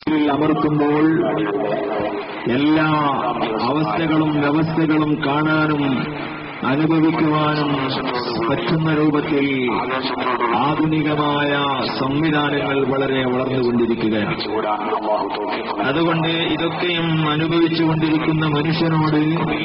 വീട്ടിൽ അമർത്തുമ്പോൾ എല്ലാ അവസ്ഥകളും വ്യവസ്ഥകളും കാണാനും അനുഭവിക്കുവാനും പറ്റുന്ന രൂപത്തിൽ ആധുനികമായ സംവിധാനങ്ങൾ വളരെ വളർന്നുകൊണ്ടിരിക്കുകയാണ് ചൂടാൻ അള്ളാഹു തോഫിക്ക് അതുകൊണ്ട് ഇതൊക്കെയും അനുഭവിച്ചുകൊണ്ടിരിക്കുന്ന മനുഷ്യനോട്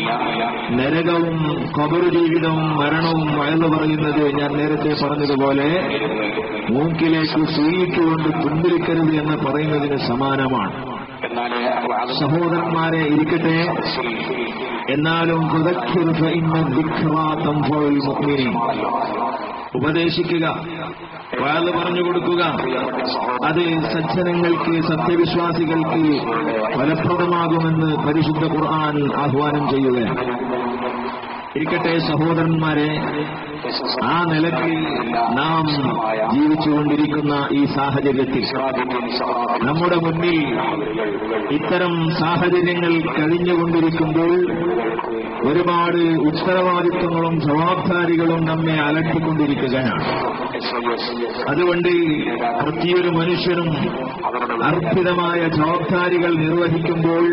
നരകവും കബറു ജീവിതവും മരണവും വയലു പറയുന്നത് ഞാൻ നേരത്തെ പറഞ്ഞതുപോലെ മൂക്കിലേക്ക് സൂയിച്ചുകൊണ്ട് തുമ്പിരിക്കരുത് എന്ന് പറയുന്നതിന് സമാനമാണ് എന്നാൽ സഹോദരന്മാരെ ഇരിക്കട്ടെ എന്നാലും ഫദക്കിർ ഫഇന്ന ദിക്റാ തൻഫഉൽ മുഅ്മിനീൻ. ഉപദേശിക്കുക വയത് പറഞ്ഞു കൊടുക്കുക അത് സജ്ജനങ്ങൾക്ക് സത്യവിശ്വാസികൾക്ക് ഫലപ്രദമാകുമെന്ന് പരിശുദ്ധ ഖുർആൻ ആഹ്വാനം ചെയ്യുകയാണ് ഇരിക്കട്ടെ സഹോദരന്മാരെ ആ നിലയ്ക്ക് നാം ജീവിച്ചുകൊണ്ടിരിക്കുന്ന ഈ സാഹചര്യത്തിൽ നമ്മുടെ മുന്നിൽ ഇത്തരം സാഹചര്യങ്ങൾ കഴിഞ്ഞുകൊണ്ടിരിക്കുമ്പോൾ ഒരുപാട് ഉത്തരവാദിത്വങ്ങളും ജവാബ്ദാരികളും നമ്മെ അലട്ടിക്കൊണ്ടിരിക്കുകയാണ് അതുകൊണ്ട് പ്രതിയൊരു മനുഷ്യനും അർപ്പിതമായ ജവാബ്ദാരികൾ നിർവഹിക്കുമ്പോൾ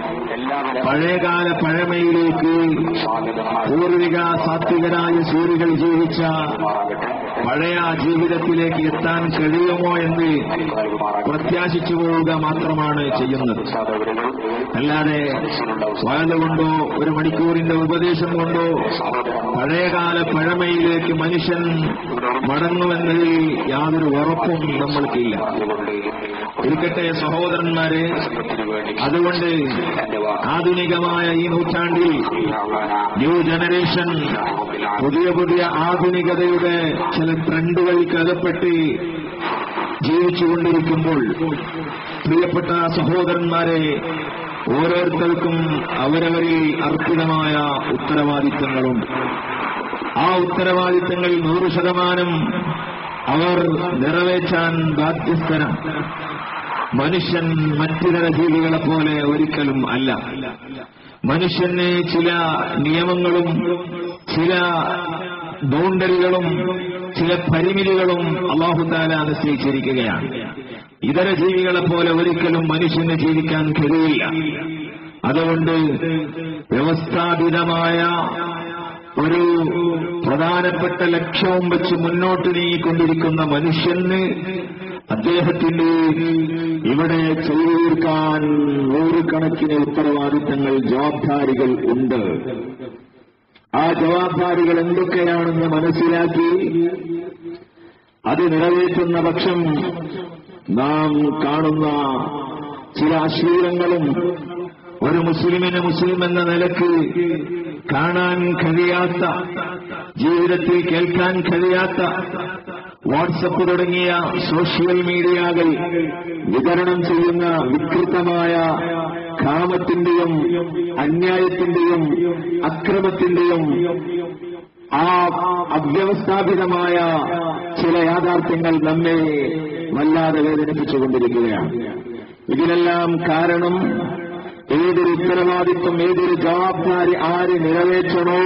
പഴയകാല പഴമയിലേക്ക് പൂർവിക സാത്വികരായ സൂര്യകൾ ജീവിച്ച പഴയ ജീവിതത്തിലേക്ക് എത്താൻ കഴിയുമോ എന്ന് പ്രത്യാശിച്ചു പോവുക മാത്രമാണ് ചെയ്യുന്നത് അല്ലാതെ വയലുകൊണ്ടോ ഒരു മണിക്കൂറിന്റെ ഉപദേശം കൊണ്ടോ പഴയകാല പഴമയിലേക്ക് മനുഷ്യൻ മടങ്ങുമെന്നതിൽ യാതൊരു ഉറപ്പും നമ്മൾക്കില്ല ഇരിക്കട്ടെ സഹോദരന്മാരെ അതുകൊണ്ട് ആധുനികമായ ഈ നൂറ്റാണ്ടിൽ ന്യൂ ജനറേഷൻ പുതിയ പുതിയ ആധുനികതയുടെ ചില ട്രെൻഡുകൾക്ക് അകപ്പെട്ട് ജീവിച്ചുകൊണ്ടിരിക്കുമ്പോൾ പ്രിയപ്പെട്ട സഹോദരന്മാരെ ഓരോരുത്തർക്കും അവരവരിൽ അർപ്പിതമായ ഉത്തരവാദിത്തങ്ങളുണ്ട് ആ ഉത്തരവാദിത്തങ്ങൾ നൂറ് ശതമാനം അവർ നിറവേറ്റാൻ ബാധ്യസ്ഥരാണ് മനുഷ്യൻ മറ്റിതര ജീവികളെ പോലെ ഒരിക്കലും അല്ല മനുഷ്യന് ചില നിയമങ്ങളും ചില ബൗണ്ടറികളും ചില പരിമിതികളും അള്ളാഹുദാല നിശ്ചയിച്ചിരിക്കുകയാണ് ഇതര ജീവികളെ പോലെ ഒരിക്കലും മനുഷ്യന് ജീവിക്കാൻ കഴിയില്ല അതുകൊണ്ട് വ്യവസ്ഥാപിതമായ ഒരു പ്രധാനപ്പെട്ട ലക്ഷ്യവും വെച്ച് മുന്നോട്ട് നീങ്ങിക്കൊണ്ടിരിക്കുന്ന മനുഷ്യന് അദ്ദേഹത്തിന്റെ ഇവിടെ ചെയ്തു തീർക്കാൻ നൂറുകണക്കിന് ഉത്തരവാദിത്തങ്ങൾ ജവാബ്ദാരികൾ ഉണ്ട് ആ ജവാബ്ദാരികൾ എന്തൊക്കെയാണെന്ന് മനസ്സിലാക്കി അത് നിറവേറ്റുന്ന പക്ഷം നാം കാണുന്ന ചില അശ്ലീലങ്ങളും ഒരു മുസ്ലിമിന് മുസ്ലിം എന്ന നിലക്ക് കാണാൻ കഴിയാത്ത ജീവിതത്തിൽ കേൾക്കാൻ കഴിയാത്ത വാട്സപ്പ് തുടങ്ങിയ സോഷ്യൽ മീഡിയകൾ വിതരണം ചെയ്യുന്ന വികൃതമായ കാമത്തിന്റെയും അന്യായത്തിന്റെയും അക്രമത്തിന്റെയും ആ അവ്യവസ്ഥാപിതമായ ചില യാഥാർത്ഥ്യങ്ങൾ നമ്മെ വല്ലാതെ വേദനിപ്പിച്ചുകൊണ്ടിരിക്കുകയാണ് ഇതിനെല്ലാം കാരണം ഏതൊരു ഉത്തരവാദിത്വം ഏതൊരു ജവാബ്ദാരി ആര് നിറവേറ്റണോ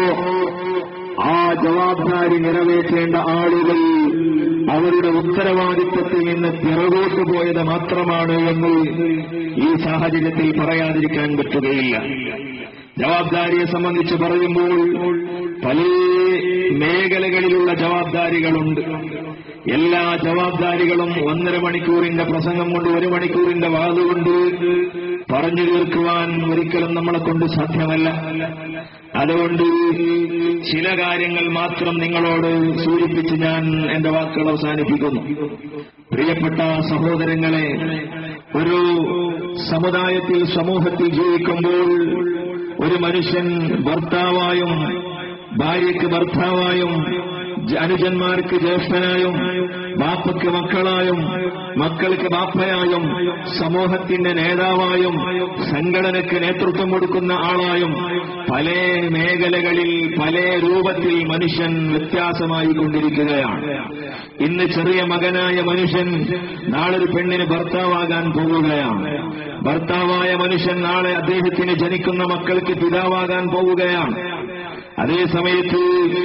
ആ ജവാബ്ദാരി നിറവേറ്റേണ്ട ആളുകൾ അവരുടെ ഉത്തരവാദിത്വത്തിൽ നിന്ന് പിറകോട്ട് പോയത് മാത്രമാണ് എന്ന് ഈ സാഹചര്യത്തിൽ പറയാതിരിക്കാൻ പറ്റുകയില്ല ജവാബ്ദാരിയെ സംബന്ധിച്ച് പറയുമ്പോൾ പല മേഖലകളിലുള്ള ജവാബ്ദാരികളുണ്ട് എല്ലാ ജവാബ്ദാരികളും ഒന്നര മണിക്കൂറിന്റെ പ്രസംഗം കൊണ്ട് ഒരു മണിക്കൂറിന്റെ വാതുകൊണ്ട് പറഞ്ഞു തീർക്കുവാൻ ഒരിക്കലും നമ്മളെ കൊണ്ട് സാധ്യമല്ല അതുകൊണ്ട് ചില കാര്യങ്ങൾ മാത്രം നിങ്ങളോട് സൂചിപ്പിച്ച് ഞാൻ എന്റെ വാക്കുകൾ അവസാനിപ്പിക്കുന്നു പ്രിയപ്പെട്ട സഹോദരങ്ങളെ ഒരു സമുദായത്തിൽ സമൂഹത്തിൽ ജീവിക്കുമ്പോൾ ഒരു മനുഷ്യൻ ഭർത്താവായും ഭാര്യയ്ക്ക് ഭർത്താവായും അനുജന്മാർക്ക് ജ്യേഷ്ഠനായും ബാപ്പയ്ക്ക് മക്കളായും മക്കൾക്ക് ബാപ്പയായും സമൂഹത്തിന്റെ നേതാവായും സംഘടനയ്ക്ക് നേതൃത്വം കൊടുക്കുന്ന ആളായും പല മേഖലകളിൽ പല രൂപത്തിൽ മനുഷ്യൻ വ്യത്യാസമായി കൊണ്ടിരിക്കുകയാണ് ഇന്ന് ചെറിയ മകനായ മനുഷ്യൻ നാളൊരു പെണ്ണിന് ഭർത്താവാകാൻ പോവുകയാണ് ഭർത്താവായ മനുഷ്യൻ നാളെ അദ്ദേഹത്തിന് ജനിക്കുന്ന മക്കൾക്ക് പിതാവാകാൻ പോവുകയാണ് അതേ സമയത്ത്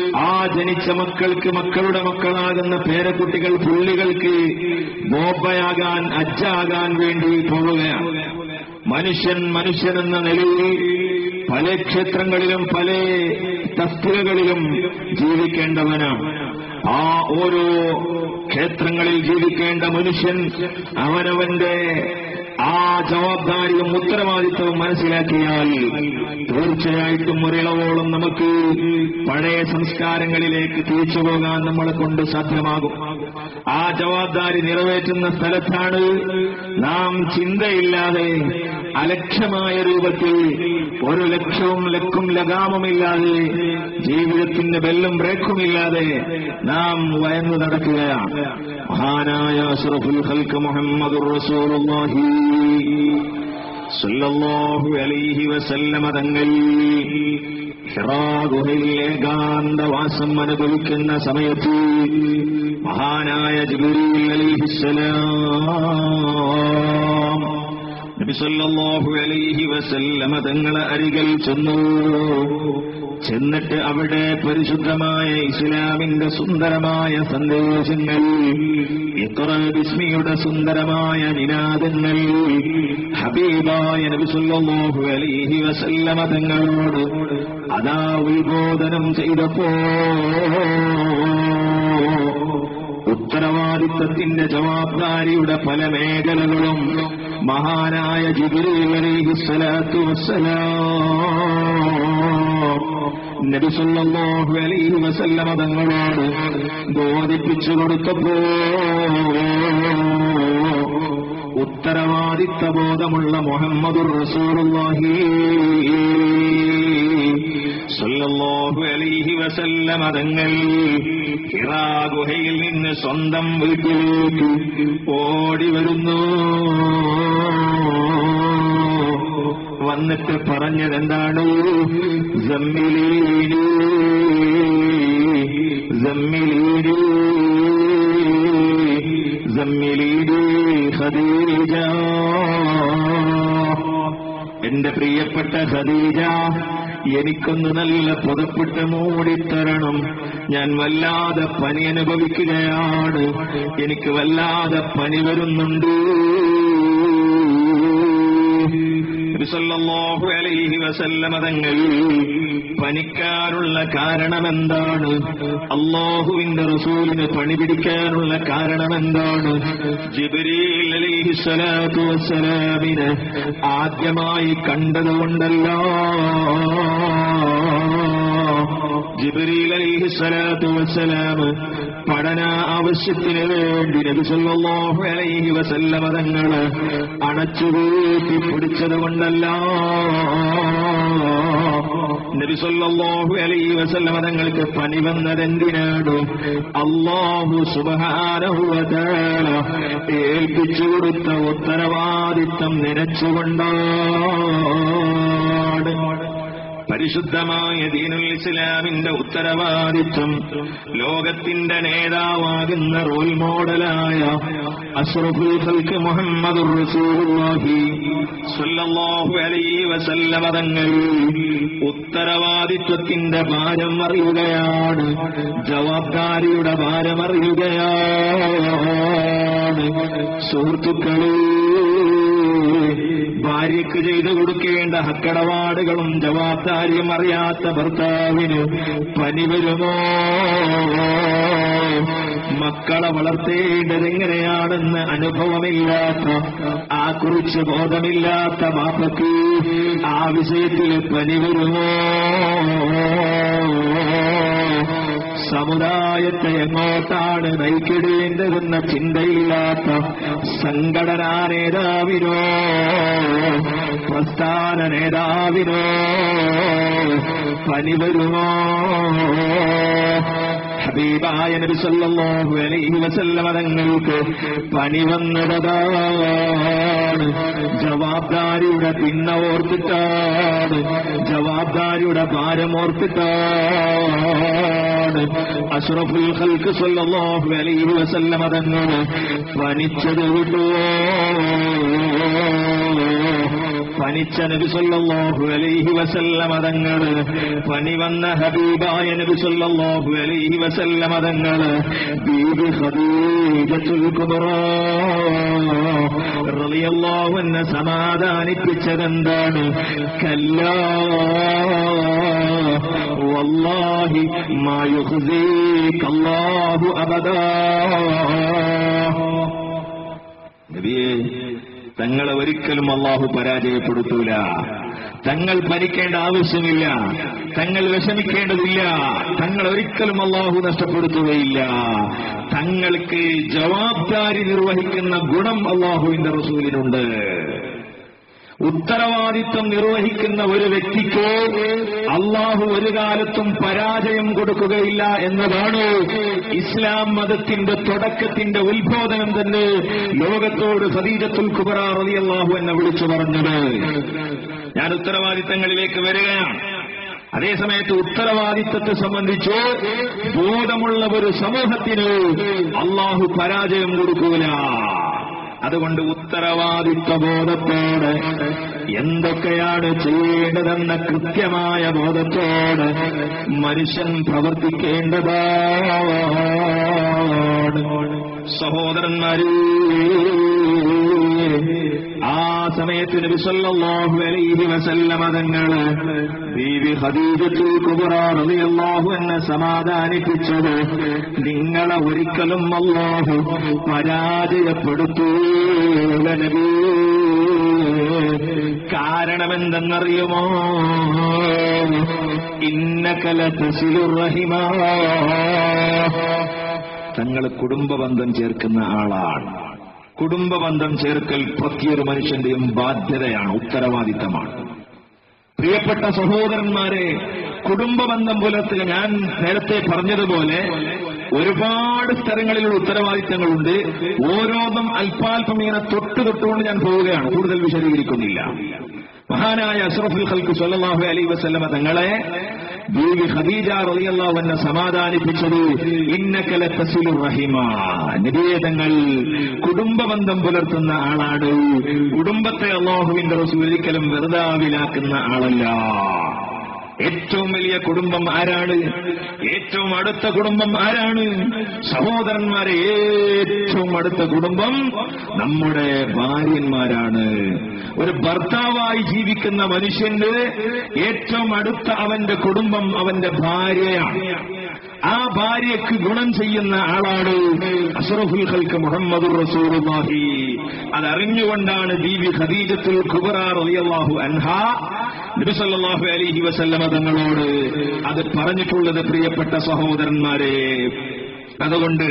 ആ ജനിച്ച മക്കൾക്ക് മക്കളുടെ മക്കളാകുന്ന പേരക്കുട്ടികൾ പുള്ളികൾക്ക് ബോബയാകാൻ അജ്ജാകാൻ വേണ്ടി പോവുകയാണ് മനുഷ്യൻ മനുഷ്യനെന്ന നിലയിൽ പല ക്ഷേത്രങ്ങളിലും പല തസ്തികകളിലും ജീവിക്കേണ്ടവനാണ് ആ ഓരോ ക്ഷേത്രങ്ങളിൽ ജീവിക്കേണ്ട മനുഷ്യൻ അവനവന്റെ ആ ജവാബ്ദാരിയും ഉത്തരവാദിത്വവും മനസ്സിലാക്കിയാൽ തീർച്ചയായിട്ടും ഒരിളവോളം നമുക്ക് പഴയ സംസ്കാരങ്ങളിലേക്ക് തിരിച്ചു പോകാൻ നമ്മളെ കൊണ്ട് സാധ്യമാകും ആ ജവാബ്ദാരി നിറവേറ്റുന്ന സ്ഥലത്താണ് നാം ചിന്തയില്ലാതെ അലക്ഷ്യമായ രൂപത്തിൽ ഒരു ലക്ഷ്യവും ലക്കും ലഗാമുമില്ലാതെ ജീവിതത്തിന്റെ ബെല്ലും ബ്രേക്കുമില്ലാതെ നാം വയന്നു നടക്കുകയാണ് മഹാനായ അഷ്റഫുൽ ഖൽക്ക് മുഹമ്മദുർ റസൂലുള്ളാഹി സല്ലല്ലാഹു അലൈഹി വസല്ലമ തങ്ങൾ ഹിറാ ഗുഹയിൽ ഏകാന്തവാസം അനുഭവിക്കുന്ന സമയത്ത് മഹാനായ ജിബ്രീൽ അലൈഹിസ്സലാം നബി സല്ലല്ലാഹു അലൈഹി വസല്ലമ തങ്ങളെ അരികിൽ ചെന്നു ചെന്നിട്ട് അവിടെ പരിശുദ്ധമായ ഇസ്ലാമിന്റെ സുന്ദരമായ സന്ദേശങ്ങൾ ഇത്ര ബിസ്മിയുടെ സുന്ദരമായ നിനാദങ്ങൾ ഹബീബായ നബി സല്ലല്ലാഹു അലൈഹി വസല്ലമ തങ്ങളോട് അതാ ഉത്ബോധനം ചെയ്തപ്പോ ഉത്തരവാദിത്തത്തിന്റെ ജവാബ്ദാരിയുടെ പല മേഖലകളും മഹാനായ ജിബ്രീൽ അലൈഹിസ്സലാത്തു വസ്സലാം നബി സല്ലല്ലാഹു അലൈഹി വസല്ലമ തങ്ങളോട് ബോധിപ്പിച്ചു കൊടുത്തപ്പോ ഉത്തരവാദിത്ത ബോധമുള്ള മുഹമ്മദുർ റസൂലുള്ളാഹി സല്ലല്ലാഹു അലൈഹി വസല്ലമ തങ്ങൾ ഹിറാ ഗുഹയിൽ നിന്ന് സ്വന്തം വീട്ടിലേക്ക് ഓടി വരുന്നു വന്നിട്ട് പറഞ്ഞതെന്താണ് ജമ്മിലീനി ജമ്മിലീനി ജമ്മിലീനി ഖദീജ എന്റെ പ്രിയപ്പെട്ട ഖദീജ എനിക്കൊന്ന് നല്ല പുതപ്പിട്ട് മൂടിത്തരണം ഞാൻ വല്ലാതെ പനി അനുഭവിക്കുകയാണ് എനിക്ക് വല്ലാതെ പനി വരുന്നുണ്ട് സല്ലല്ലാഹു അലൈഹി വസല്ലമ തങ്ങൾ പനിക്കാനുള്ള കാരണമെന്താണ് അള്ളാഹുവിന്റെ റസൂലിന് പണി പിടിക്കാനുള്ള കാരണമെന്താണ് ജിബ്രീൽ അലൈഹി സ്വലാത്തു വസ്സലാമിന് ആദ്യമായി കണ്ടതുകൊണ്ടല്ല ജിബ്രീൽ അലൈഹി സ്വലാത്തു വസ്സലാം പഠന ആവശ്യത്തിന് വേണ്ടി നബി സല്ലല്ലാഹു അലൈഹി വസല്ലമ തങ്ങള് അണച്ചുകൂട്ടി പിടിച്ചത് കൊണ്ടല്ല നബി സല്ലല്ലാഹു അലൈഹി വസല്ലമ തങ്ങൾക്ക് പനി വന്നതെന്തിനാണ് അല്ലാഹു സുബ്ഹാനഹു വ തആല ഏൽപ്പിച്ചു കൊടുത്ത ഉത്തരവാദിത്തം നിരച്ചുകൊണ്ടാണ് പരിശുദ്ധമായ ദീനുൽ ഇസ്ലാമിന്റെ ഉത്തരവാദിത്വം ലോകത്തിന്റെ നേതാവാകുന്ന റോൾ മോഡലായ അഷ്റഫുൽ ഖൽക്ക് മുഹമ്മദുർ റസൂലുള്ളാഹി സ്വല്ലല്ലാഹു അലൈഹി വസല്ലമ തങ്ങൾ ഉത്തരവാദിത്വത്തിന്റെ ഭാരം അറിയുകയാണ് ജവാബ്ദാരിയുടെ ഭാരം അറിയുകയാണ് സുഹൃത്തുക്കളേ ഭാര്യയ്ക്ക് ചെയ്തു കൊടുക്കേണ്ട ഹക്കടപാടുകളും ജവാബ്ദാരിയും അറിയാത്ത ഭർത്താവിന് പനി വരുമോ മക്കളെ വളർത്തേണ്ടത് എങ്ങനെയാണെന്ന് അനുഭവമില്ലാത്ത ആ കുറിച്ച് ബോധമില്ലാത്ത ബാപ്പയ്ക്ക് ആ വിഷയത്തിൽ പനി വരുമോ സമുദായത്തെ എങ്ങോട്ടാണ് നയിക്കിടേണ്ടതെന്ന ചിന്തയില്ലാത്ത സംഘടനാ നേതാവിനോ പ്രസ്ഥാന നേതാവിനോ പനി വരുമോ ഹബീബായ നബി സല്ലല്ലാഹു അലൈഹി വസല്ലമ തങ്ങൾക്ക് പനി വന്നതാണ് ജവാബ്ദാരിയുടെ പിന്ന ഓർത്തിട്ടാണ് ജവാബ്ദാരിയുടെ ഭാരം ഓർത്തിട്ടാണ് അഷ്റഫുൽ ഖൽക്ക് സല്ലല്ലാഹു അലൈഹി വസല്ലമ തങ്ങൾ പനിച്ചത് വിട്ടുവോ പനി പനിച്ച നബി സല്ലല്ലാഹു അലൈഹി വസല്ലമ തങ്ങള് പനി വന്ന ഹബീബായ നബി സല്ലല്ലാഹു അലൈഹി വസല്ലമ തങ്ങള് ബീബി ഖദീജത്തുൽ കുബ്രാ റളിയല്ലാഹു അൻഹ സമാധാനിപ്പിച്ചതെന്താണ് കല്ലാ വല്ലാഹി മാ യുഖ്സീക അല്ലാഹു അബദാ നബിയേ തങ്ങളെ ഒരിക്കലും അള്ളാഹു പരാജയപ്പെടുത്തൂല തങ്ങൾ ഭരിക്കേണ്ട ആവശ്യമില്ല തങ്ങൾ വിഷമിക്കേണ്ടതില്ല തങ്ങൾ ഒരിക്കലും അള്ളാഹു നഷ്ടപ്പെടുത്തുകയില്ല തങ്ങൾക്ക് ജവാബ്ദാരി നിർവഹിക്കുന്ന ഗുണം അള്ളാഹുവിന്റെ റസൂലിനുണ്ട് ഉത്തരവാദിത്വം നിർവഹിക്കുന്ന ഒരു വ്യക്തിക്ക് അള്ളാഹു ഒരു കാലത്തും പരാജയം കൊടുക്കുകയില്ല എന്നതാണ് ഇസ്ലാം മതത്തിന്റെ തുടക്കത്തിന്റെ ഉത്ബോധനം തന്നെ ലോകത്തോട് ഖദീജത്തുൽ കുബറ റലി അള്ളാഹു എന്നെ വിളിച്ചു പറഞ്ഞത് ഞാൻ ഉത്തരവാദിത്തങ്ങളിലേക്ക് വരികയാണ് അതേസമയത്ത് ഉത്തരവാദിത്തത്തെ സംബന്ധിച്ച് ബോധമുള്ള ഒരു സമൂഹത്തിന് അള്ളാഹു പരാജയം കൊടുക്കൂല അതുകൊണ്ട് ഉത്തരവാദിത്വ ബോധത്തോടെ എന്തൊക്കെയാണ് ചെയ്യേണ്ടതെന്ന കൃത്യമായ ബോധത്തോടെ മനുഷ്യൻ പ്രവർത്തിക്കേണ്ടതാണ് സഹോദരന്മാരെ ആ സമയത്ത് നബി സല്ലല്ലാഹു അലൈഹി വസല്ലമ തങ്ങള് ബീവി ഖദീജത്തുൽ കുബ്ര റളിയല്ലാഹു അൻഹ സമാധാനിപ്പിച്ചത് നിങ്ങളെ ഒരിക്കലും അല്ലാഹു പരാജയപ്പെടുത്തൂല നബി കാരണമെന്തെന്നറിയുമോ ഇന്നകല തസിലുർ റഹിമാ തങ്ങൾ കുടുംബബന്ധം ചേർക്കുന്ന ആളാണ് കുടുംബബന്ധം ചേർക്കൽ പ്രത്യേക മനുഷ്യന്റെയും ബാധ്യതയാണ് ഉത്തരവാദിത്തമാണ് പ്രിയപ്പെട്ട സഹോദരന്മാരെ കുടുംബബന്ധം പുലർത്തുക ഞാൻ നേരത്തെ പറഞ്ഞതുപോലെ ഒരുപാട് സ്ഥലങ്ങളിലുള്ള ഉത്തരവാദിത്തങ്ങളുണ്ട് ഓരോന്നും അല്പാൽപം ഇങ്ങനെ തൊട്ട് തൊട്ടുകൊണ്ട് ഞാൻ പോവുകയാണ് കൂടുതൽ വിശദീകരിക്കുന്നില്ല മഹാനായ അഷ്റഫുൽ ഖൽക്ക് സല്ലല്ലാഹു അലൈഹി വസല്ലമ തങ്ങളെ ബീവി ഖദീജ റളിയല്ലാഹു അൻഹ സമാധാനിപ്പിച്ചത് ഇന്നകല തസിലുർ റഹിമ നബിയെ തങ്ങൾ കുടുംബബന്ധം പുലർത്തുന്ന ആളാണ് കുടുംബത്തെ അള്ളാഹുവിന്റെ റസൂൽ ഒരിക്കലും വെറുതാവിലാക്കുന്ന ആളല്ല ഏറ്റവും വലിയ കുടുംബം ആരാണ് ഏറ്റവും അടുത്ത കുടുംബം ആരാണ് സഹോദരന്മാരെ ഏറ്റവും അടുത്ത കുടുംബം നമ്മുടെ ഭാര്യന്മാരാണ് ഒരു ഭർത്താവായി ജീവിക്കുന്ന മനുഷ്യന്റെ ഏറ്റവും അടുത്ത അവന്റെ കുടുംബം അവന്റെ ഭാര്യയാണ് ആ ഭാര്യയ്ക്ക് ഗുണം ചെയ്യുന്ന ആളാണ് അഷറഫുൽ ഖൽക്ക് മുഹമ്മദ് റസൂലുള്ളാഹി അതറിഞ്ഞുകൊണ്ടാണ് ബീവി ഖദീജത്തുൽ കുബറ റളിയല്ലാഹു അൻഹ നബി സല്ലല്ലാഹു അലൈഹി വസല്ലമ തങ്ങളോട് അത് പറഞ്ഞിട്ടുള്ളത് പ്രിയപ്പെട്ട സഹോദരന്മാരെ അതുകൊണ്ട്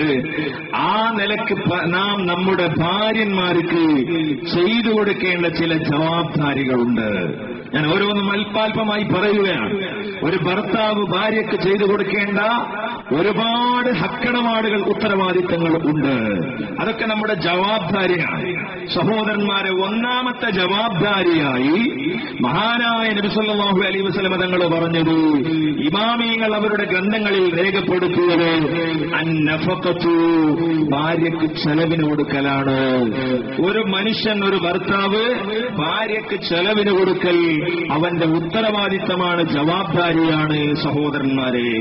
ആ നിലക്ക് പ- നാം നമ്മുടെ ഭാര്യന്മാർക്ക് ചെയ്തു കൊടുക്കേണ്ട ചില ജവാബ്ദാരികളുണ്ട് ഞാൻ ഓരോന്നും അല്പാൽപമായി പറയുകയാണ് ഒരു ഭർത്താവ് ഭാര്യയ്ക്ക് ചെയ്തു കൊടുക്കേണ്ട ഒരുപാട് ഹക്കടപാടുകൾ ഉത്തരവാദിത്തങ്ങൾ ഉണ്ട് അതൊക്കെ നമ്മുടെ ജവാബ്ദാരിയാണ് സഹോദരന്മാരെ ഒന്നാമത്തെ ജവാബ്ദാരിയായി മഹാനായ നബിസല്ലാഹു അലൈ വസ്ലമ തങ്ങൾ പറഞ്ഞത് ഇമാമിയങ്ങൾ അവരുടെ ഗ്രന്ഥങ്ങളിൽ രേഖപ്പെടുത്തിയത് അന്നഫക്കത്തു ഭാര്യയ്ക്ക് ചെലവിന് കൊടുക്കലാണ് ഒരു മനുഷ്യൻ ഒരു ഭർത്താവ് ഭാര്യയ്ക്ക് ചെലവിന് കൊടുക്കൽ അവന്റെ ഉത്തരവാദിത്തമാണ് ജവാബ്ദാരിയാണ് സഹോദരന്മാരെ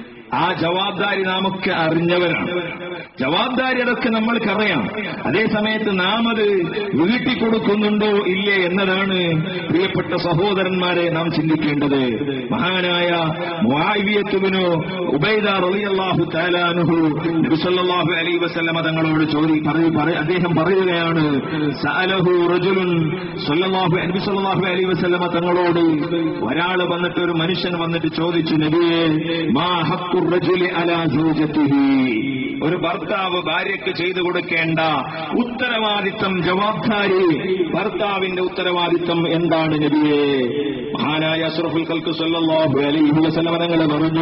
ആ ജവാബ്ദാരി നാമൊക്കെ അറിഞ്ഞവരാണ് ജവാബ്ദാരി അതൊക്കെ നമ്മൾക്കറിയാം അതേ സമയത്ത് നാം അത് വീട്ടി കൊടുക്കുന്നുണ്ടോ ഇല്ലേ എന്നതാണ് പ്രിയപ്പെട്ട സഹോദരന്മാരെ നാം ചിന്തിക്കേണ്ടത് മഹാനായ മുആവിയത്തുബിനു ഉബൈദ റളിയല്ലാഹു തആലാനുഹു നബി സല്ലല്ലാഹു അലൈഹി വസല്ലമ തങ്ങളോട് ചോദി പറയൂ പറ അദ്ദേഹം പറയുകയാണ് സഅലഹു റജുലുൻ സല്ലല്ലാഹു നബി സല്ലല്ലാഹു അലൈഹി വസല്ലമ തങ്ങളോട് ഒരാൾ വന്നിട്ട് ഒരു മനുഷ്യൻ വന്നിട്ട് ചോദിച്ചു നബിയെ മാ ഹഖ്ഖുർ റജുലി അലാ സൗജത്തിഹി ഒരു ഭർത്താവ് ഭാര്യയ്ക്ക് ചെയ്തു കൊടുക്കേണ്ട ഉത്തരവാദിത്തം ജവാബ്ദാരി ഭർത്താവിന്റെ ഉത്തരവാദിത്തം എന്താണ് നബിയെ മഹാനായ അഷ്റഫുൽ ഖൽക്ക് സല്ലല്ലാഹു അലൈഹി വസല്ലമ തങ്ങൾ പറഞ്ഞു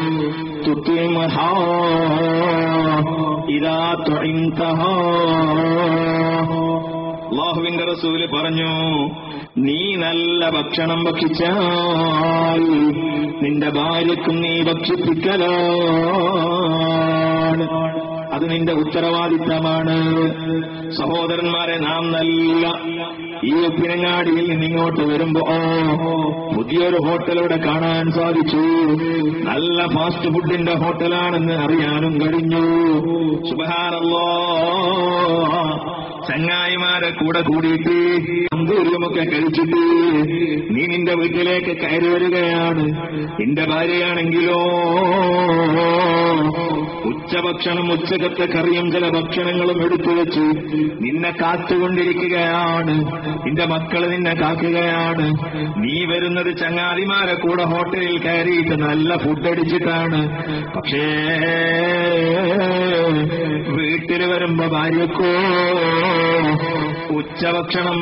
തുത്തിമഹാ ഇദാ തുഇൻതഹാ അള്ളാഹുവിന്റെ റസൂല് പറഞ്ഞു നീ നല്ല ഭക്ഷണം ഭക്ഷിച്ചാൽ നിന്റെ ഭാര്യക്കും നീ ഭക്ഷിപ്പിക്കലാണ് അത് നിന്റെ ഉത്തരവാദിത്തമാണ് സഹോദരന്മാരെ നാം നല്ല ഈ ഉപ്പിനങ്ങാടിയിൽ നിന്ന് ഇങ്ങോട്ട് വരുമ്പോ പുതിയൊരു ഹോട്ടൽ ഇവിടെ കാണാൻ സാധിച്ചു നല്ല ഫാസ്റ്റ് ഫുഡിന്റെ ഹോട്ടലാണെന്ന് അറിയാനും കഴിഞ്ഞു സുബഹാനല്ലോ ചങ്ങായിമാരെ കൂടെ കൂടിയിട്ട് അന്തൂര്യമൊക്കെ കഴിച്ചിട്ട് നീ നിന്റെ വീട്ടിലേക്ക് കയറി വരികയാണ് നിന്റെ ഭാര്യയാണെങ്കിലോ ഉച്ചഭക്ഷണം ഉച്ചകത്തെ കറിയും ചില ഭക്ഷണങ്ങളും എടുത്തു വെച്ച് നിന്നെ കാത്തുകൊണ്ടിരിക്കുകയാണ് നിന്റെ മക്കൾ നിന്നെ കാക്കുകയാണ് നീ വരുന്നത് ചങ്ങാതിമാരെ കൂടെ ഹോട്ടലിൽ കയറിയിട്ട് നല്ല ഫുഡ് അടിച്ചിട്ടാണ് പക്ഷേ വീട്ടിൽ വരുമ്പോ ഭാര്യക്കോ ഉച്ചഭക്ഷണം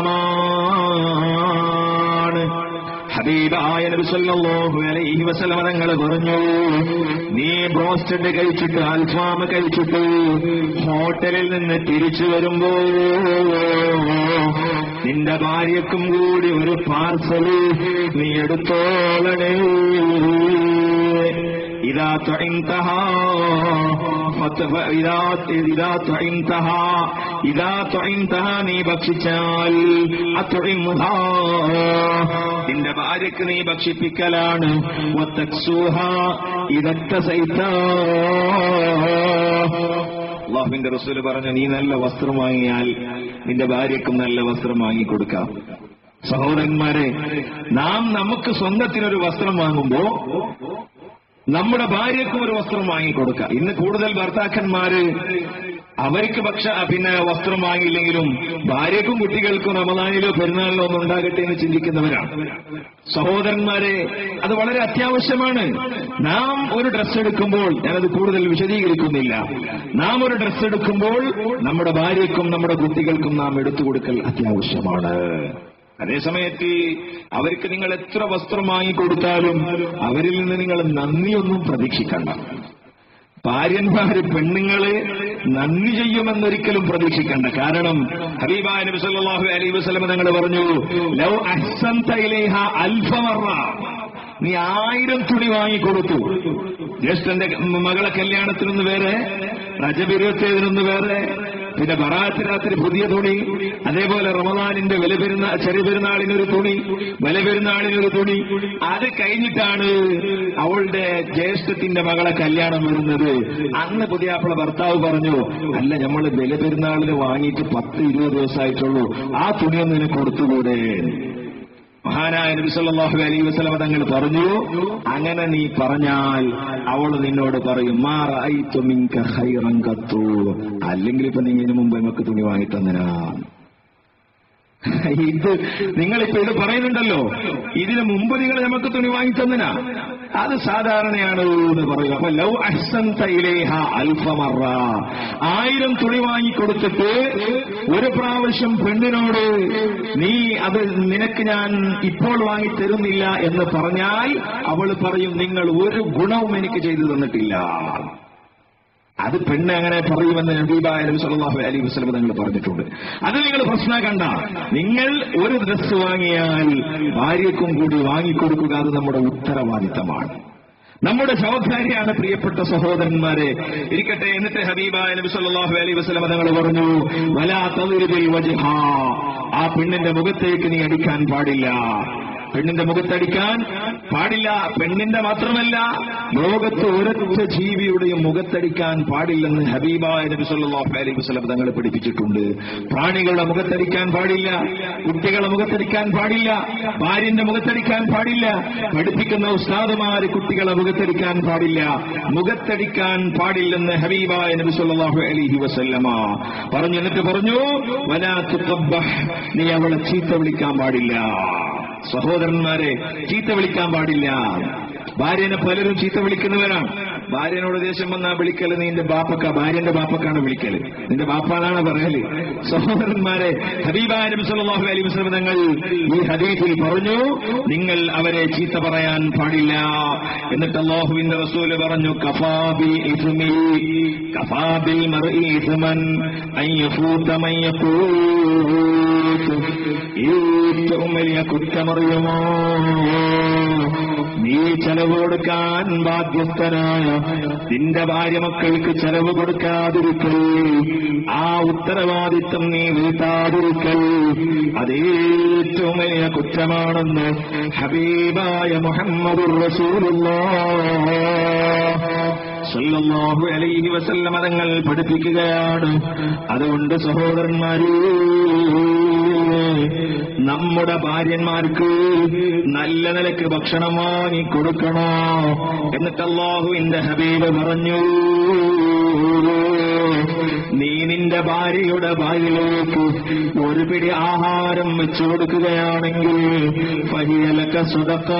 മാത്രമാണ് ഹബീബായ നബി സല്ലല്ലാഹു അലൈഹി വസല്ലം തങ്ങൾ പറഞ്ഞു നീ ബ്രോസ്റ്റഡ് കഴിച്ചിട്ട് അൽഫാം കഴിച്ചിട്ട് ഹോട്ടലിൽ നിന്ന് തിരിച്ചു വരുമ്പോ നിന്റെ ഭാര്യക്കും കൂടി ഒരു പാർസല് നീ എടുത്തോളണേ إذا طعمتها إذا إذا طعمتها إذا طعمتها നീ ഭക്ഷിച്ചാൽ അത്തൊഴിമുഹാ നിന്റെ ഭാര്യക്ക് നീ ഭക്ഷിപ്പിക്കലാണ് വത്തക്സൂഹ ഇതൊക്കെ സൈത്ത അള്ളാഹുവിന്റെ റസൂല് പറഞ്ഞു നീ നല്ല വസ്ത്രം വാങ്ങിയാൽ നിന്റെ ഭാര്യക്കും നല്ല വസ്ത്രം വാങ്ങിക്കൊടുക്കാം സഹോദരന്മാരെ നാം നമുക്ക് സ്വന്തത്തിനൊരു വസ്ത്രം വാങ്ങുമ്പോ നമ്മുടെ ഭാര്യക്കും ഒരു വസ്ത്രം വാങ്ങിക്കൊടുക്കുക ഇന്ന് കൂടുതൽ ഭർത്താക്കന്മാര് അവർക്ക് പക്ഷ പിന്നെ വസ്ത്രം വാങ്ങിയില്ലെങ്കിലും ഭാര്യക്കും കുട്ടികൾക്കും റമദാനിലോ പെരുന്നാളിലോ ഒന്നും ഉണ്ടാകട്ടെ എന്ന് ചിന്തിക്കുന്നവരാണ് സഹോദരന്മാരെ അത് വളരെ അത്യാവശ്യമാണ് നാം ഒരു ഡ്രസ്സ് എടുക്കുമ്പോൾ ഞാനത് കൂടുതൽ വിശദീകരിക്കുന്നില്ല നാം ഒരു ഡ്രസ്സ് എടുക്കുമ്പോൾ നമ്മുടെ ഭാര്യക്കും നമ്മുടെ കുട്ടികൾക്കും നാം എടുത്തു കൊടുക്കൽ അത്യാവശ്യമാണ് അതേസമയത്ത് അവർക്ക് നിങ്ങൾ എത്ര വസ്ത്രം വാങ്ങിക്കൊടുത്താലും അവരിൽ നിന്ന് നിങ്ങൾ നന്ദിയൊന്നും പ്രതീക്ഷിക്കണ്ട ഭാര്യന്മാര് പെണ്ണുങ്ങളെ നന്ദി ചെയ്യുമെന്നൊരിക്കലും പ്രതീക്ഷിക്കണ്ട കാരണം ഹബീബായ നബി സല്ലല്ലാഹു അലൈഹി വസല്ലം തങ്ങൾ പറഞ്ഞു ലൗ അഹ്സൻത ഇലൈഹ അൽഫമറ നീ ആയിരം തുണി വാങ്ങിക്കൊടുത്തു ജ്യേഷ്ഠന്റെ മകളെ കല്യാണത്തിനൊന്ന് വേറെ രജപിരുവത്തേതിനൊന്ന് വേറെ പിന്നെ ബറാത്ത് രാത്രി പുതിയ തുണി അതേപോലെ റമദാനിന്റെ വില പെരുന്നാൾ ചെറിയ പെരുന്നാളിനൊരു തുണി വില പെരുന്നാളിനൊരു തുണി അത് കഴിഞ്ഞിട്ടാണ് അവളുടെ ജ്യേഷ്ഠത്തിന്റെ മകളെ കല്യാണം വരുന്നത് അന്ന് പുതിയാപ്പിള ഭർത്താവ് പറഞ്ഞു അല്ല നമ്മൾ വില പെരുന്നാളിന് വാങ്ങിയിട്ട് പത്ത് ഇരുപത് ദിവസമായിട്ടുള്ളൂ ആ തുണിയൊന്നും നിനക്ക് കൊടുത്തുകൂടെ മഹാനായ നബി സല്ലല്ലാഹു അലൈഹി വസല്ലം തങ്ങൾ പറഞ്ഞു അങ്ങനെ നീ പറഞ്ഞാൽ അവൾ നിന്നോട് പറയും മാ റഅയ്തു മിൻക ഖൈറൻ ഖത്തു അല്ലെങ്കിൽ ഇപ്പൊ നീ ഇതിനു മുമ്പ് നമുക്ക് തുണി വാങ്ങിത്തന്നനാ ഇത് നിങ്ങളിപ്പോ ഇത് പറയുന്നുണ്ടല്ലോ ഇതിനു മുമ്പ് നിങ്ങൾ നമുക്ക് തുണി വാങ്ങിത്തന്നനാ അത് സാധാരണയാണ് എന്ന് പറയും അപ്പൊ ലവ് അഹ്സൻ തൈലേഹ അൽഫമറ ആയിരം തുണി വാങ്ങിക്കൊടുത്തിട്ട് ഒരു പ്രാവശ്യം പെണ്ണിനോട് നീ അത് നിനക്ക് ഞാൻ ഇപ്പോൾ വാങ്ങി തരുന്നില്ല എന്ന് പറഞ്ഞാൽ അവൾ പറയും നിങ്ങൾ ഒരു ഗുണവും എനിക്ക് ചെയ്തു തന്നിട്ടില്ല അത് പെണ്ണ് അങ്ങനെ പറയുമെന്ന് നബീബായ നബി സല്ലല്ലാഹു അലൈഹി വസല്ലം തങ്ങൾ പറഞ്ഞിട്ടുണ്ട് അത് നിങ്ങൾ പ്രശ്നമാക്കണ്ട നിങ്ങൾ ഒരു ഡ്രസ്സ് വാങ്ങിയാൽ ഭാര്യക്കും കൂടി വാങ്ങിക്കൊടുക്കുക അത് നമ്മുടെ ഉത്തരവാദിത്തമാണ് നമ്മുടെ ജവാബ്ദാരിയാണ് പ്രിയപ്പെട്ട സഹോദരന്മാരെ ഇരിക്കട്ടെ എന്നിട്ട് ഹബീബായ നബി സല്ലല്ലാഹു അലൈഹി വസല്ലം തങ്ങൾ പറഞ്ഞു വലാ തദ്രിബിൽ വജ്ഹ ആ പെണ്ണിന്റെ മുഖത്തേക്ക് നീ അടിക്കാൻ പാടില്ല പെണ്ണിന്റെ മുഖത്തടിക്കാൻ പാടില്ല പെണ്ണിന്റെ മാത്രമല്ല ലോകത്ത് ഒരൊറ്റ ജീവിയുടെയും മുഖത്തടിക്കാൻ പാടില്ലെന്ന് ഹബീബായ നബി സല്ലല്ലാഹു അലൈഹി വസല്ലം തങ്ങൾ പഠിപ്പിച്ചിട്ടുണ്ട് പ്രാണികളുടെ മുഖത്തടിക്കാൻ പാടില്ല കുട്ടികളുടെ മുഖത്തടിക്കാൻ പാടില്ല ഭാര്യന്റെ മുഖത്തടിക്കാൻ പാടില്ല പഠിപ്പിക്കുന്ന ഉസ്താദുമാര് കുട്ടികളെ മുഖത്തടിക്കാൻ പാടില്ല മുഖത്തടിക്കാൻ പാടില്ലെന്ന് ഹബീബായ നബി സല്ലല്ലാഹു അലൈഹി വസല്ലമ പറഞ്ഞു എന്നിട്ട് പറഞ്ഞു വലാ തുഖബ്ബഹ് നീ അവളെ ചീത്ത വിളിക്കാൻ പാടില്ല സഹോദരന്മാരെ ചീത്ത വിളിക്കാൻ പാടില്ല ഭാര്യനെ പലരും ചീത്ത വിളിക്കുന്നവരാണ് ഭാര്യനോട് ദേഷ്യം വന്നാ വിളിക്കല് നിന്റെ ബാപ്പക്ക ഭാര്യന്റെ ബാപ്പക്കാണ് വിളിക്കല് നിന്റെ ബാപ്പാനാണ് പറയല് സഹോദരന്മാരെ ഹബീബായ നബി സല്ലല്ലാഹു അലൈഹി വസല്ലം തങ്ങൾ ഈ ഹദീസിൽ പറഞ്ഞു നിങ്ങൾ അവരെ ചീത്ത പറയാൻ പാടില്ല എന്നിട്ട് അല്ലാഹുവിന്റെ റസൂല് പറഞ്ഞു കഫാബി ഇസ്മി കഫാബിൽ മർഇ ഇസ്മൻ അൻ യഫൂത മൻ യഖൂത് ഏറ്റവും വലിയ കുറ്റമറിയുമോ നീ ചെലവ് കൊടുക്കാൻ ബാധ്യസ്ഥനായ നിന്റെ ഭാര്യ മക്കൾക്ക് ചെലവ് കൊടുക്കാതിരിക്കൽ ആ ഉത്തരവാദിത്വം നീ വീട്ടാതിരിക്കൽ അതേറ്റവും വലിയ കുറ്റമാണെന്ന് ഹബീബായ മുഹമ്മദുർ സല്ലല്ലാഹു അലൈഹി വസല്ലമ തങ്ങൾ പഠിപ്പിക്കുകയാണ് അതുകൊണ്ട് സഹോദരന്മാരെ നമ്മുടെ ഭാര്യന്മാർക്ക് നല്ല നിലക്ക് ഭക്ഷണം വാങ്ങി കൊടുക്കണോ എന്നിട്ട് അള്ളാഹുവിന്റെ ഹബീബ് പറഞ്ഞു നീ നിന്റെ ഭാര്യയുടെ വായിലേക്ക് ഒരു പിടി ആഹാരം വെച്ചു കൊടുക്കുകയാണെങ്കിൽ ഫഹിയലക്ക സുതക്ക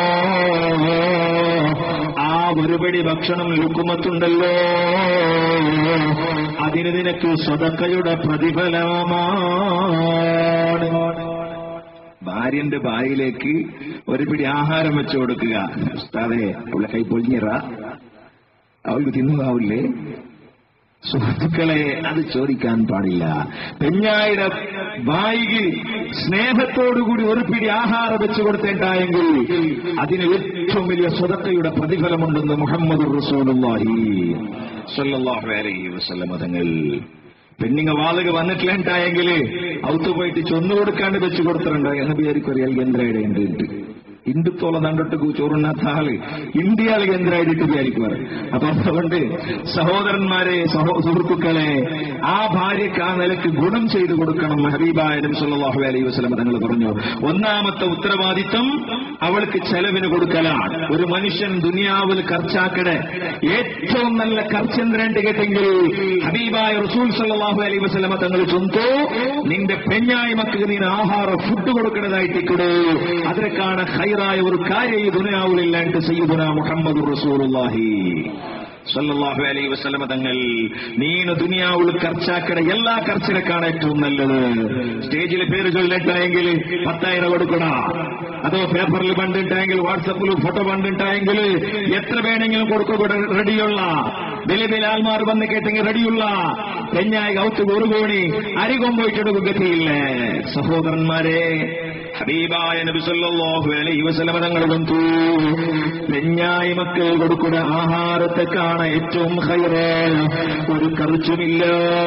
ആ ഒരു പിടി ഭക്ഷണം ലുക്കുമത്തുണ്ടല്ലോ അതിന് നിനക്ക് സ്വതക്കയുടെ പ്രതിഫലമാണ് ഭാര്യന്റെ ബായിലേക്ക് ഒരു പിടി ആഹാരം വെച്ചു കൊടുക്കുക ഉസ്താദേ അവളെ കൈ പൊളിഞ്ഞിറ അവൾക്ക് തിന്നുകാവില്ലേ സുഹൃത്തുക്കളെ അത് ചോദിക്കാൻ പാടില്ല പെഞ്ഞായുടെ വായികി സ്നേഹത്തോടുകൂടി ഒരു പിടി ആഹാരം വെച്ചു കൊടുത്തേണ്ടായെങ്കിൽ അതിന് ഏറ്റവും വലിയ സ്വതക്കയുടെ പ്രതിഫലമുണ്ടെന്ന് മുഹമ്മദ് റസൂലുള്ളാഹി സല്ലല്ലാഹു അലൈഹി വസല്ലം തങ്ങൾ പെണ്ണിങ്ങ വാതക വന്നിട്ടില്ലാണ്ടായെങ്കിൽ ഔത്ത് പോയിട്ട് ചൊന്നു കൊടുക്കാണ്ട് വെച്ചു കൊടുത്തിട്ടുണ്ട് എന്ന് വിചാരിക്കും അറിയാൽ കേന്ദ്രയുടെ ഉണ്ട് ഹിന്ദുത്വം നണ്ടിട്ട് ചോറുണ്ണാത്ത ആള് ഇന്ത്യയിൽ കേന്ദ്രമായിട്ട് വിചാരിക്കുവാറ് അപ്പൊ അതുകൊണ്ട് സഹോദരന്മാരെ സഹോ സുഹൃത്തുക്കളെ ആ ഭാര്യക്ക് ആ നിലക്ക് ഗുണം ചെയ്തു കൊടുക്കണം ഹബീബായ നബി സല്ലല്ലാഹു അലൈഹി വസല്ലം തങ്ങൾ പറഞ്ഞു ഒന്നാമത്തെ ഉത്തരവാദിത്വം അവൾക്ക് ചെലവിന് കൊടുക്കലാണ് ഒരു മനുഷ്യൻ ദുനിയാവിൽ ಖರ್ಚಾക്കടെ ഏറ്റവും നല്ല ಖರ್ಚೆಂದ್ರೇಂಟ್ കേട്ടെങ്കിൽ ഹബീബായ റസൂൽ സല്ലല്ലാഹു അലൈഹി വസല്ലം തങ്ങൾ ചൊന്തോ നിന്റെ പെഞ്ഞായി മക്കൾക്ക് നീ ആഹാര ഫുഡ് കൊടുക്കുന്നതായിട്ടിക്കടൂ അതിലേക്കാണ് ഹൈറായ ഒരു കാര്യം ഈ ദുനിയാവിലില്ലാണ്ട് സയ്യിദുന മുഹമ്മദ് റസൂലുള്ളാഹി സല്ലല്ലാഹു അലൈഹി വസല്ലമ തങ്ങൾ നീನು ദുനിയാവിൽ ಖರ್ಚಾക്കട എല്ലാ ಖರ್ಚಿനേക്കാണ് ഏറ്റവും നല്ലത് സ്റ്റേജിൽ പേര് ചൊല്ലിട്ടായെങ്കിൽ പത്തായിരം കൊടുക്കണ അതോ പേപ്പറിൽ പണ്ടിട്ടായെങ്കിൽ വാട്സപ്പിൽ ഫോട്ടോ പണ്ടിട്ടായെങ്കിൽ എത്ര വേണമെങ്കിലും കൊടുക്കുക റെഡിയുള്ള വലിയ വലിയ ആൾമാർ വന്ന് കേട്ടെങ്കിൽ റെഡിയുള്ള പെഞ്ഞായി കൗത്ത് ഒരു കോണി അരി കൊമ്പോയിട്ടെടുക്കും ഗതിയില്ലേ സഹോദരന്മാരെ ഹബീബായ നബി സല്ലല്ലാഹു അലൈഹി വസല്ലമ തങ്ങൾ വന്നു പെഞ്ഞായി മക്കൾ കൊടുക്കുന്ന ആഹാരത്തെ കാണാൻ ഏറ്റവും ഹൈറ് ഒരു കറിച്ചുമില്ല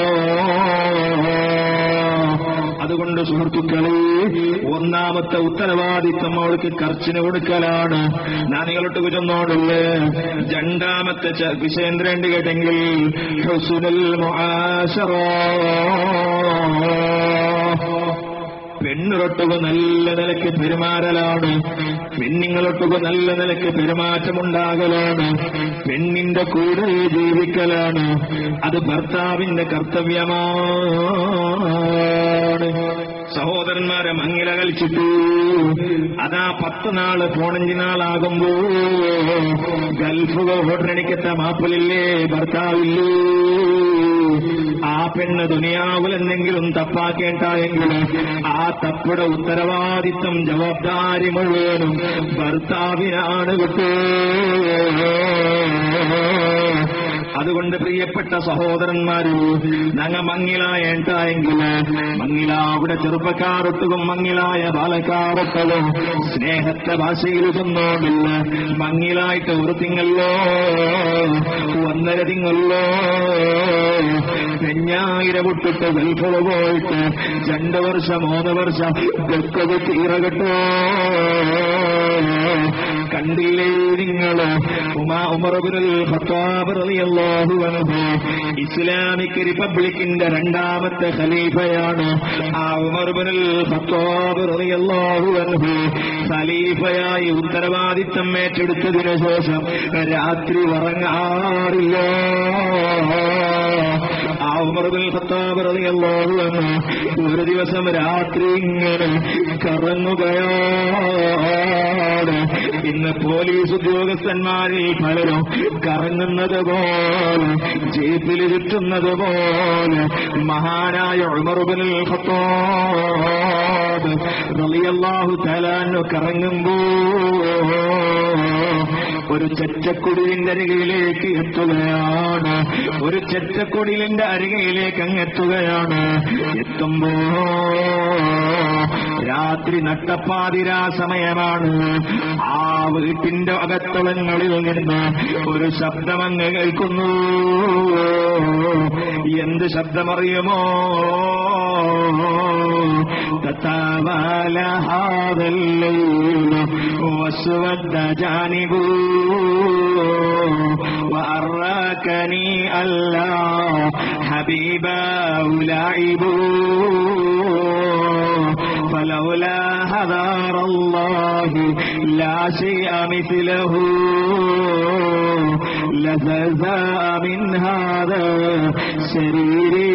അതുകൊണ്ട് സുഹൃത്തുക്കളെ ഒന്നാമത്തെ ഉത്തരവാദിത്വം അവൾക്ക് കർച്ചിന് കൊടുക്കലാണ് ഞാൻ നിങ്ങളോട്ട് ചെന്നോടുള്ളു രണ്ടാമത്തെ ച- വിശേന്ദ്രണ്ട് കേട്ടെങ്കിൽ ഹുസ്നുൽ മുആശറ പെണ്ണുറട്ടുക നല്ല നിലയ്ക്ക് പെരുമാറലാണ് പെണ്ണുങ്ങളൊട്ടുക നല്ല നിലയ്ക്ക് പെരുമാറ്റമുണ്ടാകലാണ് പെണ്ണിന്റെ കൂടെ ജീവിക്കലാണ് അത് ഭർത്താവിന്റെ കർത്തവ്യമാണ് സഹോദരന്മാരെ മങ്ങില കളിച്ചിട്ടു അതാ പത്ത് നാള് പോണഞ്ച് നാളാകുമ്പോ ഗൾഫ് ഹോട്ടലണിക്കത്ത മാപ്പിളില്ലേ ഭർത്താവില്ലേ ആ പെണ്ണ് ദുനിയാവിൽ എന്തെങ്കിലും തപ്പാക്കേണ്ടായെങ്കിൽ ആ തപ്പുടെ ഉത്തരവാദിത്വം ജവാബ്ദാരി മുഴുവനും ഭർത്താവിനാണ് കിട്ടൂ അതുകൊണ്ട് പ്രിയപ്പെട്ട സഹോദരന്മാര് ഞങ്ങ മങ്ങിലായേണ്ടായെങ്കിൽ മങ്ങില അവിടെ ചെറുപ്പക്കാരൊട്ടുകും മങ്ങിലായ ബാലക്കാരൊട്ടവും സ്നേഹത്തെ ഭാഷയിൽ ചെന്നോമില്ല മങ്ങിലായിട്ട് ഒരു തിങ്ങല്ലോ ഒന്നര തിങ്ങല്ലോ പെഞ്ഞായിരം വിട്ടിട്ട് ഗൾഫിൽ പോയിട്ട് രണ്ട് വർഷം മൂന്ന് വർഷം ഗൾഫത് തീരകട്ടോ കണ്ടില്ലേ നിങ്ങള് ഉമാ ഉമർബുൽ ഖത്താബ് റളിയല്ലാഹു അൻഹു ഇസ്ലാമിക് റിപ്പബ്ലിക്കിന്റെ രണ്ടാമത്തെ ഖലീഫയാണ് ആ ഉമർബുൽ ഖത്താബ് റളിയല്ലാഹു അൻഹു ഖലീഫയായി ഉത്തരവാദിത്തം ഏറ്റെടുത്തതിനു ശേഷം രാത്രി ഉറങ്ങാറില്ല ആ ഉമർബുൽ ഖത്താബ് റളിയല്ലാഹു അൻഹു ഒരു ദിവസം രാത്രി ഇങ്ങനെ കറങ്ങുകയാണ് ഇന്ന് പോലീസ് ഉദ്യോഗസ്ഥന്മാരിൽ പലരും കറങ്ങുന്നത് പോലെ ജീപ്പിൽ ചുറ്റുന്നത് പോലെ മഹാനായ ഉമർബുൽ ഖത്താബ് റളിയല്ലാഹു തആലാനു കറങ്ങുമ്പോ ഒരു ചെറ്റക്കുടിലിന്റെ അരികയിലേക്ക് എത്തുകയാണ് ഒരു ചെറ്റക്കുടിലിന്റെ അരികയിലേക്ക് അങ്ങ് എത്തുകയാണ് എത്തുമ്പോ രാത്രി രാത്രി നട്ടപ്പാതിരാ സമയമാണ് ആ വീട്ടിന്റെ അകത്തളങ്ങളിൽ നിന്ന് ഒരു ശബ്ദമങ്ങ് കേൾക്കുന്നു എന്ത് ശബ്ദമറിയുമോ تتوالى هذا الليل واسود جانبه وأراكني ألا حبيباه لاعبوا فلولا هذار الله لا شيء مثله لززا من هذا سريري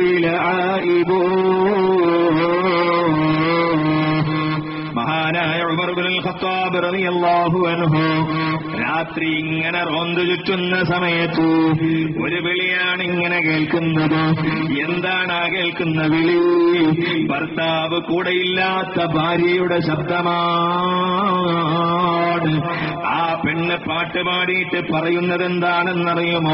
لعائبون മഹാനായ ഉമർ ബിൻ ഖത്താബ് റളിയല്ലാഹു അൻഹു രാത്രി ഇങ്ങനെ റോന്തു ചുറ്റുന്ന സമയത്ത് ഒരു വിളിയാണ് ഇങ്ങനെ കേൾക്കുന്നത് എന്താണ് ആ കേൾക്കുന്ന വിളി ഭർത്താവ് കൂടെയില്ലാത്ത ഭാര്യയുടെ ശബ്ദമാണ് ആ പെണ്ണ് പാട്ട് പാടിയിട്ട് പറയുന്നത് എന്താണെന്നറിയുമോ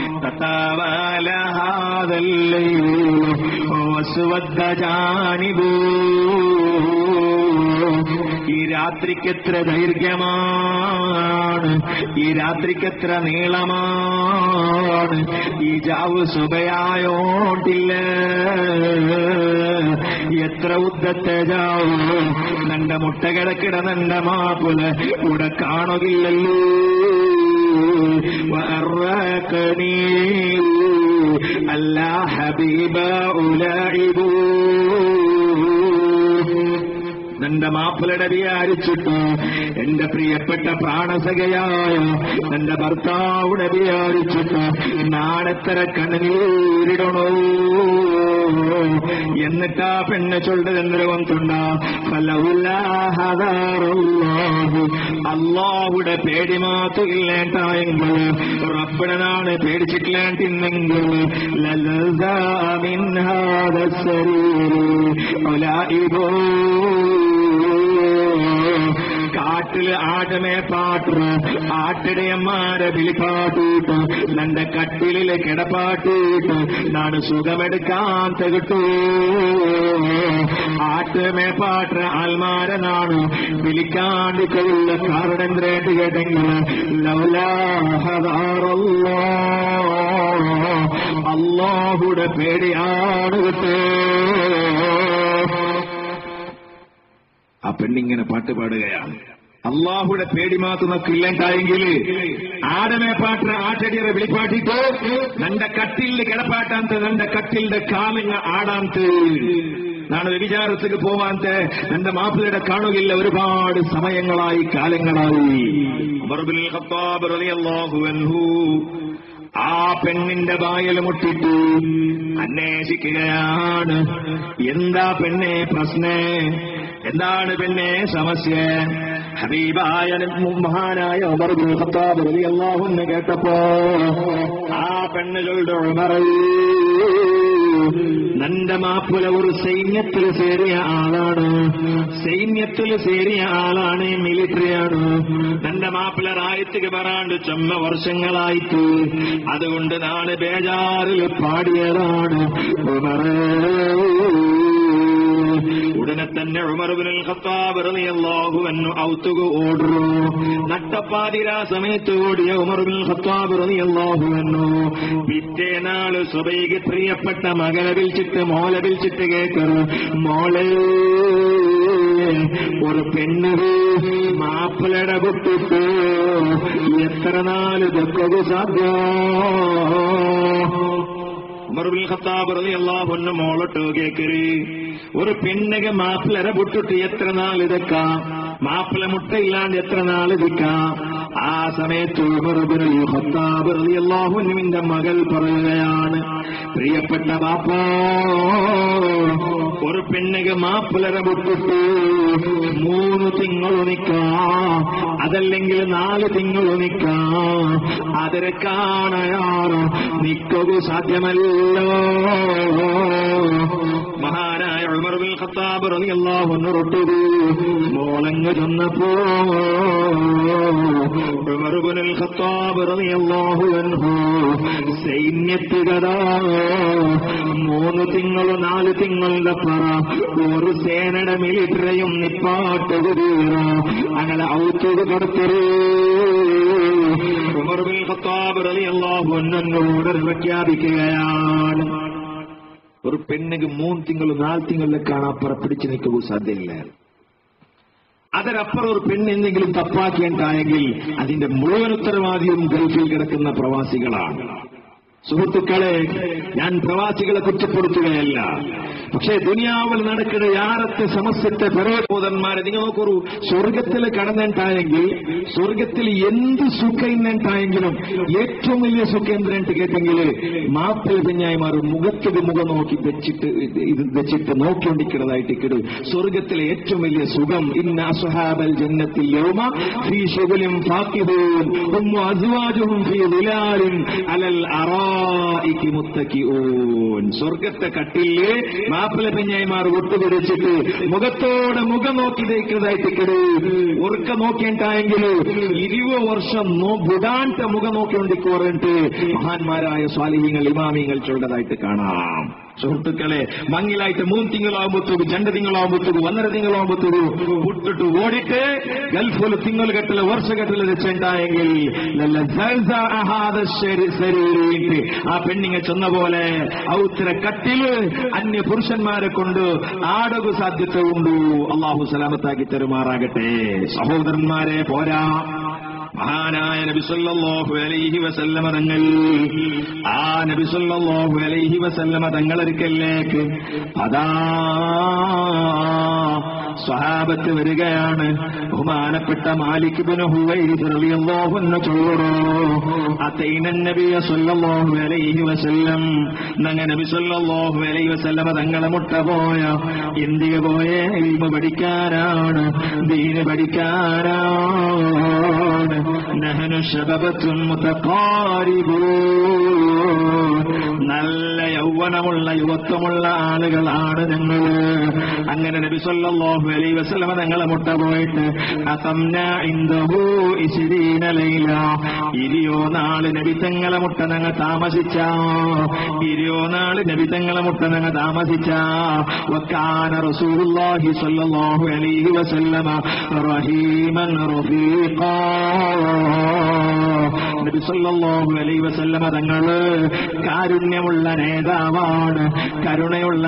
തത്താവാലഹാദല്ലേ വസുവദ്ദ ജാനിബൂ ഈ രാത്രിക്കെത്ര ദൈർഘ്യമാണ് ഈ രാത്രിക്കെത്ര നീളമാണ് ഈ ജാവ് സുഖയായോണ്ടില്ല എത്ര ഉദ്ദത്തെ ജാവ് നന്റെ മുട്ട കിടക്കിട നന്റെ മാപ്പുല ഇവിടെ കാണുകില്ലല്ലോ വറക്കനീ അല്ല ഹബീബ ഉലഇബൂ നിന്റെ മാപ്പിളയുടെ വിചാരിച്ചിട്ട് എന്റെ പ്രിയപ്പെട്ട പ്രാണസഖയായ എന്റെ ഭർത്താവിടെ വിചാരിച്ചിട്ട് നാളെത്തര കണ്ണുനീരിടണോ എന്നിട്ടാ പെണ്ണ് ചൊല്ലതെന്നിരവന്തുണ്ട അള്ളാഹുടെ പേടി മാത്രം ഇല്ലേണ്ടായെങ്കിൽ റബ്ബിടനാണ് പേടിച്ചിട്ടില്ലാണ്ടിന്നെങ്കിൽ കാട്ടില് ആടമേ പാട്ട് ആട്ടിടയന്മാരെ വിളിപ്പാട്ടിട്ട് നന്റെ കട്ടിലില് കിടപ്പാട്ടിട്ട് നാട് സുഖമെടുക്കാൻ തെകിട്ടു ആട്ടുമേ പാട്ട് ആൽമാരനാണ് വിളിക്കാണ്ട് കൊള്ള കാരണേന്ദ്രേട്ട് കേട്ടെങ്കിൽ അള്ളാഹുടെ പേടിയാണ് കേട്ടോ ആ പെണ്ണിങ്ങനെ പാട്ട് പാടുകയാണ് അള്ളാഹുടെ പേടി മാത്രം നമുക്ക് ഇല്ലാണ്ടായെങ്കിൽ ആടമേ പാട്ട് ആട്ടടിയറെ വിളിപ്പാട്ടിട്ട് നന്റെ കട്ടിലിൽ കിടപ്പാട്ടാന്ത് നന്റെ കട്ടിലിന്റെ കാലിങ്ങ ആടാന്ത് നാളെ വ്യഭിചാരത്തേക്ക് പോവാന്ത് നന്റെ മാപ്പിളയുടെ കാണുകയില്ല ഒരുപാട് സമയങ്ങളായി കാലങ്ങളായി ഉമർബിൻ ഖത്താബ് റളിയല്ലാഹു അൻഹു ആ പെണ്ണിന്റെ വായൽ മുട്ടിട്ട് അന്വേഷിക്കുകയാണ് എന്താ പെണ്ണെ പ്രശ്നേ എന്താണ് പെണ്ണെ സമസ്യ ഹബീബായ മഹാനായ ഉമർ ബിൻ ഖത്താബ് റളിയല്ലാഹു അൻഹു കേട്ടപ്പോ ആ പെണ്ണുകളുടെ ഉമർ നന്റെ മാപ്പുല ഒരു സൈന്യത്തിൽ ചേരിയ ആളാണ് സൈന്യത്തിൽ ചേരിയ ആളാണ് മിലിറ്ററിയാണ് തന്റെ മാപ്പിള റായത്തുക്ക് പറയാണ്ട് ചൊമ്മ വർഷങ്ങളായിട്ട് അതുകൊണ്ട് നാളെ ബേജാറിൽ പാടിയതാണ് ഉമറേ ഉടനെ തന്നെ ഉമർബിനുൽ ഖത്താബ് റളിയല്ലാഹു അൻഹു ഔത്തുക ഓടുന്നു നട്ടപ്പാതിരാ സമയത്ത് ഓടിയ ഉമർബിൻ ഖത്താബ് റളിയല്ലാഹു അൻഹു പിറ്റേനാള് സുബൈക്ക് പ്രിയപ്പെട്ട മകളെ വിളിച്ചിട്ട് മോളെ വിളിച്ചിട്ട് കേൾക്കുന്നു മോളെ ഒരു പെണ്ണ് മാപ്പിളയുടെ വിട്ടിട്ട് എത്ര നാല് ദുഃഖത് സാധ്യം ഉമർബിൻ ഖത്താബ് റളിയല്ലാഹു അൻഹു മോളട്ട് കേക്കരി ഒരു പെണ്ണുക മാപ്പിളര പൊട്ടിട്ട് എത്ര നാൾ ഇതക്കാം മാപ്പിള മുട്ടയില്ലാണ്ട് എത്ര നാൾ ഇരിക്കാം ആ സമയത്ത് ഉമർബിൻ ഖത്താബ് റളിയല്ലാഹു അൻഹുവിന്റെ മകൾ പറയുകയാണ് പ്രിയപ്പെട്ട ബാപ്പ ഒരു പെണ്ണുക മാപ്പിളര പൊട്ടിട്ട് മൂന്ന് തിങ്കൾ നിക്കാം അതല്ലെങ്കിൽ നാല് തിങ്കൾ നിക്കാം അതിരെ കാണയാറ് നിക്കുക സാധ്യമല്ലോ മഹാനായ ഉമർ ബിൻ ഖത്താബ് റളിയല്ലാഹു അൻഹു റൊട്ടു മോളങ്ങ് ചെന്നപ്പോ ഉമർ ബിൻ ഖത്താബ് റളിയല്ലാഹു അൻഹു സൈന്യത്തുകഥ മൂന്ന് തിങ്കളോ നാല് തിങ്ങളുടെ പറ ഒരു സേനയുടെ മിലിറ്ററിയും നിപ്പാട്ടുകീറ അങ്ങനെ ഔത്തുക കടത്തരൂ ഉമർ ബിൻ ഖത്താബ് റളിയല്ലാഹു അൻഹുവോട് പ്രഖ്യാപിക്കുകയാണ് ഒരു പെണ്ണിന് മൂന്ന് തിങ്കളും നാല് തിങ്കളിലേക്കാണ് അപ്പുറം പിടിച്ചു നിൽക്കുക സാധ്യമില്ല അതിനപ്പുറം ഒരു പെണ്ണ് എന്തെങ്കിലും തപ്പാക്കേണ്ടായെങ്കിൽ അതിന്റെ മുഴുവൻ ഉത്തരവാദിയും ഗൾഫിൽ കിടക്കുന്ന പ്രവാസികളാണ് സുഹൃത്തുക്കളെ ഞാൻ പ്രവാസികളെ കുറ്റപ്പെടുത്തുകയല്ല പക്ഷേ ദുനിയാവിൽ നടക്കുന്ന യാറത്തെ സമസ്യത്തെ പരമബോധന്മാരെ നിങ്ങൾ നോക്കൊരു സ്വർഗത്തിൽ കടന്നിട്ടായെങ്കിൽ സ്വർഗത്തിൽ എന്ത് സുഖം ഇന്നിട്ടായെങ്കിലും ഏറ്റവും വലിയ സുഖം എന്തിനായിട്ട് കേട്ടെങ്കിൽ മാപ്പിൾ കുഞ്ഞായിമാർ മുഖത്തുക മുഖം നോക്കി വെച്ചിട്ട് ഇത് വെച്ചിട്ട് നോക്കിക്കൊണ്ടിരിക്കുന്നതായിട്ട് കിടു സ്വർഗത്തിലെ ഏറ്റവും വലിയ സുഖം ഇന്ന അസുഹാബൽ ജന്നത്തിൽ യൗമ ഫീ ശുഗലും ഫാക്കിഹൂൻ ഉമ്മ അസ്വാജുഹും ഫീ ദിലാലിൻ അലൽ അറായിക്ക് മുത്തക്കിഊൻ സ്വർഗത്തെ കട്ടില് മാപ്പിള പെഞ്ഞായിമാർ ഒട്ടുപിടിച്ചിട്ട് മുഖത്തോടെ മുഖം നോക്കി തേക്കുന്നതായിട്ട് കിടു ഉറക്ക നോക്കിയിട്ടായെങ്കിൽ ഇരുപത് വർഷം നോ വിടാണ്ട മുഖം നോക്കിക്കൊണ്ടിരിക്കുവാറിട്ട് മഹാന്മാരായ സ്വാലിഹ്യങ്ങൾ ഇമാമിങ്ങൾ ചൊല്ലതായിട്ട് കാണാം സുഹൃത്തുക്കളെ മങ്ങിലായിട്ട് മൂന്ന് തിങ്കളാകുമ്പോഴത്തേക്ക് രണ്ട് തിങ്കളാകുമ്പോഴത്തേക്ക് ഒന്നര തിങ്കളാകുമ്പോഴത്തേക്ക് വിട്ടിട്ട് ഓടിട്ട് ഗൾഫിൽ തിങ്കൾ കെട്ടല് വർഷകെട്ടല് വെച്ചിട്ടായെങ്കിൽ നല്ല ജൽസാഹാദ ശരി- ശരീരയിട്ട് ആ പെണ്ണിങ്ങ ചെന്ന പോലെ ഔത്തര കട്ടില് അന്യ പുരുഷന്മാരെ കൊണ്ട് ആടകു സാധ്യത ഉണ്ടു അള്ളാഹു സലാമത്താക്കി തരുമാറാകട്ടെ സഹോദരന്മാരെ പോരാ മഹാനായ നബി സല്ലല്ലാഹു അലൈഹി വസല്ലമ തങ്ങൾ ആ നബി സല്ലല്ലാഹു അലൈഹി വസല്ലമ തങ്ങളൊരിക്കലേക്ക് അതാ സ്വഹാബത്ത് വരികയാണ് ബഹുമാനപ്പെട്ട മാലിക് ബിൻ ഹുവൈസ് റളിയല്ലാഹു അൻഹു ചൊല്ലറോ അതൈന നബിയ സല്ലല്ലാഹു അലൈഹി വസല്ലം നങ്ങ നബി സല്ലല്ലാഹു അലൈഹി വസല്ലമ തങ്ങളെ മുട്ട പോയ ഇന്ത്യ പോയ ഇൽമ പഠിക്കാനാണ് ദീന് പഠിക്കാനാണ് നഹനു ശബബത്തും മുതഖാരിബൂൻ നല്ല യൗവനമുള്ള യുവത്വമുള്ള ആളുകളാണ് ഞങ്ങൾ അങ്ങനെ നബി സല്ലല്ലാഹു അലൈഹി വസല്ലമ ഞങ്ങളെ മുട്ട പോയിട്ട് അസംന ഇൻദഹു ഇശ്രീന ലൈല ഇരിയോ നാള് നബി തങ്ങളെ മുട്ട ഞങ്ങൾ താമസിച്ച ഇരിയോ നാള് നബി തങ്ങളെ മുട്ട ഞങ്ങൾ താമസിച്ച വക്കാന റസൂലുള്ളാഹി സ്വല്ലല്ലാഹു അലൈഹി വസല്ലമ റഹീമൻ റഫീഖാ നബി സല്ലല്ലാഹു അലൈഹി വസല്ലമ തങ്ങള് കാരുണ്യമുള്ള നേതാവാണ് കരുണയുള്ള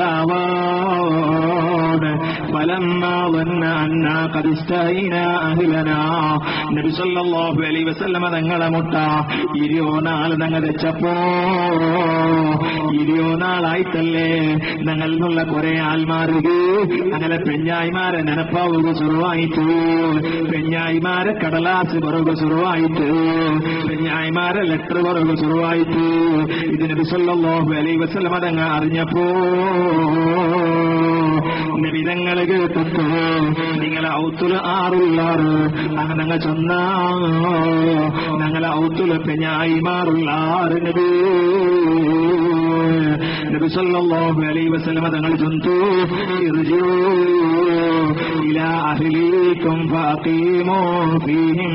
നേതാവാണ് ഫലമ്മാ വന്ന അന്നാ ഖദ് ഇസ്തൈനാ അഹ്ലനാ നബി സല്ലല്ലാഹു അലൈഹി വസല്ലമ തങ്ങളെ മുട്ട ഇരുപോ നാൾ ഞങ്ങൾ വെച്ചപ്പോ ഇരുപോ നാളായിട്ടല്ലേ ഞങ്ങൾ നിന്നുള്ള കുറെ ആൾമാർക്ക് അങ്ങനെ പെഞ്ഞായിമാരെ നെനപ്പാവുക സുറുവായിട്ട് പെഞ്ഞായിമാരെ കടലാസ് പറയുക സുറുവായിട്ട് പെഞ്ഞായിമാരെ ലെറ്റർ പറയുക സുറുവായിട്ട് ഇത് നബി സല്ലല്ലാഹു അലൈഹി വസല്ലമ തങ്ങൾ അറിഞ്ഞപ്പോ നബിതങ്ങള് കേട്ടിട്ട് നിങ്ങളെ ഔത്തുല് ആറുള്ളാറ് അങ്ങനെ ഞങ്ങൾ ചെന്ന ഞങ്ങളെ ഔത്തുല് പെഞ്ഞായി മാറുള്ളാറ് നബി നബി സല്ലല്ലാഹു അലൈഹി വസല്ലമ തങ്ങൾ ചൊന്തു ഇർജിഊ ഇലാ അഹ്ലീകും ഫഅഖീമൂ ഫീഹിം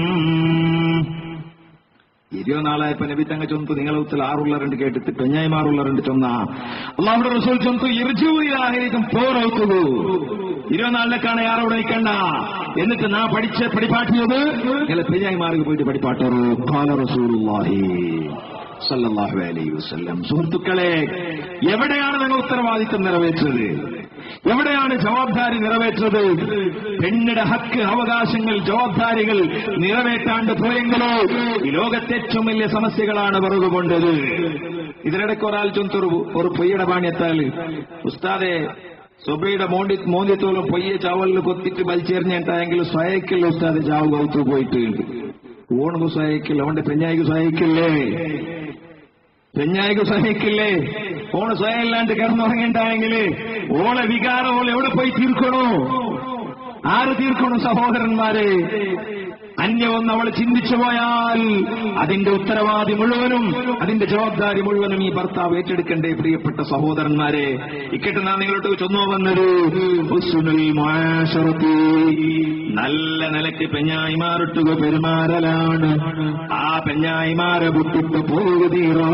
ഇരുപത്തിനാലായപ്പോ നബി തങ്ങ ചൊന്തു നിങ്ങളെ ഉത്തൽ ആറുള്ളറുണ്ട് കേട്ടിട്ട് പെഞ്ഞായിമാറുള്ളറുണ്ട് ചൊന്ന അള്ളാഹുടെ റസൂൽ ചൊന്തു ഇർജുവിലായിരിക്കും പോറൗത്തുകു ഇരുപത്തിനാലിലേക്കാണ് ആറോടെ നിൽക്കണ്ട എന്നിട്ട് നാ പഠിച്ച പഠിപ്പാട്ടിയത് നിങ്ങളെ പെഞ്ഞായിമാർക്ക് പോയിട്ട് പഠിപ്പാട്ടറു ഖാല റസൂലുള്ളാഹി സല്ലല്ലാഹു അലൈഹി വസല്ലം സുഹൃത്തുക്കളെ എവിടെയാണ് നിങ്ങൾ ഉത്തരവാദിത്വം നിറവേറ്റത് എവിടെയാണ് ജവാബ്ദാരി നിറവേറ്റത് പെണ്ണിടെ ഹക്ക് അവകാശങ്ങൾ ജവാബ്ദാരികൾ നിറവേറ്റാണ്ട് പോയെങ്കിലോ ഈ ലോകത്തെ ഏറ്റവും വലിയ സമസ്യകളാണ് പിറകുകൊണ്ടത് ഇതിനിടയ്ക്ക് ഒരാൾ ചൊന്തൊരു ഒരു പൊയ്യുടെ പാണ്യത്താൽ ഉസ്താദെ സൊബയുടെ മോണ്ടി മോന്തിത്തോലും പൊയ്യെ ചാവലിൽ കൊത്തിട്ട് വലിച്ചെറിഞ്ഞിട്ടായെങ്കിൽ സ്വയക്കില്ല ഉസ്താദ് ചാവ് കൗത്തു പോയിട്ട് ഊണുക്ക് സ്വയക്കില്ല അവന്റെ പെഞ്ഞായിക്ക് സ്വയക്കില്ലേ പെഞ്ഞായിക്ക് സഹിക്കില്ലേ ഓണ് സ്വയം ഇല്ലാണ്ട് കിടന്നുറങ്ങിണ്ടായെങ്കില് ഓളെ വികാരം ഓൾ എവിടെ പോയി തീർക്കണോ ആര് തീർക്കണോ സഹോദരന്മാരെ അന്യമൊന്ന് അവൾ ചിന്തിച്ചു പോയാൽ അതിന്റെ ഉത്തരവാദി മുഴുവനും അതിന്റെ ജവാബ്ദാരി മുഴുവനും ഈ ഭർത്താവ് ഏറ്റെടുക്കണ്ടേ പ്രിയപ്പെട്ട സഹോദരന്മാരെ ഇക്കട്ടെ ഞാൻ നിങ്ങളോട് ചൊന്നു വന്നത് ഹുസ്നുൽ മുആശറത്തി. നല്ല നിലയ്ക്ക് പെഞ്ഞായിമാറിട്ടുക പെരുമാറലാണ് ആ പെഞ്ഞായിമാരെ വിട്ടിട്ട് പോകുതീറോ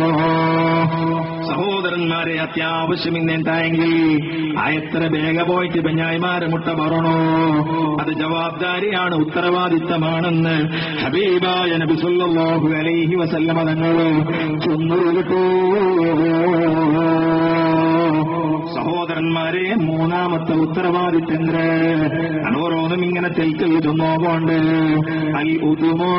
സഹോദരന്മാരെ അത്യാവശ്യം ഇന്നുണ്ടായെങ്കിൽ ആ എത്ര വേഗ പോയിട്ട് പെഞ്ഞായിമാരെ മുട്ട പറണോ അത് ജവാബ്ദാരിയാണ് ഉത്തരവാദിത്തമാണെന്ന് ഹബീബായ നബി സല്ലല്ലാഹു അലൈഹി വസല്ലമ തങ്ങൾ ചൊന്നുരുട്ടോ സഹോദരന്മാരെ മൂന്നാമത്തെ ഉത്തരവാദിത്തന്ദ്ര ഓരോന്നും ഇങ്ങനെ തെൽക്കൽ ചൊന്നോകൊണ്ട് അൽ ഉതുമോ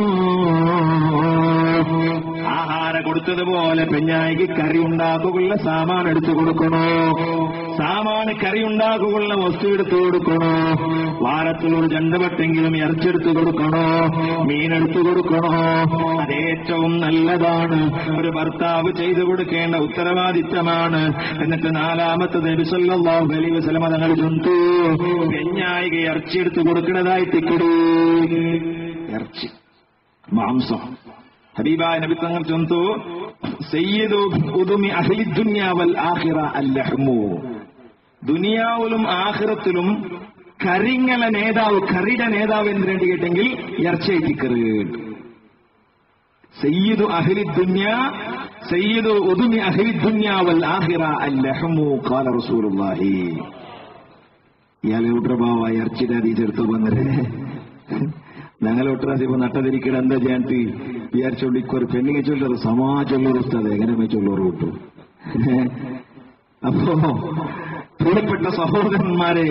ആഹാര കൊടുത്തതുപോലെ പെഞ്ഞായിക്ക് കറി ഉണ്ടാക്കുള്ള സാമാൻ എടുത്തു കൊടുക്കണോ സാമാന് കറി ഉണ്ടാക്കുള്ള വസ്തു എടുത്തു കൊടുക്കണോ വാരത്തിൽ ഒരു രണ്ടുപട്ടെങ്കിലും ഇറച്ചെടുത്തു കൊടുക്കണോ മീനെടുത്തു കൊടുക്കണോ അത് ഏറ്റവും നല്ലതാണ് ഒരു ഭർത്താവ് ചെയ്തു കൊടുക്കേണ്ട ഉത്തരവാദിത്തമാണ് എന്നിട്ട് നാലാമത്തെ നബിസല്ലാഹു അലൈഹി വസല്ലമ തങ്ങൾ ചൊന്തു പെഞ്ഞായിക ഇറച്ചി എടുത്തു കൊടുക്കുന്നതായിട്ട് ഇക്കിടൂ ഇറച്ചി മാംസം ഹബീബായ നബി തങ്ങൾ ചൊന്തു സയ്യിദു ഉദുമി അഹ്ലി ദുനിയ വൽ ആഖിറ അല്ലഹ്മു ദുനിയാവിലും ആഖിറത്തിലും കരിങ്ങളെ നേതാവ് കറിയുടെ നേതാവ് എന്ന് വേണ്ടി കേട്ടെങ്കിൽ ഇറച്ചയറ്റിക്കറ് സയ്യിദു അഹ്ലി ദുനിയ സയ്യിദു ഉദുമി അഹ്ലി ദുനിയ വൽ ആഖിറ അല്ലഹ്മു ഖാല റസൂലുള്ളാഹി ഇയാളെ ഉട്രഭാവ ഇറച്ചിയുടെ അതീതെടുത്തു വന്നേ ഞങ്ങളെ ഒട്ടരാശിപ്പോ നട്ടതിരിക്കട എന്താ ചെയ്യാൻ വിചാരിച്ചോണ്ട് ഇക്കൊരു പെണ്ണിങ്ങെ ചൊല്ലൊരു സമാ ചൊല്ലൊരു ഉസ്താദ് എങ്ങനെ ചൊല്ലൊരു കിട്ടു അപ്പോ പ്രിയപ്പെട്ട സഹോദരന്മാരെ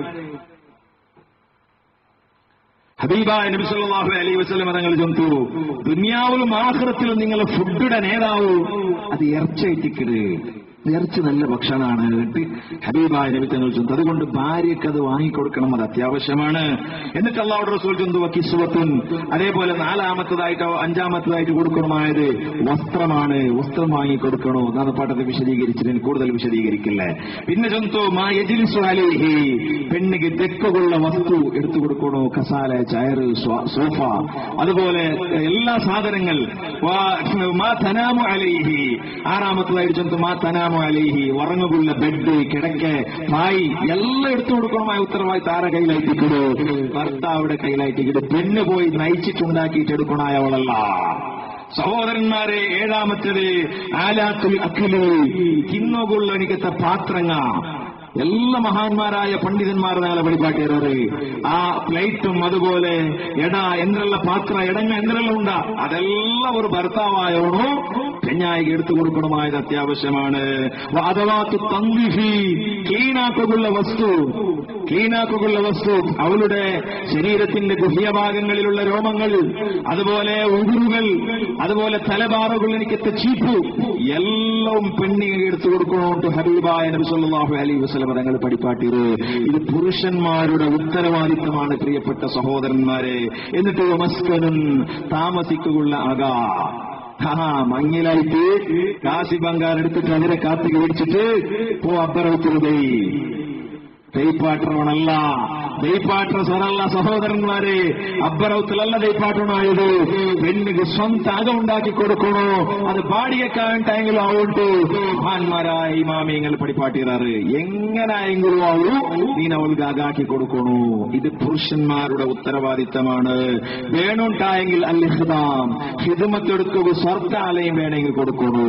ഹബീബായ നബി സല്ലല്ലാഹു അലൈഹി വസല്ലം തങ്ങൾ ചൊന്തു ദുനിയാവിലും ആഖിറത്തിലും നിങ്ങളെ ഫുഡിയുടെ നേതാവ് അത് ഇറച്ചയറ്റിക്കരുത് ഇറച്ചി നല്ല ഭക്ഷണമാണ് എന്നിട്ട് ഹബീബായ നബി തങ്ങൾ ചൊന്തു അതുകൊണ്ട് ഭാര്യയ്ക്ക് അത് വാങ്ങിക്കൊടുക്കണം അത് അത്യാവശ്യമാണ് എന്നിട്ട് അള്ളാഹു റസൂൽ ചൊന്തു കിസ്വത്തുൻ അതേപോലെ നാലാമത്തതായിട്ടോ അഞ്ചാമത്തതായിട്ട് കൊടുക്കണമായത് വസ്ത്രമാണ് വസ്ത്രം വാങ്ങിക്കൊടുക്കണോ എന്നാണ് പാട്ടത്തെ വിശദീകരിച്ചിട്ട് കൂടുതൽ വിശദീകരിക്കില്ലേ പിന്നെ ചൊന്തു മാ യജിലിസു അലൈഹി പെണ്ണിക്ക് തെക്കുള്ള വസ്തു എടുത്തു കൊടുക്കണോ കസാല ചയറ് സ്വ- സോഫ അതുപോലെ എല്ലാ സാധനങ്ങൾ വാ- മാ തനാമു അലൈഹി ആറാമത്തതായിട്ട് ചൊന്തു മാ തനാമു അലൈഹി ഉറങ്ങുള്ള ബെഡ് കിടക്ക് പായി എല്ലാം എടുത്തു കൊടുക്കണമായ ഉത്തരവായി താര കയ്യിലായിട്ടിക്കിടു ഭർത്താവിടെ കയ്യിലായിട്ടിക്കിടു പെണ്ണ് പോയി നയിച്ചിട്ടുണ്ടാക്കിയിട്ട് എടുക്കണായ അവളല്ല സഹോദരന്മാരെ ഏഴാമത്തത് ആലാത്തുൽ അഖിലു തിന്നുകൊള്ള എനിക്കത്തെ പാത്രങ്ങ എല്ലാ മഹാന്മാരായ പണ്ഡിതന്മാർ ഞങ്ങളെ വെളിപ്പാട്ടിയററ് ആ പ്ലേറ്റും അതുപോലെ എട എന്നുള്ള പാത്ര എടങ്ങ എന്തെല്ലാം ഉണ്ടാ അതെല്ലാം ഒരു ഭർത്താവായോണോ പെഞ്ഞായിക്ക് എടുത്തു കൊടുക്കണമായത് അത്യാവശ്യമാണ് അഥവാത്ത് തന്തിഹി ക്ലീനാക്കുള്ള വസ്തു ക്ലീനാക്കുള്ള വസ്തു അവളുടെ ശരീരത്തിന്റെ ഗുഹ്യഭാഗങ്ങളിലുള്ള രോമങ്ങൾ അതുപോലെ ഉതിരുകൾ അതുപോലെ തലബാറുകൾ എനിക്കത്തെ ചീപ്പ് എല്ലാം പെണ്ണിಗೆ എടുത്തു കൊടുക്കണോട്ട് ഹബീബായ നബി സല്ലല്ലാഹു അലൈഹി വസല്ലം തങ്ങൾ പഠിപ്പാട്ടിയത് ഇത് പുരുഷന്മാരുടെ ഉത്തരവാദിത്തമാണ് പ്രിയപ്പെട്ട സഹോദരന്മാരെ എന്നിട്ട് മസ്കനും താമസിക്കുള്ള അക ആ മങ്ങിലായിട്ട് കാശി ബംഗാർ എടുത്തിട്ട് അതിനെ കാത്തിക്ക് പിടിച്ചിട്ട് പോ അപ്പറത്തുള്ളതേ ദൈപ്പാട്ടണമല്ല ദൈപ്പാട്ട സ്വരല്ല സഹോദരന്മാരെ അബ്ബറൗത്തിലല്ല ദൈപ്പാട്ടണമായത് പെണ്ണിന് സ്വന്തം അകം ഉണ്ടാക്കി കൊടുക്കണോ അത് ബാടിയക്കാണ്ടായെങ്കിലും ആവട്ടെ മഹാന്മാരായ ഇമാമിയങ്ങൾ പഠിപ്പാട്ടിയറാറ് എങ്ങനായെങ്കിലും ആവൂ നീ അവൾക്ക് അകാക്കി കൊടുക്കണോ ഇത് പുരുഷന്മാരുടെ ഉത്തരവാദിത്തമാണ് വേണുണ്ടായെങ്കിൽ അല്ലിഹദാം ഹിദമത്തെടുക്കുക സ്വർഗാലയം വേണമെങ്കിൽ കൊടുക്കണോ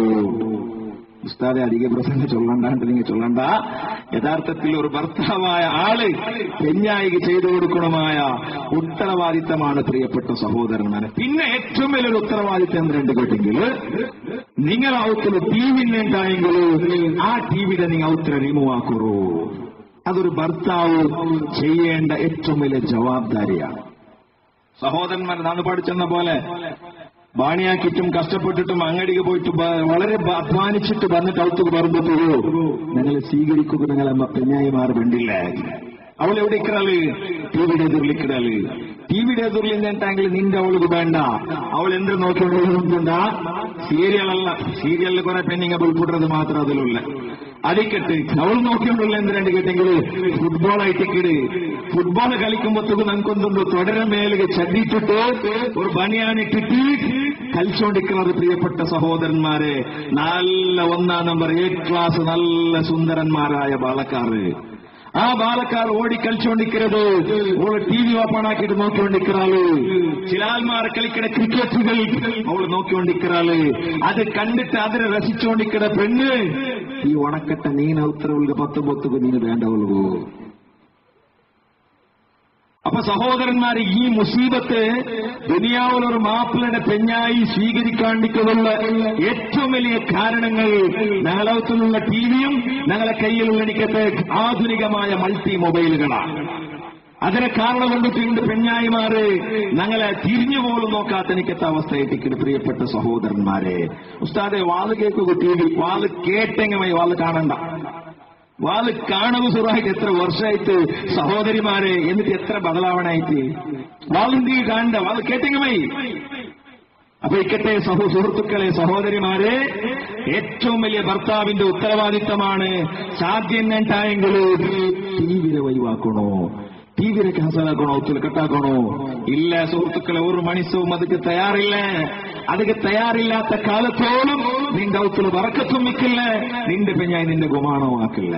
ഉസ്താദെ അധിക പ്രസംഗം ചൊല്ലണ്ടാണ്ട് നിങ്ങൾ ചൊല്ലണ്ട യഥാർത്ഥത്തിൽ ഒരു ഭർത്താവായ ആള് പെഞ്ഞായിക്ക് ചെയ്തു കൊടുക്കണമായ ഉത്തരവാദിത്തമാണ് പ്രിയപ്പെട്ട സഹോദരന്മാരെ പിന്നെ ഏറ്റവും വലിയൊരു ഉത്തരവാദിത്തം എന്ന് രണ്ട് കേട്ടെങ്കിൽ നിങ്ങൾ ഔത്തിൽ ടി വി ഉണ്ടായെങ്കിൽ ആ ടി വിയുടെ നിങ്ങൾ ഔത്തര റിമൂവ് ആക്കുറൂ അതൊരു ഭർത്താവ് ചെയ്യേണ്ട ഏറ്റവും വലിയ ജവാബ്ദാരിയാണ് സഹോദരന്മാർ നാന്ന് പഠിച്ചെന്ന പോലെ ബാണിയാക്കിയിട്ടും കഷ്ടപ്പെട്ടിട്ടും അങ്ങടിക്ക് പോയിട്ട് ബ- വളരെ ബ- അധ്വാനിച്ചിട്ട് വന്നിട്ട് ഔത്തുക്ക് പറയുമ്പോഴോ ഞങ്ങൾ സ്വീകരിക്കുക ഞങ്ങളെ പെഞ്ഞായിമാർ വേണ്ടില്ല അവൾ എവിടെ ഇക്കറാള് ടിവിയുടെ എതിർലിക്കറാള് ടിവിയുടെ എതിർലിൽ നിന്നിട്ടെങ്കിൽ നിന്റെ അവൾക്ക് വേണ്ട അവൾ എന്ത് നോക്കിക്കൊണ്ടാ സീരിയലല്ല സീരിയലിൽ കുറെ പെണ്ണിങ്ങ ഉൾപ്പെടുന്നത് മാത്രം അതിലുള്ള അടിക്കട്ട് അവൾ നോക്കിയോണ്ടുള്ള എന്തിനാണ്ട് കേട്ടെങ്കിൽ ഫുട്ബോൾ ആയിട്ടിക്കിട് ഫുട്ബോൾ കളിക്കുമ്പോഴത്തേക്ക് നമുക്കൊന്നുണ്ട് തുടരെ മേലുക ചതിച്ചിട്ട് ഒരു ബനിയാനിട്ടിട്ട് കളിച്ചോണ്ടിരിക്കുന്നത് പ്രിയപ്പെട്ട സഹോദരന്മാരെ നല്ല ഒന്നാം നമ്പർ എ ക്ലാസ് നല്ല സുന്ദരന്മാരായ ബാലക്കാറ് ആ ബാലക്കാർ ഓടി കളിച്ചോണ്ടിരിക്കുന്നത് ഓള് ടി വി ഓപ്പണാക്കിയിട്ട് നോക്കിക്കൊണ്ടിരിക്കാള് ചില ആൾമാർ കളിക്കുന്ന ക്രിക്കറ്റുകൾ അവള് നോക്കിക്കൊണ്ടിരിക്കാള് അത് കണ്ടിട്ട് അതിനെ രസിച്ചുകൊണ്ടിരിക്കുന്ന പെണ്ണ് ഈ ഉണക്കട്ട നീന ഉത്തരവുള്ള പത്ത് പൊത്തുക്ക് നീന് വേണ്ടവുള്ളൂ അപ്പൊ സഹോദരന്മാര് ഈ മുസീബത്ത് ദുനിയാവിലൊരു മാപ്പിളയുടെ പെഞ്ഞായി സ്വീകരിക്കാണ്ടിക്കുള്ള ഏറ്റവും വലിയ കാരണങ്ങൾ ഞങ്ങളകത്തുള്ള ടിവിയും ഞങ്ങളെ കയ്യിലുള്ള എനിക്കത്തെ ആധുനികമായ മൾട്ടി മൊബൈലുകളാണ് അതിനെ കാരണം കൊണ്ടിട്ടുണ്ട് പെഞ്ഞായിമാര് ഞങ്ങളെ തിരിഞ്ഞു പോലും നോക്കാത്ത എനിക്കത്തെ അവസ്ഥയായിട്ടിരിക്കുന്നു പ്രിയപ്പെട്ട സഹോദരന്മാരെ ഉസ്താദെ വാത് കേൾക്കുക ടി വി വാത് കേട്ടെങ്ങമായി വാത് കാണണ്ട വാത് കാണവ് സുറായിട്ട് എത്ര വർഷമായിട്ട് സഹോദരിമാരെ എന്നിട്ട് എത്ര ബദലാവണായിട്ട് വാളുന്തി കാണണ്ട വാത് കേട്ടെങ്ങമായി അപ്പൊ ഇക്കട്ടെ സഹോ സുഹൃത്തുക്കളെ സഹോദരിമാരെ ഏറ്റവും വലിയ ഭർത്താവിന്റെ ഉത്തരവാദിത്തമാണ് സാധ്യം നേട്ടായെങ്കിൽ ടിവിയിലെ ഒഴിവാക്കണോ ടിവിയിലെ ക്യാൻസലാക്കണോ ഒത്തിരി കട്ടാക്കണോ ഇല്ല സുഹൃത്തുക്കളെ ഒരു മണിസവും ಅದಕ್ಕೆ തയ്യാറില്ല ಅದಕ್ಕೆ തയ്യാറില്ലാത്ത കാലത്തോളം നിന്റെ ഔത്തിൽ വറക്കത്തും മിക്കില്ല നിന്റെ പെഞ്ഞായി നിന്റെ ഗുമാണമാക്കില്ല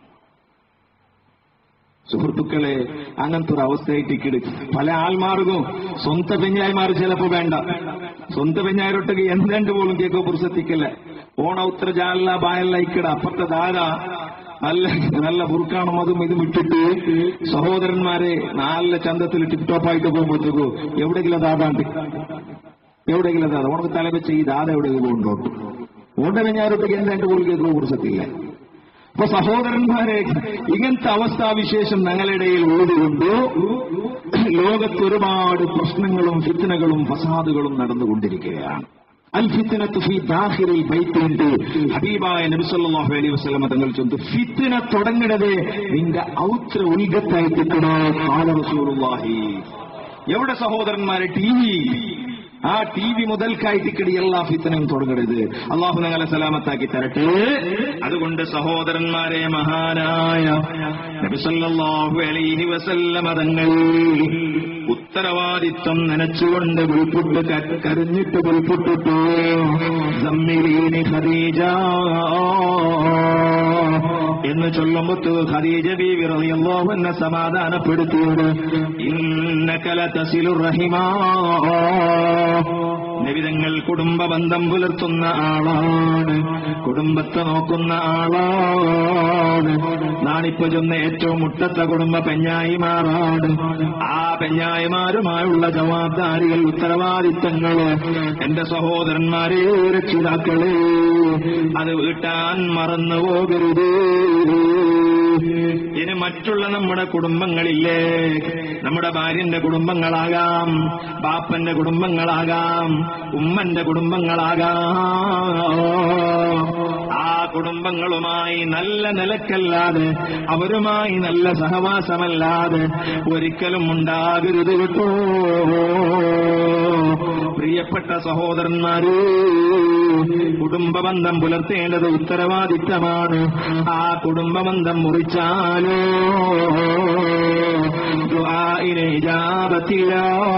സുഹൃത്തുക്കളെ അങ്ങനത്തെ ഒരു അവസ്ഥയായിട്ടിക്കിട് പല ആൾമാർക്കും സ്വന്ത പെഞ്ഞായിമാർ ചിലപ്പോ വേണ്ട സ്വന്ത പെഞ്ഞായിരൊട്ടക്ക് എന്തെണ്ട് പോലും കേക്കോ പുറത്തെത്തിക്കില്ല ഓണ ഉത്തര ജാല ബായല്ല ഇക്കട അപ്പുറത്തെ ധാര നല്ല നല്ല ബുർക്കാണും അതും ഇതും ഇട്ടിട്ട് സഹോദരന്മാരെ നല്ല ചന്തത്തിൽ ടിപ് ടോപ്പായിട്ട് പോകുമ്പോഴത്തേക്കോ എവിടെയെങ്കിലും ദാദാണ്ട് എവിടെയെങ്കിലും ദാദ ഉണക്ക് തല വെച്ച് ഈ ദാദ എവിടെയെങ്കിലും ഉണ്ടോട്ട് ഓണ്ട പെഞ്ഞായിരൊട്ടക്ക് എന്തെണ്ട് പോലും കേക്കോ പുറത്തെത്തില്ല അപ്പൊ സഹോദരന്മാരെ ഇങ്ങനത്തെ അവസ്ഥാവിശേഷം ഞങ്ങളിടയിൽ ഉള്ളതുകൊണ്ട് ലോകത്ത് ഒരുപാട് പ്രശ്നങ്ങളും ഫിത്തനകളും ഫസാദുകളും നടന്നുകൊണ്ടിരിക്കുകയാണ് അൽ ഫിത്തനത്ത് ഫി ദാഹിറിൽ ബൈത്തുണ്ട് ഹബീബായ നബി സല്ലല്ലാഹു അലൈഹി വസല്ലം തങ്ങൾ ചൊല്ലുന്നു ഫിത്തന തുടങ്ങുന്നത് നിന്റെ ഔത്ര ഉൽഗത്തായിട്ടിക്കണോ കാല റസൂലുള്ളാഹി എവിടെ സഹോദരന്മാരെ ടി വി ആ ടി വി മുതൽക്കായിട്ടിക്കടി എല്ലാ ഫിത്തനയും തുടങ്ങരുത് അള്ളാഹു ഞങ്ങളെ സലാമത്താക്കി തരട്ടെ അതുകൊണ്ട് സഹോദരന്മാരെ മഹാനായ നബിസല്ലാഹു അലൈഹി വസല്ലമ തങ്ങൾ ഉത്തരവാദിത്വം നനച്ചുകൊണ്ട് വിൾപുട്ട് ക- കരഞ്ഞിട്ട് വിൾപുട്ടിട്ടു സമ്മിലീനി ഖദീജ എന്ന് ചൊല്ലുമ്പോ ഖദീജ ബീവി റളിയല്ലാഹു അൻഹ സമാധാനപ്പെടുത്തിയത് ഇന്നകല തസിലുർ റഹിമാ നബിതങ്ങൾ കുടുംബ ബന്ധം പുലർത്തുന്ന ആളാണ് കുടുംബത്തെ നോക്കുന്ന ആളാണ് നാണിപ്പോ ചെന്ന ഏറ്റവും മുട്ടത്ത കുടുംബ പെഞ്ഞായിമാറാണ് ആ പെഞ്ഞായിമാരുമായുള്ള ജവാബ്ദാരികൾ ഉത്തരവാദിത്തങ്ങള് എന്റെ സഹോദരന്മാരെ രക്ഷിതാക്കളെ അത് വീട്ടാൻ മറന്നു പോകരുത് ഇനി മറ്റുള്ള നമ്മുടെ കുടുംബങ്ങളില്ലേ നമ്മുടെ ഭാര്യന്റെ കുടുംബങ്ങളാകാം ബാപ്പന്റെ കുടുംബങ്ങളാകാം ഉമ്മന്റെ കുടുംബങ്ങളാകാം ആ കുടുംബങ്ങളുമായി നല്ല നിലക്കല്ലാതെ അവരുമായി നല്ല സഹവാസമല്ലാതെ ഒരിക്കലും ഉണ്ടാകരുത് കേട്ടോ പ്രിയപ്പെട്ട സഹോദരന്മാരേ കുടുംബബന്ധം പുലർത്തേണ്ടത് ഉത്തരവാദിത്തമാണ് ആ കുടുംബബന്ധം മുറിച്ചാലോ ദുആഇന് ഇജാബത്തില്ല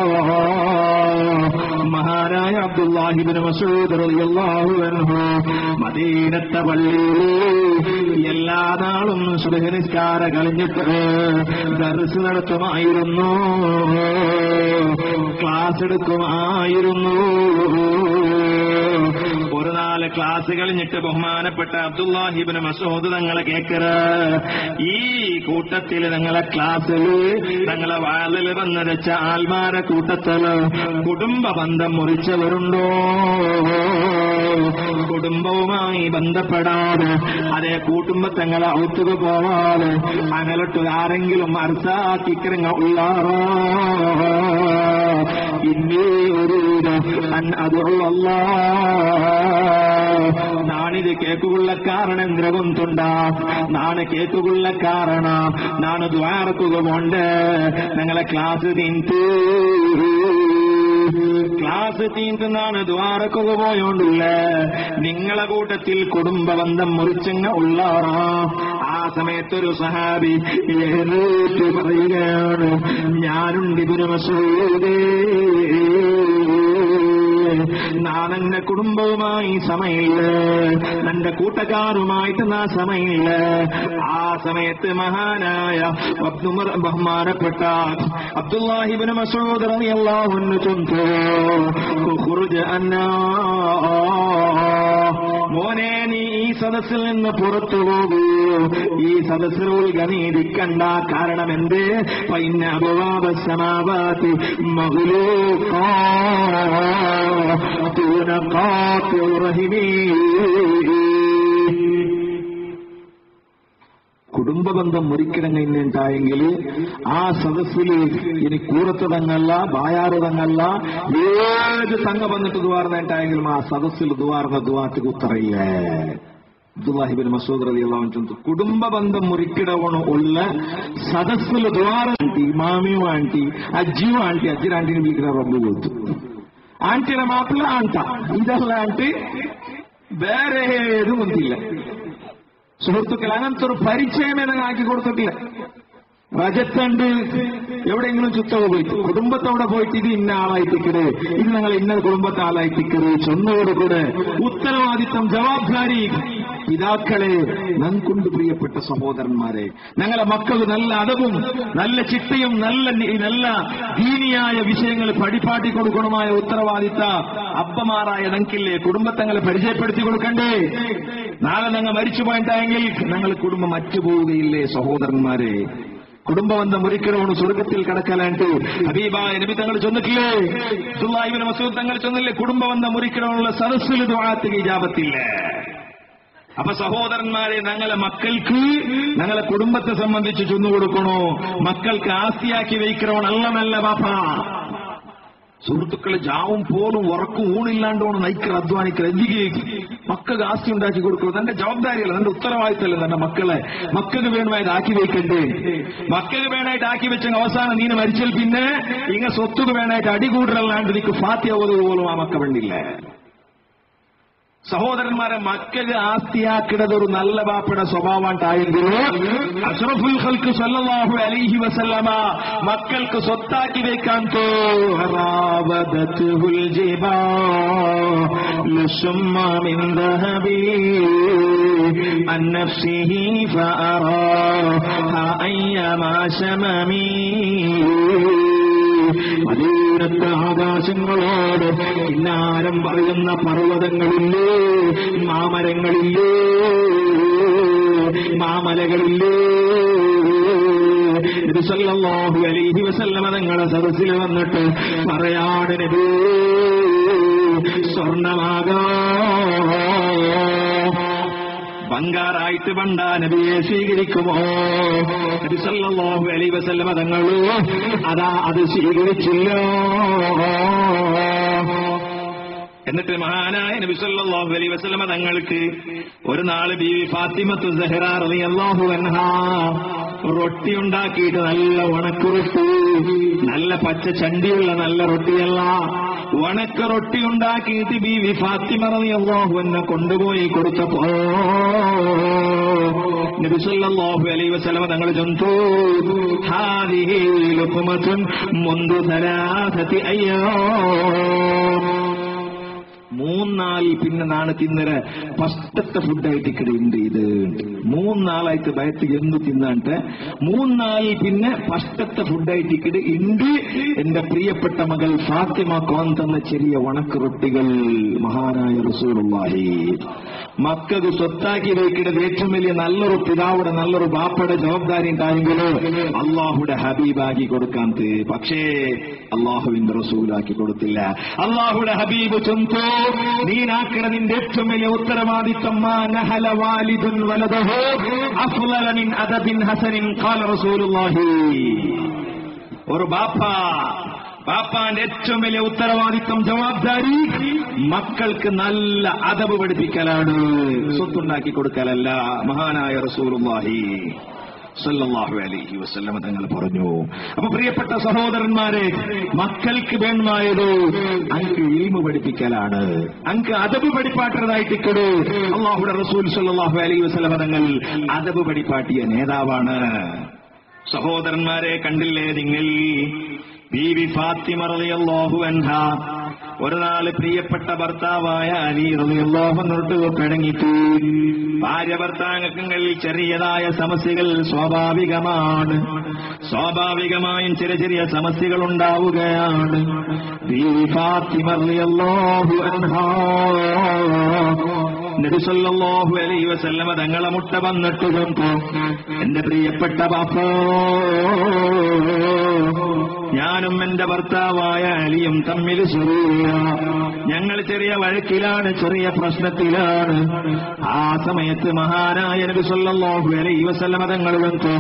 മഹാനായ അബ്ദുല്ലാഹിബിന് മസൂദ് റളിയല്ലാഹു അൻഹു മദീനത്തെ പള്ളിയിൽ എല്ലാ നാളും സുബഹനിസ്കാര കഴിഞ്ഞിട്ട് ദർസ് നടത്തുമായിരുന്നു ക്ലാസ് എടുക്കുമായിരുന്നു ഒരു നാല് ക്ലാസ് കഴിഞ്ഞിട്ട് ബഹുമാനപ്പെട്ട അബ്ദുല്ലാഹിബിന് മസൂദ് തങ്ങളെ കേക്കറ ഈ കൂട്ടത്തിൽ ഞങ്ങളെ ക്ലാസ്സിൽ ഞങ്ങളെ വാതിൽ വന്ന് വെച്ച ആൽമാരെ കൂട്ടത്തില് കുടുംബ ബന്ധം മുറിച്ചവരുണ്ടോ കുടുംബവുമായി ബന്ധപ്പെടാതെ അതേ കൂട്ടുമ്പത്തങ്ങളെ ഔത്തുക പോവാതെ അങ്ങലോട്ട് ആരെങ്കിലും അർസാക്കിക്കിറങ്ങ ഉള്ളാറോ ഇന്നേ ഒരു അൻ അതുള്ള ನಾನಿದು ಕೇಕುಗುಳ್ಳ ಕಾರಣ ಎಂದ್ರಗುಂತುಂಡ ನಾನು ಕೇಕುಗುಳ್ಳ ಕಾರಣ ನಾನು ದ್ವಾರಕ್ಕುಗ ಮೊಂಡೆ ഞങ്ങളെ ക്ലാസ് തിന്തു ക്ലാസ് തീന്തുന്നാണ് ദ്വാരക്കുക പോയോണ്ടില്ല നിങ്ങളെ കൂട്ടത്തിൽ കുടുംബ ബന്ധം മുറിച്ചങ്ങ ഉള്ളാറാ ആ സമയത്തൊരു സഹാബി എഴുന്നേറ്റ് പറയുകയാണ് ഞാനുണ്ട് ഇതിന് മസൂദേ നാനെന്ന കുടുംബവുമായി സമയമില്ല എന്റെ കൂട്ടക്കാരുമായിട്ട് നാ സമയമില്ല ആ സമയത്ത് മഹാനായ അബ്ദുമർ ബഹുമാനപ്പെട്ട അബ്ദുല്ലാഹിബിന് മസൂദ് റളിയല്ലാഹു അൻഹു ചൊന്തോ ഖുർജ് അന്നാ മോനെ നീ ഈ സദസ്സിൽ നിന്ന് പുറത്തു പോകൂ ഈ സദസ്സിൽ ഉൾഗനീതിക്കണ്ട കാരണം എന്ത് പൈന അപവാദ സമാവാത്തി മഹുലൂക്കാ دون قاطع رحمي കുടുംബ ബന്ധം മുറിക്കിടം കഴിഞ്ഞിട്ടായെങ്കിൽ ആ സദസ്സിൽ ഇനി കൂറത്ത് തങ്ങല്ല ബായാറ് തങ്ങല്ല ഏത് തങ്ങ വന്നിട്ട് ദുവാർന്നിട്ടായെങ്കിലും ആ സദസ്സിൽ ദുവാർന്ന ദുവാക്ക് ഉത്തറയില്ലേ അബ്ദുല്ലാഹിബിൻ മസൂദ് റലി അള്ളാഹു കുടുംബ ബന്ധം മുറിക്കിടവണ ഉള്ള സദസ്സിൽ ദ്വാರಂಟಿ ಮಾಮಿಯು ಆಂಟಿ ಅಜ್ಜಿಯು ಆಂಟಿ ಅಜ್ಜಿರ ಆಂಟಿని വിളിക്കുന്ന റബ്ബ് കൊടുത്തു ആന്റിയുടെ മാപ്പിള ആണ്ട ഇതല്ലാണ്ട് വേറെ ഏതും ഒന്നില്ല സുഹൃത്തുക്കൾ അങ്ങനത്തെ ഒരു പരിചയമേ നിങ്ങൾ ആക്കി കൊടുത്തിട്ടില്ല രജത്തണ്ട് എവിടെയെങ്കിലും ചുത്തവ പോയിട്ട് കുടുംബത്തോടെ പോയിട്ട് ഇത് ഇന്ന ആളായിട്ടിക്കര് ഇത് ഞങ്ങൾ ഇന്ന കുടുംബത്തെ ആളായിട്ടിക്കര് ചൊന്നോട് കൂടെ ഉത്തരവാദിത്തം ജവാബ്ദാരി പിതാക്കളെ നൻകൊണ്ട് പ്രിയപ്പെട്ട സഹോദരന്മാരെ ഞങ്ങളെ മക്കൾ നല്ല അതവും നല്ല ചിട്ടയും നല്ല നി- നല്ല ദീനിയായ വിഷയങ്ങൾ പഠിപ്പാട്ടി കൊടുക്കണമായ ഉത്തരവാദിത്ത അപ്പമാരായ ഞങ്ങൾക്കില്ലേ കുടുംബത്തങ്ങളെ പരിചയപ്പെടുത്തി കൊടുക്കണ്ടേ നാളെ ഞങ്ങൾ മരിച്ചു പോയിട്ടായെങ്കിൽ ഞങ്ങൾ കുടുംബം മറ്റുപോവുകയില്ലേ സഹോദരന്മാരെ കുടുംബബന്ധം ഒരിക്കലും സ്വർഗത്തിൽ കടക്കലാണ്ട് ഹബീബായ നബി തങ്ങൾ ചൊന്നിട്ടില്ലേ സുല്ലാഹിബിന് മസൂദ് തങ്ങൾ ചൊന്നില്ലേ കുടുംബബന്ധം ഒരിക്കലുമുള്ള സദസ്സിൽ ദുആത്ത് ഇജാബത്തില്ല അപ്പൊ സഹോദരന്മാരെ ഞങ്ങളെ മക്കൾക്ക് ഞങ്ങളെ കുടുംബത്തെ സംബന്ധിച്ച് ചൊന്നു കൊടുക്കണോ മക്കൾക്ക് ആസ്തിയാക്കി വയ്ക്കണോ നല്ല നല്ല ബാപ്പ സുഹൃത്തുക്കളെ ജാവും പോലും ഉറക്കും ഊണില്ലാണ്ടോണ് നയിക്കൽ അധ്വാനിക്കൽ എന്തിക്ക് മക്കൾക്ക് ആസ്തി ഉണ്ടാക്കി കൊടുക്കുക തന്റെ ജവാബ്ദാരിയല്ല തന്റെ ഉത്തരവാദിത്തമല്ല തന്റെ മക്കളെ മക്കൾക്ക് വേണമായിട്ട് ആക്കി വെക്കണ്ടേ മക്കൾക്ക് വേണമായിട്ട് ആക്കി വെച്ച അവസാനം നീന് മരിച്ചാൽ പിന്നെ ഇങ്ങ സ്വത്തുക്ക് വേണമായിട്ട് അടികൂടലല്ലാണ്ട് നിനക്ക് ഫാത്തിയാവത് പോലും ആ മക്ക വേണ്ടില്ല സഹോദരന്മാരെ മക്കൾക്ക് ആസ്തിയാക്കിടത് ഒരു നല്ല ബാപ്പയുടെ സ്വഭാവമായിട്ടായെങ്കിലും അഷ്റഫുൽ ഖൽക്ക് സല്ലല്ലാഹു അലൈഹി വസല്ലമ മക്കൾക്ക് സ്വത്താക്കി വെക്കാൻ തോറാവദത്തുൽ ജിബാൽ സുമ്മ മിൻ ദഹബി عن نفسه فأراها أيما شممي മദീനത്തെ ആകാശങ്ങളോട് കിന്നാരം പറയുന്ന പർവ്വതങ്ങളില്ലേ മാമരങ്ങളില്ലേ മാമലകളില്ലേ ഇത് സല്ലല്ലാഹു അലൈഹി വസല്ലമ തങ്ങളെ സദസ്സിൽ വന്നിട്ട് പറയാണ് നബി സ്വർണമാകാം ബംഗാറായിട്ട് പണ്ട നബിയെ സ്വീകരിക്കുമോ നബി സല്ലല്ലാഹു അലൈഹി വസല്ലമ തങ്ങൾ അതാ അത് സ്വീകരിച്ചില്ല എന്നിട്ട് മഹാനായ നബി സല്ലല്ലാഹു അലൈഹി വസല്ലമ തങ്ങൾക്ക് ഒരു നാള് ബീവി ഫാത്തിമത്തു സഹറ റളിയല്ലാഹു അൻഹാ റൊട്ടി ഉണ്ടാക്കിയിട്ട് നല്ല ഉണക്കുറൊട്ടി നല്ല പച്ച ചണ്ടിയുള്ള നല്ല റൊട്ടിയല്ല ഉണക്ക റൊട്ടി ഉണ്ടാക്കിയിട്ട് ബീവി ഫാത്തിമ റളിയല്ലാഹു അൻഹ കൊണ്ടുപോയി കൊടുത്തപ്പോ നബി സല്ലല്ലാഹു അലൈഹി വസല്ലമ തങ്ങൾ ചൊന്തു ഹാദിഹി ലുഖ്മത്തുൻ മുൻദു സലാസതി അയ്യാം മൂന്നാളിൽ പിന്നെ നാളെ തിന്നര ഫസ്റ്റത്തെ ഫുഡായിട്ട് ఇక్కడ ഉണ്ട് ഇത് മൂന്നാളായിട്ട് ബയത്ത് എന്ത് തിന്നാണ്ട് മൂന്നാളിൽ പിന്നെ ഫസ്റ്റത്തെ ഫുഡായിട്ട് ఇక్కడ ഉണ്ട് എന്റെ പ്രിയപ്പെട്ട മകൾ ഫാത്തിമ കോൻ തന്ന ചെറിയ ഉണക്ക് റൊട്ടികൾ മഹാനായ റസൂലുള്ളാഹി മക്കൾക്ക് സ്വത്താക്കി വയ്ക്കുന്നത് ഏറ്റവും വലിയ നല്ലൊരു പിതാവുടെ നല്ലൊരു ബാപ്പയുടെ ജവാബ്ദാരി ഉണ്ടായെങ്കിൽ അള്ളാഹുടെ ഹബീബാക്കി കൊടുക്കാൻ പക്ഷേ അള്ളാഹുവിന്റെ റസൂലാക്കി കൊടുത്തില്ല അള്ളാഹുടെ ഹബീബ് ചൊന്തോ നീനാക്കണ നിന്റെ ഏറ്റവും വലിയ ഉത്തരവാദിത്തം മാ നഹല വാലിദുൻ വലദഹു അഫ്ളല മിൻ അദബിൻ ഹസനിൻ ഖാല റസൂലുള്ളാഹി ഒരു ബാപ്പ ബാപ്പാന്റെ ഏറ്റവും വലിയ ഉത്തരവാദിത്വം ജവാബ്ദാരി മക്കൾക്ക് നല്ല അതവ് പഠിപ്പിക്കലാണ് സ്വത്തുണ്ടാക്കി കൊടുക്കലല്ല മഹാനായ റസൂലുള്ളാഹി സല്ലല്ലാഹു അലൈഹി വസല്ലമ തങ്ങൾ പറഞ്ഞു അപ്പൊ പ്രിയപ്പെട്ട സഹോദരന്മാരെ മക്കൾക്ക് വേണമായത് അങ്ക് ഇൽമു പഠിപ്പിക്കലാണ് അങ്ക് അതബ് പഠിപ്പാട്ടതായിട്ടിക്കട് അള്ളാഹുടെ റസൂൽ സല്ലല്ലാഹു അലൈഹി വസല്ലമ തങ്ങൾ അതബ് പഠിപ്പാട്ടിയ നേതാവാണ് സഹോദരന്മാരെ കണ്ടില്ലേ നിങ്ങൾ ബീവി ഫാത്തിമ റളിയല്ലാഹു അൻഹ ഒരു നാള് പ്രിയപ്പെട്ട ഭർത്താവായ അലി റളിയല്ലാഹുനോട്ട് പിണങ്ങിത്തു ഭാര്യ ഭർത്താക്കങ്ങളിൽ ചെറിയതായ സമസ്യകൾ സ്വാഭാവികമാണ് സ്വാഭാവികമായും ചെറിയ ചെറിയ സമസ്യകൾ ഉണ്ടാവുകയാണ് ബീവി ഫാത്തിമ റളിയല്ലാഹു അൻഹ നബി സല്ലല്ലാഹു അലൈഹി വസല്ലമ തങ്ങളെ മുട്ട വന്നിട്ട് കൊണ്ടു എന്റെ പ്രിയപ്പെട്ട ബാപ്പ ഞാനും എന്റെ ഭർത്താവായ അലിയും തമ്മിൽ ചെറിയ ഞങ്ങൾ ചെറിയ വഴക്കിലാണ് ചെറിയ പ്രശ്നത്തിലാണ് ആ സമയത്ത് മഹാനായ നബി സല്ലല്ലാഹു അലൈഹി വസല്ലമ തങ്ങൾ വന്നു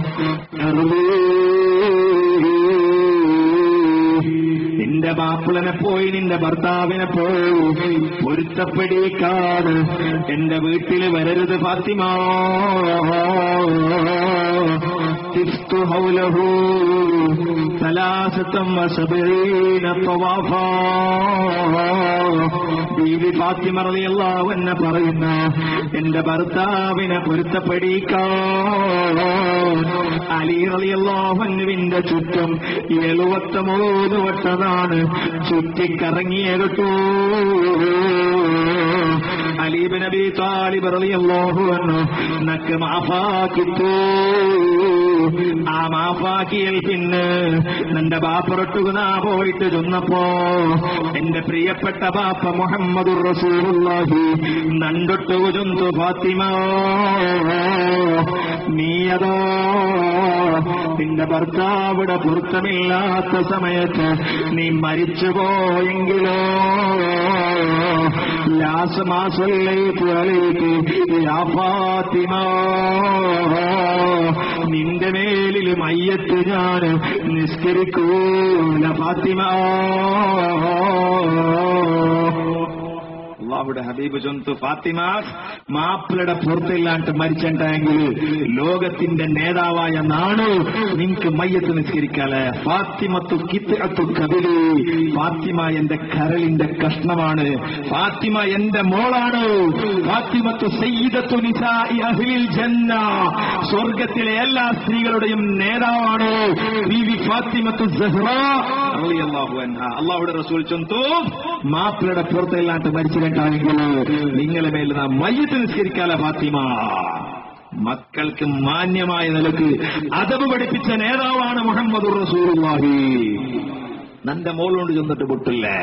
നിന്റെ മാപ്പിളനെ പോയി നിന്റെ ഭർത്താവിനെ പോയി പൊരുത്തപ്പെടിക്കാണ് എന്റെ വീട്ടിൽ വരരുത് ഫാത്തിമ തിഫ്തു ഹൗലഹു സലാസത്തം വസബീന തവാഫാ ബീവി ഫാത്തിമ റളിയല്ലാഹു അൻഹ പറയുന്ന എന്റെ ഭർത്താവിനെ പൊരുത്തപ്പെടിക്കാൻ അലി റളിയല്ലാഹു അൻഹുവിന്റെ ചുറ്റും എഴുപത്തിമൂന്ന് വട്ടമാണ് ചുറ്റിക്കറങ്ങിയത് കേട്ടോ അലീബ് നബി താലിബ് റളിയല്ലാഹു അൻഹു നക്ക് മാഫാക്കിത്തു ആ മാഫാക്കിയൽ പിന്നെ നിന്റെ ബാപ്പറട്ടുകുന്ന പോയിട്ട് ചെന്നപ്പോ എന്റെ പ്രിയപ്പെട്ട ബാപ്പ മുഹമ്മദ് റസൂലുള്ളാഹി നണ്ടൊട്ടു ചൊന്തു ഫാത്തിമ നീയതോ നിന്റെ ഭർത്താവിടെ പൊരുത്തമില്ലാത്ത സമയത്ത് നീ മരിച്ചു പോയെങ്കിലോ ലാസമാസല്ലേക്ക് അലയിക്ക് യാ ഫാത്തിമ നിന്റെ മേലിൽ മയ്യത്ത് ഞാൻ നിസ്കരിക്കൂല ഫാത്തിമ അള്ളാഹുടെ ഹബീബ് ചൊന്തു ഫാത്തിമ മാപ്പിളയുടെ പുറത്തില്ലാണ്ട് മരിച്ചിട്ടെങ്കിൽ ലോകത്തിന്റെ നേതാവായ നാണു നിനക്ക് മയ്യത്ത് നിസ്കരിക്കാല് ഫാത്തിമത്തു കിത്തത്തു കബിലി ഫാത്തിമ എന്റെ കരളിന്റെ കഷ്ണമാണ് ഫാത്തിമ എന്റെ മോളാണ് ഫാത്തിമത്തു സയ്യിദത്തു നിസാഇ അഹ്ലിൽ ജന്ന സ്വർഗത്തിലെ എല്ലാ സ്ത്രീകളുടെയും നേതാവാണ് ബീവി ഫാത്തിമത്തു സഹ്റ റളിയല്ലാഹു അൻഹ അള്ളാഹുടെ റസൂൽ ചൊന്തു മാപ്പിളയുടെ പുറത്തില്ലാണ്ട് മരിച്ചിട്ടുണ്ടെങ്കിൽ നിങ്ങളെ മേൽ നാം മയ്യത്ത് നിസ്കരിക്കാല ഫാത്തിമ മക്കൾക്ക് മാന്യമായ നിലക്ക് അതവ് പഠിപ്പിച്ച നേതാവാണ് മുഹമ്മദ് റസൂലുള്ളാഹി നന്റെ മോളോണ്ട് ചെന്നിട്ട് പൊട്ടില്ലേ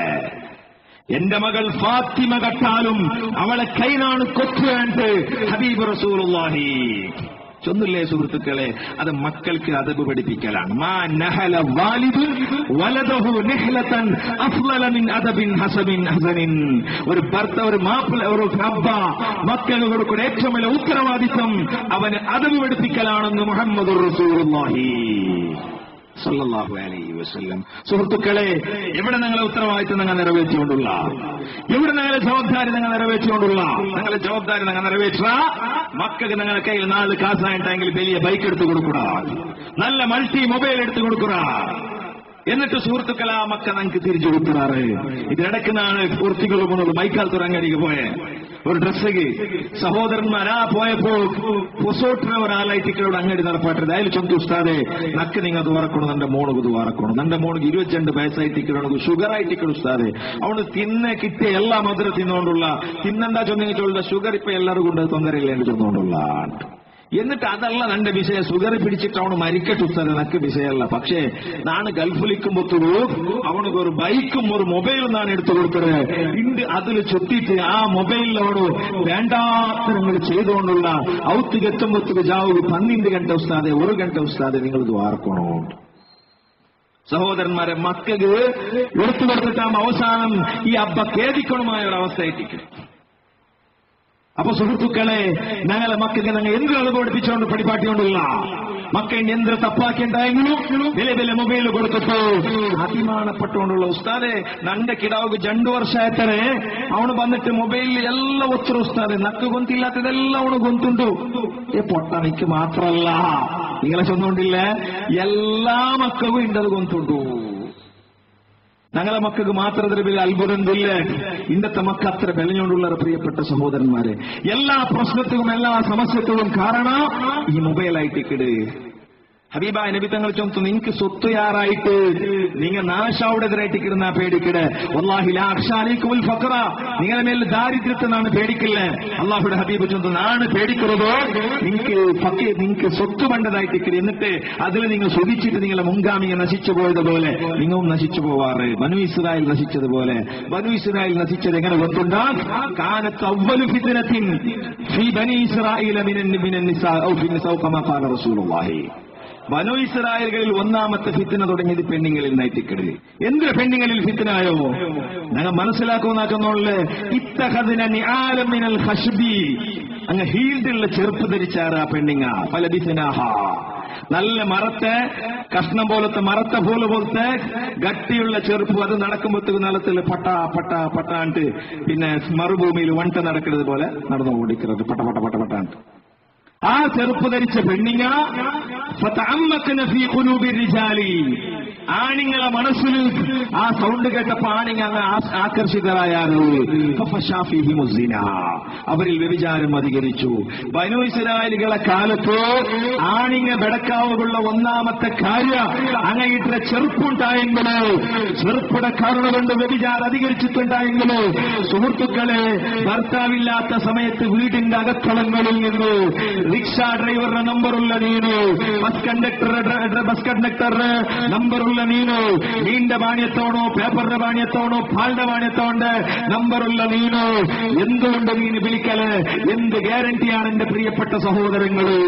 എന്റെ മകൾ ഫാത്തിമ കട്ടാലും അവളെ കൈനാണ് കൊത്തുവേണ്ട ഹബീബ് റസൂലുള്ളാഹി ചൊന്നില്ലേ സുഹൃത്തുക്കളെ അത് മക്കൾക്ക് അതബ് പഠിപ്പിക്കലാണ് മാ നഹല വാലിദുൻ വലദഹു നിഹ്ലതൻ അഫ്ളല മിൻ അദബിൻ ഹസബിൻ ഹസനിൻ ഒരു ഭർത്ത ഒരു മാപ്പിള ഒരു അബ്ബ മക്കൾക്ക് കൊടുക്കുന്ന ഏറ്റവും വലിയ ഉത്തരവാദിത്വം അവന് അതബ് പഠിപ്പിക്കലാണെന്ന് മുഹമ്മദ് റസൂലുള്ളാഹി സല്ലല്ലാഹു അലൈഹി വസല്ലം സുഹൃത്തുക്കളെ എവിടെ നിങ്ങളെ ഉത്തരവാദിത്വം നിങ്ങൾ നിറവേറ്റിക്കൊണ്ടുള്ള എവിടെ നിങ്ങളെ ജവാബ്ദാരി നിങ്ങൾ നിറവേറ്റിക്കൊണ്ടുള്ള നിങ്ങളെ ജവാബ്ദാരി നിങ്ങൾ നിറവേറ്റുക മക്കൾക്ക് നിങ്ങളുടെ കയ്യിൽ നാല് കാസായിട്ടെങ്കിൽ വലിയ ബൈക്ക് എടുത്തു കൊടുക്കുക നല്ല മൾട്ടി മൊബൈൽ എടുത്തു കൊടുക്കുക എന്നിട്ട് സുഹൃത്തുക്കൾ ആ മക്ക നമുക്ക് തിരിച്ചു കൊടുക്കാറ് ഇതിനിടയ്ക്കുന്നാണ് സുഹൃത്തുക്കൾ പോകുന്നത് മൈക്കാൽ തുറങ്ങടിക്ക് പോയെ ഒരു ഡ്രസ്സക്ക് സഹോദരന്മാരാ പോയപ്പോ പൊസോട്ടിനെ ഒരാളായിട്ടിക്കളോട് അങ്ങടി നടപ്പാട്ടത് അതിൽ ചൊന്തു ഉസ്താദെ നക്ക് നിങ്ങൾ അത് വറക്കണം എന്റെ മോണക്ക് ഇത് വറക്കണം എന്റെ മോണക്ക് ഇരുപത്തിരണ്ട് വയസ്സായിട്ടിക്കണത് ഷുഗർ ആയിട്ടിക്കണം ഉസ്താദെ അവന് തിന്നെ കിട്ടിയ എല്ലാ മധുര തിന്നുകൊണ്ടുള്ള തിന്നെന്താ ചൊന്നിട്ടുള്ള ഷുഗർ ഇപ്പൊ എല്ലാവർക്കും ഉണ്ട് തൊന്നരയില്ല എന്ന് ചൊന്നുകൊണ്ടുള്ള എന്നിട്ട് അതല്ല തന്റെ വിഷയം സുഗർ പിടിച്ചിട്ട് അവന് മരിക്കട്ടെ ഉത്തരം നക്ക് വിഷയമല്ല പക്ഷേ നാണ് ഗൾഫിലിക്കുമ്പോഴത്തൂ അവനക്ക് ഒരു ബൈക്കും ഒരു മൊബൈലും നാണ് എടുത്തു കൊടുത്തത് ഇണ്ട് അതിൽ ചൊത്തിട്ട് ആ മൊബൈലിൽ അവന് വേണ്ടാത്തരങ്ങൾ ചെയ്തുകൊണ്ടുള്ള ഔത്തുക്ക് എത്തുമ്പോഴത്തേക്ക് ജാവ് പന്ത്രണ്ട് ഗಂಟೆ ഉസ്താദെ ഒരു ഗಂಟೆ ഉസ്താദെ നിങ്ങൾ ഇത് വാർക്കണോ സഹോദരന്മാരെ മക്കൾക്ക് എടുത്തു കൊടുത്തിട്ടാകുമ്പോൾ അവസാനം ഈ അബ്ബ ഖേദിക്കണമായ ഒരു അവസ്ഥയായിരിക്കും അപ്പൊ സുഹൃത്തുക്കളെ ഞങ്ങളെ മക്കൾക്ക് ഞങ്ങൾ എന്ത് അളവ് പഠിപ്പിച്ചുകൊണ്ട് പഠിപ്പാട്ടിക്കൊണ്ടില്ല മക്കൾ എന്ത് തപ്പാക്കിണ്ടായെങ്കിലും വില വില മൊബൈൽ കൊടുത്തിട്ടു അഭിമാനപ്പെട്ടുകൊണ്ടുള്ള ഉസ്താദെ നന്റെ കിടാവുക്ക് രണ്ടു ವರ್ಷಾಯ್ತಾರೆ ಅವನು ಬಂದಿಟ್ಟು ಮೊಬೈಲ್ ಎಲ್ಲ ಒತ್ತರು ಉಸ್ತಾದೆ ನಕ್ಕು ಗೊಂತಿಲ್ಲತ್ತದೆಲ್ಲ ಅವನು ಗೊಂತುಂಟು ಏ ಪೊಟ್ಟ ನಿಕ್ಕೆ ಮಾತ್ರ ಅಲ್ಲ നിങ്ങളെ ചൊന്നുകൊണ്ടില്ല എല്ലാ മക്കൾക്കും ഇണ്ടത് കൊണ്ടുണ്ടു ഞങ്ങളെ മക്കൾക്ക് മാത്രം അതിൽ വലിയ അത്ഭുതമില്ല ഇന്നത്തെ മക്ക അത്ര ബലഞ്ഞുകൊണ്ടുള്ള പ്രിയപ്പെട്ട സഹോദരന്മാരെ എല്ലാ പ്രശ്നത്തിനും എല്ലാ സമസ്യത്തിനും കാരണം ഈ മൊബൈലായിട്ടിക്കിട് ഹബീബായ നബി തങ്ങൾ ചൊന്തു നിങ്ങക്ക് സ്വത്തുയാറായിട്ട് നിങ്ങൾ നാശാവുടെതിരായിട്ട് കിടന്നാ പേടിക്കിട് അള്ളാഹിലാക്ഷാലിക്കുൽ ഫക്ര നിങ്ങളെ മേൽ ദാരിദ്ര്യത്തിനാണ് പേടിക്കില്ല അള്ളാഹുടെ ഹബീബ് ചൊന്തു നാണ് പേടിക്കുന്നതോ നിങ്ങൾക്ക് ഫക്കി നിങ്ങൾക്ക് സ്വത്ത് പണ്ടതായിട്ട് കിടി എന്നിട്ട് അതിൽ നിങ്ങൾ സുഖിച്ചിട്ട് നിങ്ങളെ മുൻഗാമിയെ നശിച്ചു പോയതുപോലെ നിങ്ങളും നശിച്ചു പോവാറ് ബനു ഇസ്രായേൽ നശിച്ചതുപോലെ ബനു ഇസ്രായേൽ നശിച്ചത് എങ്ങനെ ಗೊತ್ತುಂಟಾ കാനത്ത് അവ്വലു ഫിത്നത്തിൻ ഫി ബനി ഇസ്രായേൽ മിനൻ മിനൻ നിസാ ഔ ഫി നിസാ കമാ ഖാല റസൂലുള്ളാഹി ബനു ഇസ്രായേലുകളിൽ ഒന്നാമത്തെ ഫിത്തിന തുടങ്ങിയത് പെണ്ണുങ്ങളിൽ നൈറ്റിക്കട് എന്ത് പെണ്ണുങ്ങളിൽ ഫിത്തിനായോ ഞങ്ങൾ മനസ്സിലാക്കുന്നാക്കുന്നുള്ളു ഇത്തഹദിന നിആലമിനൽ ഹഷ്ബി അങ്ങ് ഹീൽഡുള്ള ചെറുപ്പ് ധരിച്ചാറ് ആ പെണ്ണിങ്ങ പല ബിസിനാഹ നല്ല മറത്തെ കഷ്ണം പോലത്തെ മറത്ത പോലെ പോലത്തെ ഗട്ടിയുള്ള ചെറുപ്പ് അത് നടക്കുമ്പോഴത്തേക്ക് നിലത്തിൽ പട്ട പട്ട പട്ടാണ്ട് പിന്നെ മറുഭൂമിയിൽ വണ്ട നടക്കുന്നത് പോലെ നടന്നു ഓടിക്കുന്നത് പട്ട പട്ട പട്ട പട്ടാണ്ട് ആ ചെറുപ്പ് ധരിച്ച പെണ്ണിങ്ങ ഫതഅമ്മക്കന ഫീ ഖുലൂബി റിജാലി ആണിങ്ങളെ മനസ്സിൽ ആ സൗണ്ട് കേട്ടപ്പോ ആണിങ്ങ അങ്ങ് ആ- ആകർഷിതരായാണ് ഫഫശാ ഫീഹിമു സിന. അവരിൽ വ്യഭിചാരം അധികരിച്ചു ബനു ഇസ്രായേലുകളെ കാലത്ത് ആണിങ്ങ ബെടക്കാവുള്ള ഒന്നാമത്തെ കാര്യം അങ്ങയുടെ ചെറുപ്പുണ്ടായെങ്കിലോ ചെറുപ്പുടെ കാരണം കൊണ്ട് വ്യഭിചാരം അധികരിച്ചിട്ടുണ്ടായെങ്കിലോ സുഹൃത്തുക്കളെ ഭർത്താവില്ലാത്ത സമയത്ത് വീടിന്റെ അകത്തളങ്ങളിൽ നിന്ന് റിക്ഷ ഡ്രൈവറുടെ നമ്പറുള്ള നീനു ബസ് കണ്ടക്ടറുടെ ബസ് കണ്ടക്ടറുടെ നമ്പറുള്ള നീനു നീണ്ട ബാണ്യത്തോണോ പേപ്പറിന്റെ ബാണ്യത്തോണോ പാലിന്റെ ബാണ്യത്തോണ്ട് നമ്പറുള്ള നീനു എന്തുകൊണ്ട് നീന് വിളിക്കല് എന്ത് ഗ്യാരണ്ടിയാണ് എന്റെ പ്രിയപ്പെട്ട സഹോദരങ്ങള്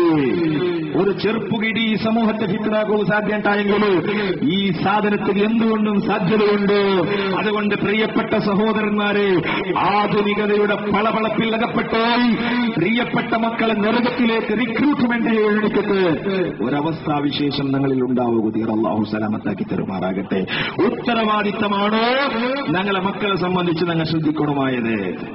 ഒരു ചെറുപ്പുകിടി ഈ സമൂഹത്തെ ഫിത്തനാക്കൂ സാധ്യണ്ടായെങ്കിലും ഈ സാധനത്തിന് എന്തുകൊണ്ടും സാധ്യതയുണ്ട് അതുകൊണ്ട് പ്രിയപ്പെട്ട സഹോദരന്മാരെ ആധുനികതയുടെ പളപളപ്പിൽ അകപ്പെട്ടാൽ പ്രിയപ്പെട്ട മക്കളെ നരകത്തിലേക്ക് റിക്രൂട്ട്മെന്റ് എഴുതിക്കത്ത് ഒരവസ്ഥാവിശേഷം ഞങ്ങളിൽ ഉണ്ടാവുക തീർ അള്ളാഹു സലാമത്താക്കി തരുമാറാകട്ടെ ഉത്തരവാദിത്തമാണോ ഞങ്ങളെ മക്കളെ സംബന്ധിച്ച് ഞങ്ങൾ ശ്രദ്ധിക്കണമായത്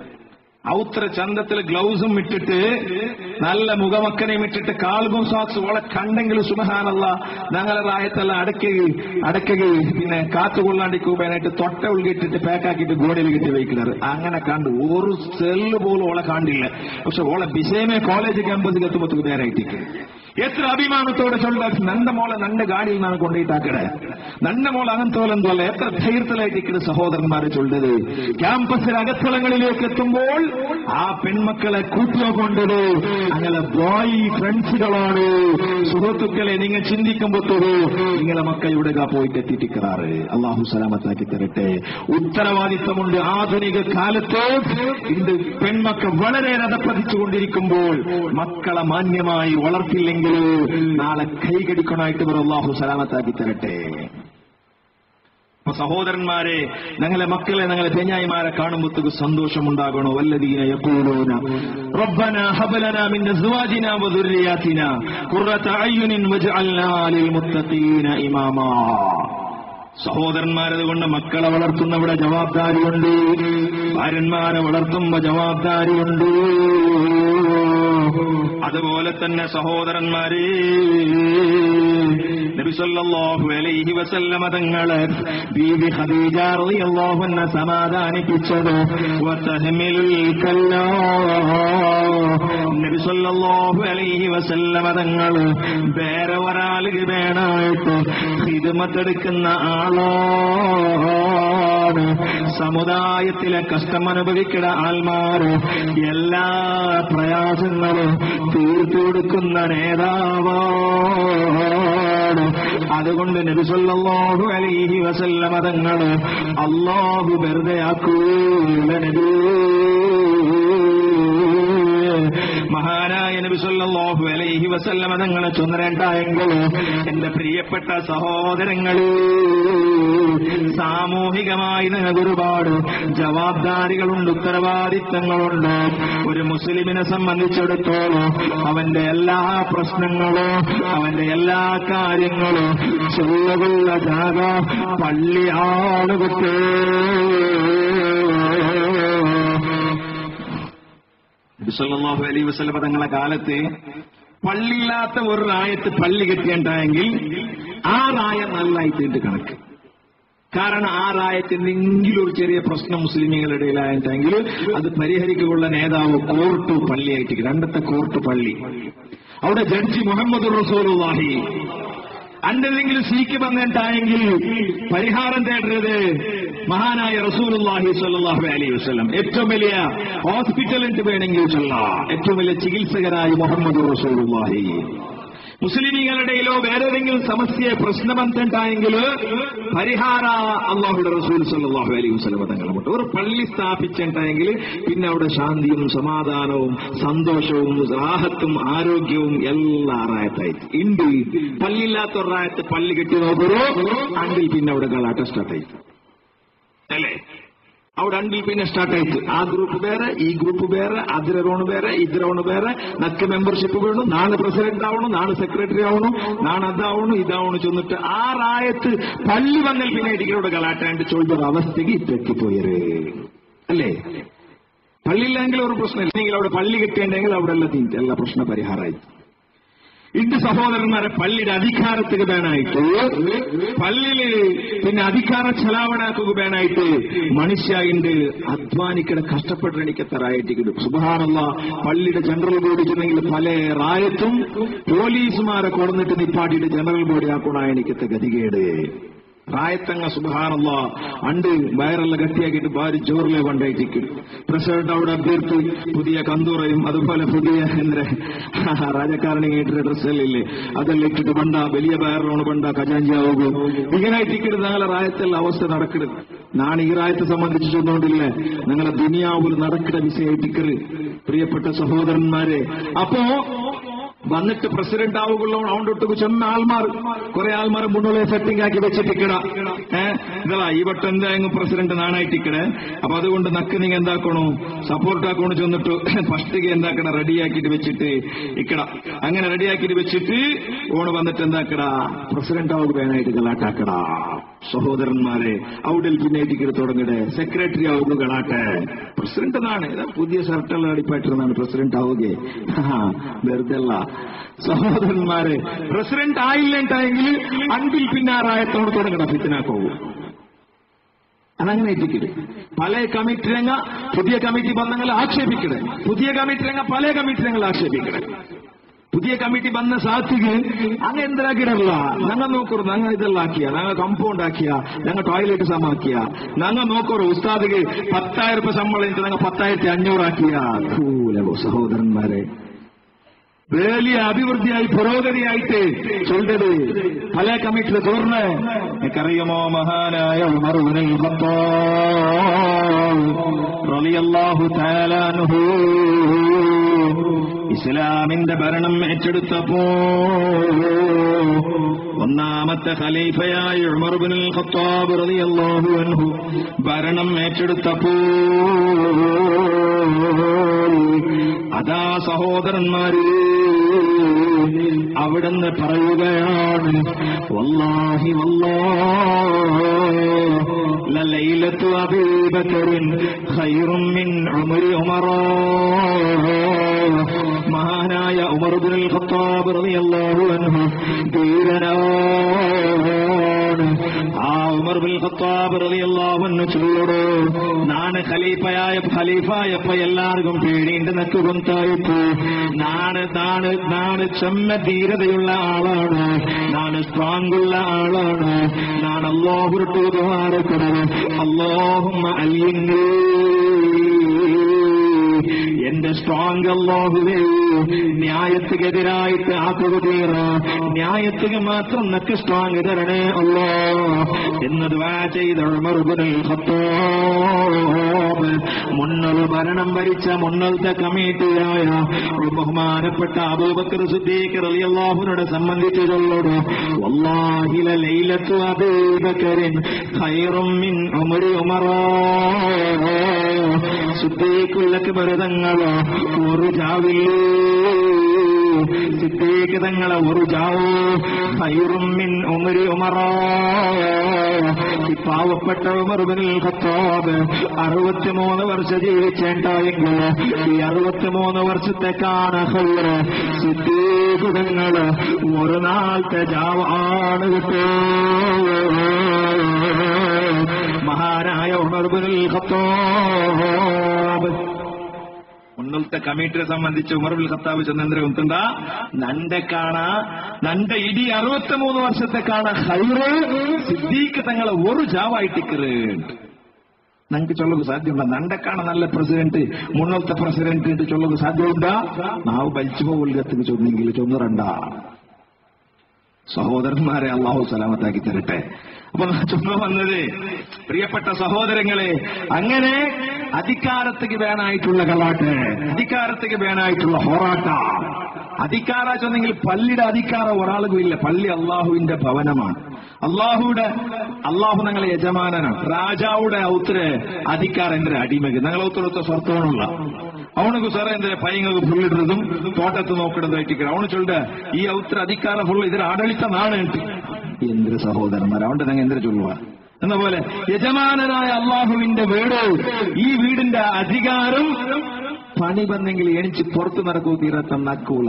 ഔത്ര ചന്തത്തിൽ ഗ്ലൗസും ഇട്ടിട്ട് നല്ല മുഖമക്കനെയും ഇട്ടിട്ട് കാൽഗും സോക്സ് ഓളെ കണ്ടെങ്കിൽ സുമഹാനല്ല ഞങ്ങളെ റായത്തെല്ലാം അടക്കുക അടക്കുക പിന്നെ കാത്തുകൊള്ളാണ്ടിക്കൂടാനായിട്ട് തൊട്ട ഉൾകിട്ടിട്ട് പാക്കാക്കിയിട്ട് ഗോഡയിൽ കിട്ടി വയ്ക്കുന്നത് അങ്ങനെ കണ്ടു ഒരു സെല്ല് പോലും ഓളെ കണ്ടില്ല പക്ഷെ ഓളെ ബിസേമേ കോളേജ് ക്യാമ്പസിൽ എത്തുമ്പോൾ നേരെ ഇട്ടിക്ക് എത്ര അഭിമാനത്തോടെ ചൊല്ലാ നന്റെ മോളെ നന്റെ ഗാഡിയിൽ നിന്നാണ് കൊണ്ടുപോയിട്ടാക്കടെ നന്റെ മോളെ അങ്ങനത്തോലെന്തോല്ല എത്ര ധൈര്യത്തിലായിട്ട് സഹോദരന്മാരെ ചൊല്ലത് ക്യാമ്പസിലെ അകത്തളങ്ങളിലേക്ക് എത്തുമ്പോൾ ആ പെൺമക്കളെ കൂട്ടിയോ കൊണ്ടത് അങ്ങനെ ബോയ് ഫ്രണ്ട്സുകളാണ് സുഹൃത്തുക്കളെ നിങ്ങൾ ചിന്തിക്കുമ്പോഴത്തോ നിങ്ങളെ മക്കൾ ഇവിടെ പോയിട്ട് എത്തിട്ടിക്കറാറ് അള്ളാഹു സലാമത്താക്കി തരട്ടെ ഉത്തരവാദിത്തമുണ്ട് ആധുനിക കാലത്ത് ഇന്ന് പെൺമക്കൾ വളരെ രഥപ്പതിച്ചുകൊണ്ടിരിക്കുമ്പോൾ മക്കളെ മാന്യമായി വളർത്തില്ലെങ്കിൽ നാളെ കൈകടിക്കണമായിട്ട് ഇവർ അള്ളാഹു സലാമത്താക്കി തരട്ടെ അപ്പൊ സഹോദരന്മാരെ ഞങ്ങളെ മക്കളെ ഞങ്ങളെ തെഞ്ഞായിമാരെ കാണുമ്പോഴത്തേക്ക് സന്തോഷമുണ്ടാകണോ വല്ലതീന യഖൂലൂന റബ്ബന ഹബലന മിൻ അസ്വാജിന വദുർരിയാതിന ഖുറത അയ്യുനിൻ വജ്അൽനാ ലിൽ മുത്തഖീന ഇമാമാ സഹോദരന്മാരത് കൊണ്ട് മക്കളെ വളർത്തുന്നവിടെ ജവാബ്ദാരിയുണ്ട് ഭാര്യന്മാരെ വളർത്തുമ്പോ ജവാബ്ദാരിയുണ്ട് അതുപോലെ തന്നെ സഹോദരന്മാരെ നബി സല്ലല്ലാഹു അലൈഹി വസല്ലമ തങ്ങളെ ബീവി ഖദീജ റളിയല്ലാഹു അൻഹ സമാധാനിപ്പിച്ചത് വതഹ്മിലുൽ കല്ലാ നബി സല്ലല്ലാഹു അലൈഹി വസല്ലമ തങ്ങൾ വേറെ ഒരാൾക്ക് വേണമായിട്ട് ഹിദ്മത്തെടുക്കുന്ന ആളാണ് സമുദായത്തിലെ കഷ്ടം അനുഭവിക്കുന്ന ആൾമാര് എല്ലാ പ്രയാസങ്ങളും തീർത്തു കൊടുക്കുന്ന നേതാവാണ് അതുകൊണ്ട് നബിസല്ലാഹു അലൈഹി വസല്ലമ തങ്ങള് അള്ളാഹു വെറുതെ ആക്കൂല നബി മഹാനായ നബി സല്ലല്ലാഹു അലൈഹി വസല്ലമ തങ്ങളെ ചൊന്നരണ്ടായെങ്കിൽ എന്റെ പ്രിയപ്പെട്ട സഹോദരങ്ങളെ സാമൂഹികമായി നിങ്ങൾക്ക് ഒരുപാട് ജവാബ്ദാരികളുണ്ട് ഉത്തരവാദിത്തങ്ങളുണ്ട് ഒരു മുസ്ലിമിനെ സംബന്ധിച്ചിടത്തോളം അവന്റെ എല്ലാ പ്രശ്നങ്ങളും അവന്റെ എല്ലാ കാര്യങ്ങളും ചെല്ലുകൊള്ള ജാഗ പള്ളിയാണ് കുട്ടേ നബിസല്ലാഹു അലൈ വസ്ലമ തങ്ങളെ കാലത്ത് പള്ളിയില്ലാത്ത ഒരു റായത്ത് പള്ളി കെട്ടിയിട്ടുണ്ടെങ്കിൽ ആ റായ നല്ലായിട്ട് കണക്ക് കാരണം ആ റായത്തിന് എന്തെങ്കിലും ഒരു ചെറിയ പ്രശ്നം മുസ്ലിമുകളുടെ ഇടയിലായിട്ടെങ്കിൽ അത് പരിഹരിക്കുള്ള നേതാവ് കോർട്ട് പള്ളിയായിട്ട് രണ്ടത്തെ കോർട്ട് പള്ളി അവിടെ ജഡ്ജി മുഹമ്മദ് റസൂലുള്ളാഹി അന്തെന്തെങ്കിലും സീക്ക് വന്നിട്ടായെങ്കിൽ പരിഹാരം തേടരുത് മഹാനായ റസൂലുള്ളാഹി സ്വല്ലല്ലാഹു അലൈഹി വസല്ലം ഏറ്റവും വലിയ ഹോസ്പിറ്റലിന് വേണമെങ്കിൽ ചൊല്ലാം ഏറ്റവും വലിയ ചികിത്സകരായ മുഹമ്മദ് റസൂലുള്ളാഹി മുസ്ലിമീങ്ങളുടെയിലോ വേറെ ഏതെങ്കിലും സമസ്യയെ പ്രശ്നമെന്നുണ്ടായെങ്കിൽ പരിഹാര അള്ളാഹുയുടെ റസൂൽ സല്ലാഹു അലൈഹി വസ്ലം തങ്ങളുമുണ്ട് ഒരു പള്ളി സ്ഥാപിച്ചിട്ടുണ്ടെങ്കിൽ പിന്നെ അവിടെ ശാന്തിയും സമാധാനവും സന്തോഷവും റാഹത്തും ആരോഗ്യവും എല്ലാ റായത്തായി ഉണ്ട് പള്ളിയില്ലാത്ത ഒരു റായത്ത് പള്ളി കെട്ടി നോക്കുമോ അണ്ടിൽ പിന്നെ അവിടെ കളാട്ട സ്റ്റാർട്ടായി അല്ലേ അവിടെ അണ്ടിൽ പിന്നെ സ്റ്റാർട്ട് ആയിട്ട് ആ ഗ്രൂപ്പ് ಬೇರೆ ഈ ഗ്രൂപ്പ് ಬೇರೆ അതിര റോണ് ಬೇರೆ ഇതിര റോണ് ಬೇರೆ നക്ക് മെമ്പർഷിപ്പ് വേണം നാളെ പ്രസിഡന്റ് ആവണം നാളെ സെക്രട്ടറി ആവണം നാളെ അതാവണം ഇതാവണം ചെന്നിട്ട് ആ റായത്ത് പള്ളി വന്നൽ പിന്നെ ഇടികളോട് കളാട്ടാണ്ട് ചോദിച്ചൊരു അവസ്ഥയ്ക്ക് തെറ്റിപ്പോയത് അല്ലേ പള്ളിയില്ലെങ്കിൽ ഒരു പ്രശ്നമില്ല അല്ലെങ്കിൽ അവിടെ പള്ളി കിട്ടിയിട്ടുണ്ടെങ്കിൽ അവിടെ എല്ലാം തീറ്റ എല്ലാ പ്രശ്ന പരിഹാരമായി ഇന്ന് സഹോദരന്മാരെ പള്ളിയുടെ അധികാരത്തിന് വേണായിട്ട് പള്ളിയില് പിന്നെ അധികാര ചലാവണാക്കുക വേണായിട്ട് മനുഷ്യ ഇണ്ട് അധ്വാനിക്കട കഷ്ടപ്പെട്ട് എണിക്കത്തറായിട്ട് സുബാനുള്ള പള്ളിയുടെ ജനറൽ ബോഡി ചെന്നെങ്കിൽ പല റായത്തും പോലീസുമാരെ കൊടുന്നിട്ട് നിപ്പാട്ടിയിട്ട് ജനറൽ ബോഡി ആക്കണ എനിക്കത്തെ ഗതികേട് പ്രായത്തങ്ങ സുബാനുള്ള അണ്ട് വയറെല്ലാം ഗട്ടിയാക്കിയിട്ട് ഭാര്യ ജോറിലെ കൊണ്ടേറ്റിക്ക് പ്രസിഡന്റ് അവിടെ അഭ്യർത്ഥി പുതിയ കന്തൂറയും അതുപോലെ പുതിയ എന്താ രാജക്കാരനെ കേട്ടിട്ട് ഡ്രസ്സല്ലേ അതെല്ലാം ഇട്ടിട്ട് ബണ്ട വലിയ വയറിനോട് ബണ്ട ഖജാഞ്ചിയാവുകൂ ഇങ്ങനെ ഇട്ടിക്കിട്ട് ഞങ്ങളെ റായത്തുള്ള അവസ്ഥ നടക്കരുത് നാണ് ഈ റായത്തെ സംബന്ധിച്ച് ചെന്നുകൊണ്ടില്ലേ ഞങ്ങളെ ദുനിയാവിൽ നടക്കുന്ന വിഷയത്തിക്കറ് പ്രിയപ്പെട്ട സഹോദരന്മാരെ അപ്പോ വന്നിട്ട് പ്രസിഡന്റ് ആവുകയുള്ളൂ അതുകൊണ്ടിട്ട് ചെന്ന ആൾമാർ കുറെ ആൾമാർ മുന്നിലെ സെറ്റിംഗ് ആക്കി വെച്ചിട്ടിക്കട ഏഹ് ഇതല്ല ഈ വട്ടം എന്തായാലും പ്രസിഡന്റ് നാണായിട്ടിക്കട അപ്പൊ അതുകൊണ്ട് നക്ക് നിങ്ങൾ എന്താക്കണോ സപ്പോർട്ട് ആക്കണോ ചെന്നിട്ട് ഫസ്റ്റ് എന്താക്കണ റെഡിയാക്കിയിട്ട് വെച്ചിട്ട് ഇക്കട അങ്ങനെ റെഡിയാക്കിയിട്ട് വെച്ചിട്ട് ഓണ് വന്നിട്ട് എന്താക്കട പ്രസിഡന്റ് ആവുക വേണമായിട്ട് ഗലാട്ടാക്കട സഹോദരന്മാരെ അവിടെ പിന്നെ ഇടിക്കട് തുടങ്ങടെ സെക്രട്ടറി ആവുക ഗളാട്ടെ പ്രസിഡന്റ് എന്നാണ് ഇതാ പുതിയ ഷർട്ടെല്ലാം അടിപ്പായിട്ടിരുന്നാണ് പ്രസിഡന്റ് ആവുകയെ വെറുതെ അല്ല സഹോദരന്മാരെ പ്രസിഡന്റ് ആയില്ലെങ്കിൽ അൻപിൽ പിന്നാറായത്തോട് തുടങ്ങണം ഫിത്തിനാക്കോവും അതങ്ങനെ എത്തിക്കരുത് പല കമ്മിറ്റി രംഗ പുതിയ കമ്മിറ്റി ബന്ധങ്ങൾ ആക്ഷേപിക്കണേ പുതിയ കമ്മിറ്റി രംഗ പല കമ്മിറ്റി രംഗങ്ങൾ ആക്ഷേപിക്കണേ പുതിയ കമ്മിറ്റി ಬಂದ ಸಾತಿಗೆ ಹಂಗ ಎಂದ್ರಾಗಿರಲ್ಲ ನಂಗ ನೋಕರು ನಂಗ ಇದೆಲ್ಲ ಹಾಕಿಯ ನಂಗ ಕಂಪೌಂಡ್ ಹಾಕಿಯ ನಂಗ ಟಾಯ್ಲೆಟ್ ಸಮ ಹಾಕಿಯ ನಂಗ ನೋಕರು ഉസ്താദിಗೆ പത്തായിരം രൂപ ശമ്പളം ഇട്ട് ನಂಗ പത്തായിരത്തി അഞ്ഞൂറ് ആക്കിയ ധൂലവോ സഹോദരന്മാരെ വലിയ അഭിവൃദ്ധിയായി പുരോഗതിയായിട്ട് ചൊല്ലത് പല കമ്മിറ്റിയിൽ തോർന്ന് എനിക്കറിയുമോ മഹാനായ ഉമറുവിനൽ റളിയല്ലാഹു തആലാൻഹു ഇസ്ലാമിന്റെ ഭരണം ഏറ്റെടുത്തപ്പോ ഒന്നാമത്തെ ഖലീഫയായ ഉമർബിനുൽ ഖത്താബ് റളിയല്ലാഹു അൻഹു ഭരണം ഏറ്റെടുത്തപ്പോ അതാ സഹോദരന്മാര് അവിടുന്ന് പറയുകയാണ് വല്ലാഹി വല്ലാ ലലൈലത്തു അബീബക്കറിൻ ഖൈറും മിൻ ഉമരി ഉമറ മഹാനായ ഉമർ ഇബ്നുൽ ഖത്താബ് റളിയല്ലാഹു അൻഹു ധീരനാണ് ആ ഉമർ ബിൻ ഖത്താബ് റളിയല്ലാഹു അൻഹു ചൊല്ലോടോ നാണ് ഖലീഫയായ ഖലീഫായപ്പോ എല്ലാവർക്കും പേടിയുണ്ട് നക്ക് കൊന്തായിപ്പോ നാണ് നാണ് നാണ് ചെമ്മ ധീരതയുള്ള ആളാണ് നാണ് സ്ട്രോങ് ഉള്ള ആളാണ് നാണ് അള്ളാഹുരുടെ ഉപകാരപ്പെടുന്നത് അള്ളാഹുമ്മ അല്ലിങ്ങേ എന്റെ സ്ട്രോങ് അല്ലാഹുവേ ന്യായത്തിനെതിരായിട്ട് ആക്കുക തീറ ന്യായത്തിന് മാത്രം നക്ക് സ്ട്രോങ് തരണേ അല്ലോ എന്നത് വാ ചെയ്ത ഉമറുബുൽ ഖത്താബ് മുന്നൽ ഭരണം ഭരിച്ച മുന്നലത്തെ കമ്മിറ്റിയായ ബഹുമാനപ്പെട്ട അബൂബക്കർ സിദ്ദീഖ് റളിയല്ലാഹുവിനോട് സംബന്ധിച്ചുള്ളൂ വല്ലാഹില ലൈലത്തു അബൂബക്കറിൻ ഖൈറും മിൻ ഉമരി ഉമറാ സിദ്ദീഖുല്ലക്ക് ഭരതങ്ങളോ ഒരു ജാവില്ലേ സിദ്ദീഖ് തങ്ങളെ ഒരു ജാവോ ഹൈറും മിൻ ഉമരി ഉമറ ഈ പാവപ്പെട്ട ഉമർബിനിൽ ഖത്താബ് അറുപത്തിമൂന്ന് വർഷം ജീവിച്ചേണ്ടായെങ്കിൽ ഈ അറുപത്തിമൂന്ന് വർഷത്തേക്കാണ് ഹൈറ് സിദ്ധീകുടങ്ങള് ഒരു നാളത്തെ ജാവാണ് കിട്ടോ മഹാനായ ഉമർബിനിൽ ഖത്താബ് മുന്നത്തെ കമ്മിറ്റിയെ സംബന്ധിച്ച് ഉമർബുൽ ഖത്താബ് ചെന്നെന്തര ഉണ്ടുണ്ട നന്റെ കാണ നന്റെ ഇടി അറുപത്തിമൂന്ന് വർഷത്തെ കാണ ഹൈറ് സിദ്ദീഖ് തങ്ങളെ ഒരു ജാവായിട്ടിക്കറ് ನಂಗೆ ಚೊಲ್ಲೋದು ಸಾಧ್ಯ ಉಂಟ ನಂಡಕ್ಕಾಣ നല്ല പ്രസിഡന്റ് മുന്നത്തെ പ്രസിഡന്റ് ಅಂತ ചൊല്ലೋದು സാധ്യ ഉണ്ടാ ನಾವು ബലിച്ചു പോകത്തിക്ക് ചൊന്നെങ്കിൽ ചൊന്നരണ്ട സഹോദരന്മാരെ അള്ളാഹു സലാമത്താക്കി തരട്ടെ അപ്പൊ ചുമ്മാ വന്നത് പ്രിയപ്പെട്ട സഹോദരങ്ങളെ അങ്ങനെ അധികാരത്തേക്ക് വേണായിട്ടുള്ള കളാട്ട് അധികാരത്തേക്ക് വേണായിട്ടുള്ള ഹോറാട്ട അധികാര ചൊന്നെങ്കിൽ പള്ളിയുടെ അധികാരം ഒരാൾക്കും ഇല്ല പള്ളി അള്ളാഹുവിന്റെ ഭവനമാണ് അള്ളാഹുയുടെ അള്ളാഹു ഞങ്ങളെ യജമാനനാണ് രാജാവുടെ ഔത്തര് അധികാരം എന്റെ അടിമക്ക് ഞങ്ങളെ ഔത്തരത്തെ സ്വർത്തമാണുള്ള ಅವನಿಗೂ ಸರ ಅಂದ್ರೆ ಪೈಂಗು ಫುಲ್ ಇಡ್ರದು ತೋಟತ್ತು ನೋಕಿಡದು ಇಟ್ಟಿಕ್ಕಿರ ಅವನು ಚೊಲ್ಡ ಈ ಔತ್ರ ಅಧಿಕಾರ ಫುಲ್ ಇದರ ಆಡಳಿತ ನಾನು ಎಂಟು എന്തൊരു സഹോദരന്മാർ അതുകൊണ്ട് ഞങ്ങൾ എന്തൊരു ചൊല്ലുക എന്ന പോലെ യജമാനനായ അള്ളാഹുവിന്റെ വീട് ഈ വീടിന്റെ അധികാരം പണി വന്നെങ്കിൽ എണിച്ച് പുറത്തു നടക്കൂ തീരത്ത നക്കൂല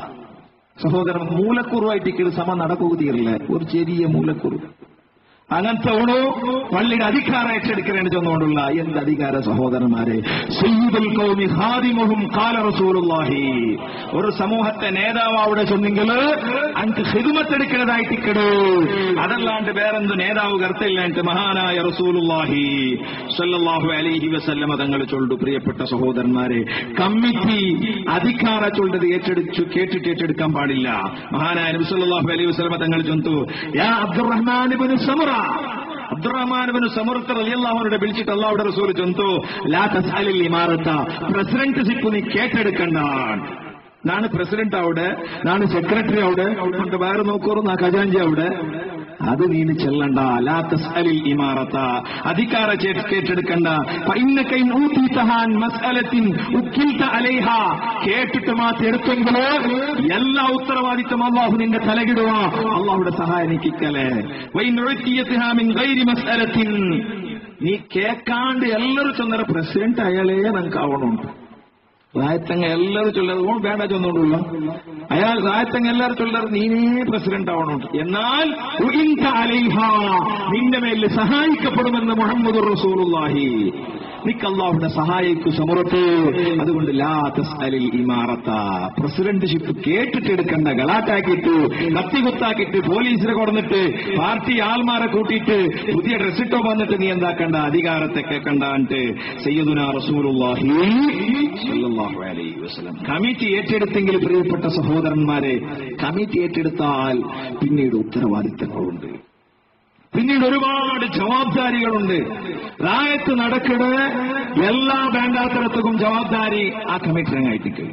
സഹോദരൻ മൂലക്കുറുവായിട്ട് സമ നടക്കൂ തീരില്ല ഒരു ചെറിയ മൂലക്കുറു അങ്ങനത്തെ ഉണു പള്ളിയുടെ അധികാരം ഏറ്റെടുക്കലാണ് ചെന്നുകൊണ്ടുള്ള എന്ത് അധികാര സഹോദരന്മാരെ സയ്യിദുൽ കൗമി ഹാദിമുഹും കാല റസൂലുള്ളാഹി ഒരു സമൂഹത്തെ നേതാവ് അവിടെ ചെന്നെങ്കിൽ അങ്ക് ഹിദുമത്തെടുക്കുന്നതായിട്ടിക്കട് അതല്ലാണ്ട് വേറെന്ത് നേതാവ് കർത്തില്ലാണ്ട് മഹാനായ റസൂലുള്ളാഹി സല്ലല്ലാഹു അലൈഹി വസല്ലമ തങ്ങൾ ചൊല്ലു പ്രിയപ്പെട്ട സഹോദരന്മാരെ കമ്മിറ്റി അധികാര ചൊല്ലത് ഏറ്റെടുച്ചു കേട്ടിട്ട് ഏറ്റെടുക്കാൻ പാടില്ല മഹാനായ നബി സല്ലല്ലാഹു അലൈഹി വസല്ലമ തങ്ങൾ ചൊന്തു യാ അബ്ദുറഹ്മാൻ ഇബ്നു സമുറ അബ്ദുറഹ്മാൻ സമൃദ്ധ റലിയല്ലാഹുവിനെ വിളിച്ചിട്ട് അള്ളാഹുടെ റസൂൽ ചൊന്തു ലാ തസാലിൽ ഇമാറത്ത പ്രസിഡന്റ് ഷിപ്പ് നീ കേട്ടെടുക്കണ്ട ನಾನು ಪ್ರೆಸಿಡೆಂಟ್ അവിടെ ನಾನು ಸೆಕ್ರೆಟರಿ അവിടെ ಮತ್ತೆ ಬೇರೆ ನೋಕೋರು ನಾ ಖಜಾಂಜಿ അവിടെ അത് നീന് ചെല്ലണ്ട ലാ തസ്അലിൽ ഇമാറത്ത അധികാര ചേ- കേട്ടെടുക്കണ്ട ഫഇന്നക ഇൻ ഊതീതഹാൻ മസ്അലത്തിൻ ഉക്കിൽത അലൈഹ കേട്ടിട്ട് മാറ്റി എടുത്തെങ്കിലോ എല്ലാ ഉത്തരവാദിത്വം അള്ളാഹു നിന്റെ തലകിടുക അള്ളാഹുടെ സഹായം നിക്കിക്കലേ വൈൻ ഉഴത്തിയത്തിഹാ മിൻ ഗൈരി മസ്അലത്തിൻ നീ കേക്കാണ്ട് എല്ലാവരും ചെന്നേരം പ്രസിഡന്റ് അയാളേ നമുക്ക് ആവണുണ്ട് ರಾಯತ್ತಂಗ ಎಲ್ಲರೂ ಚೊಲ್ಲರು ಓಣ್ ಬೇಡ ಚೊಂದೋണ്ടുಲ್ಲ അയാൾ രായത്തങ്ങ എല്ലാവരും ചൊല്ലറ് നീനേ പ്രസിഡന്റ് ആവണുണ്ട് എന്നാൽ ഉഇൻത അലൈഹ നിന്റെ മേലിൽ സഹായിക്കപ്പെടുമെന്ന് മുഹമ്മദ് റസൂലുള്ളാഹി നിക്ക് അള്ളാഹുടെ സഹായിക്കു സമൃത്ത് അതുകൊണ്ട് ലാ തസ്അലിൽ ഇമാറത്ത പ്രസിഡന്റ്ഷിപ്പ് കേട്ടിട്ട് എടുക്കണ്ട ഗളാട്ടാക്കിയിട്ട് കത്തികുത്താക്കിയിട്ട് പോലീസിനെ കൊടുന്നിട്ട് പാർട്ടി ആൾമാരെ കൂട്ടിയിട്ട് പുതിയ ഡ്രസ്സിട്ടോ വന്നിട്ട് നീ എന്താക്കണ്ട അധികാരത്തെ കേൾക്കണ്ടാണ്ട് സയ്യദുന റസൂലുള്ളാഹി സല്ലല്ലാഹു അലൈഹി വസല്ലം കമ്മിറ്റി ഏറ്റെടുത്തെങ്കിൽ പ്രിയപ്പെട്ട സഹോദരന്മാരെ കമ്മിറ്റി ഏറ്റെടുത്താൽ പിന്നീട് ഉത്തരവാദിത്തങ്ങളുണ്ട് പിന്നീട് ഒരുപാട് ജവാബ്ദാരികളുണ്ട് റായത്ത് നടക്കട് എല്ലാ വേണ്ടാത്തരത്തും ജവാബ്ദാരി ആ കമ്മിറ്റി രംഗായിട്ടിക്ക്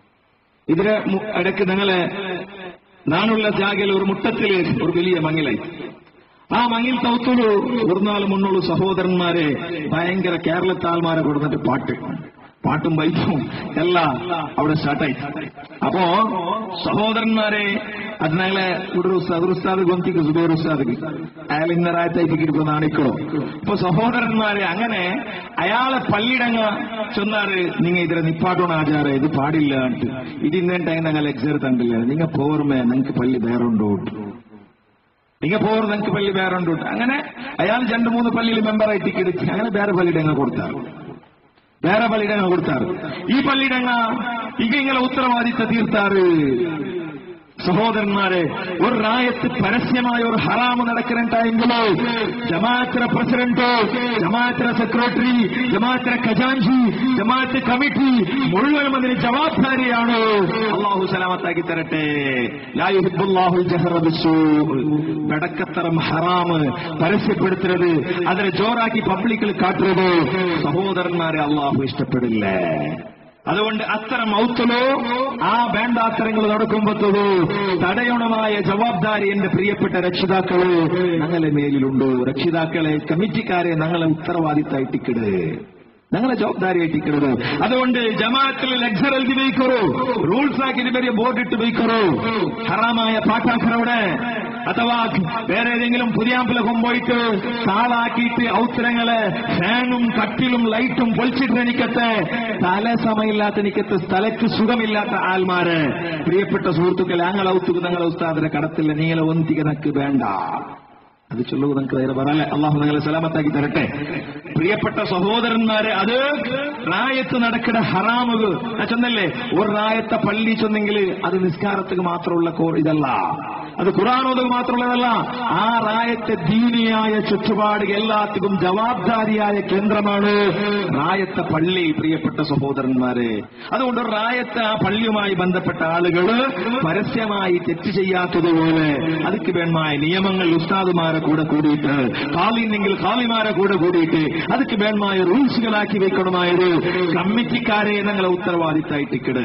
ഇതിന് മു- ഇടയ്ക്ക് നിങ്ങളെ നാനുള്ള ജാഗയിൽ ഒരു മുട്ടത്തില് ഒരു വലിയ മങ്ങിലായി ആ മങ്ങിൽ തൗത്തുള്ളൂ ഒരു നാൾ മുന്നുള്ളൂ സഹോദരന്മാരെ ഭയങ്കര കേരളത്തെ ആൾമാരെ കൊടുത്തിട്ട് പാട്ട് പാട്ടും ബൈക്കും എല്ലാം അവിടെ സ്റ്റാർട്ടായി അപ്പോ സഹോദരന്മാരെ അത് ഞങ്ങളെ ഒരു ഉസ്താദ് ഒരു ഉസ്താദ് ഗൊന്തിക്ക് സുബൈർ ഉസ്താദ് അയാൾ ഇന്ന റായത്തേക്ക് ഇരിക്കുന്ന നാണിക്കോ അപ്പൊ സഹോദരന്മാരെ അങ്ങനെ അയാളെ പള്ളിടങ്ങ ചൊന്നാറ് നിങ്ങ ഇതിലെ നിപ്പാട്ടോണ ആചാര ഇത് പാടില്ല ഇത് ഇന്നേണ്ടായി ഞങ്ങൾ എക്സർ തണ്ടില്ല നിങ്ങ പോർമേ ഞങ്ങൾക്ക് പള്ളി വേറുണ്ടോ നിങ്ങ പോർ നിങ്ങൾക്ക് പള്ളി വേറുണ്ടോ അങ്ങനെ അയാൾ രണ്ട് മൂന്ന് പള്ളിയിൽ മെമ്പറായി ടിക്കറ്റ് എടുത്ത് അങ്ങനെ വേറെ പള്ളിയിടങ്ങ കൊടുത്താറ് വേറെ പള്ളിയിടങ്ങ കൊടുത്താറ് ഈ പള്ളിയിടങ്ങ ഇക ഇങ്ങനെ ഉത്തരവാദിത്ത തീർത്താറ് സഹോദരന്മാരെ ഒരു റായത്ത് പരസ്യമായ ഒരു ഹറാമ് നടക്കുന്നുണ്ടായെങ്കിലോ ജമാഅത്തിലെ പ്രസിഡന്റോ ജമാഅത്തിലെ സെക്രട്ടറി ജമാഅത്തിലെ ഖജാൻജി ജമാഅത്ത് കമ്മിറ്റി മുഴുവനും അതിന് ജവാബ്ദാരിയാണ് അള്ളാഹു സലാമത്താക്കി തരട്ടെ ലായുഹിബുല്ലാഹുൽ ജഹറ ബിസ്സൂ. വെടക്കത്തരം ഹറാമ് പരസ്യപ്പെടുത്തുന്നത് അതിനെ ജോറാക്കി പബ്ലിക്കിൽ കാട്ടുന്നത് സഹോദരന്മാരെ അള്ളാഹു ഇഷ്ടപ്പെടില്ലേ അതുകൊണ്ട് അത്തരം ഔത്തലോ ആ വേണ്ടാത്തരങ്ങൾ നടക്കുമ്പോഴത്തതോ തടയണമായ ജവാബ്ദാരി എന്റെ പ്രിയപ്പെട്ട രക്ഷിതാക്കള് ഞങ്ങളെ മേലിലുണ്ടോ രക്ഷിതാക്കളെ കമ്മിറ്റിക്കാരെ ഞങ്ങളെ ഉത്തരവാദിത്തായിട്ടിക്കിട് ഞങ്ങളെ ജവാബ്ദാരി ഏറ്റിക്കുന്നത് അതുകൊണ്ട് ജമാഅത്തിൽ ലെക്ചർ എഴുതി വയ്ക്കറോ റൂൾസ് ആക്കി വലിയ ബോർഡ് ഇട്ട് വയ്ക്കറോ ഹറാമായ പാട്ടാക്കറവിടെ അഥവാ വേറെ ഏതെങ്കിലും പുതിയാമ്പലകം പോയിട്ട് താളാക്കിയിട്ട് ഔത്തരങ്ങള് ഫാനും കട്ടിലും ലൈറ്റും പൊളിച്ചിട്ട് എനിക്കത്തെ തല സമയമില്ലാത്ത എനിക്കത്തെ സ്ഥലക്ക് സുഖമില്ലാത്ത ആൾമാര് പ്രിയപ്പെട്ട സുഹൃത്തുക്കളെ ഞങ്ങൾ ഔത്തുക്ക് ഞങ്ങളെ ഉസ്താദിനെ കടത്തില്ല നീങ്ങളെ ഒന്നിക്ക് നക്ക് വേണ്ട അത് ചൊല്ലൂ നമുക്ക് നേരെ പറയല്ലേ അള്ളാഹു നിങ്ങളെ സലാമത്താക്കി തരട്ടെ പ്രിയപ്പെട്ട സഹോദരന്മാരെ അത് റായത്ത് നടക്കുന്ന ഹറാമുക ചെന്നല്ലേ ഒരു റായത്തെ പള്ളി ചെന്നെങ്കിൽ അത് നിസ്കാരത്തിന് മാത്രമുള്ള കോ ഇതല്ല അത് ഖുറാനോദ് മാത്രമുള്ളതല്ല ആ റായത്തെ ദീനിയായ ചുറ്റുപാട് എല്ലാത്തിനും ജവാബ്ദാരിയായ കേന്ദ്രമാണ് റായത്തെ പള്ളി പ്രിയപ്പെട്ട സഹോദരന്മാരെ അതുകൊണ്ട് റായത്തെ ആ പള്ളിയുമായി ബന്ധപ്പെട്ട ആളുകൾ പരസ്യമായി തെറ്റ് ചെയ്യാത്തതുപോലെ അതിക്ക് വേണമായ നിയമങ്ങൾ ഉസ്താദുമാരെ കൂടെ കൂടിയിട്ട് കാലിന്നെങ്കിൽ കാലിമാരെ കൂടെ കൂടിയിട്ട് അതിക്ക് വേണമായ റൂൾസുകളാക്കി വെക്കണമായത് കമ്മിറ്റിക്കാരെ ഞങ്ങളെ ഉത്തരവാദിത്തായിട്ടിക്കട്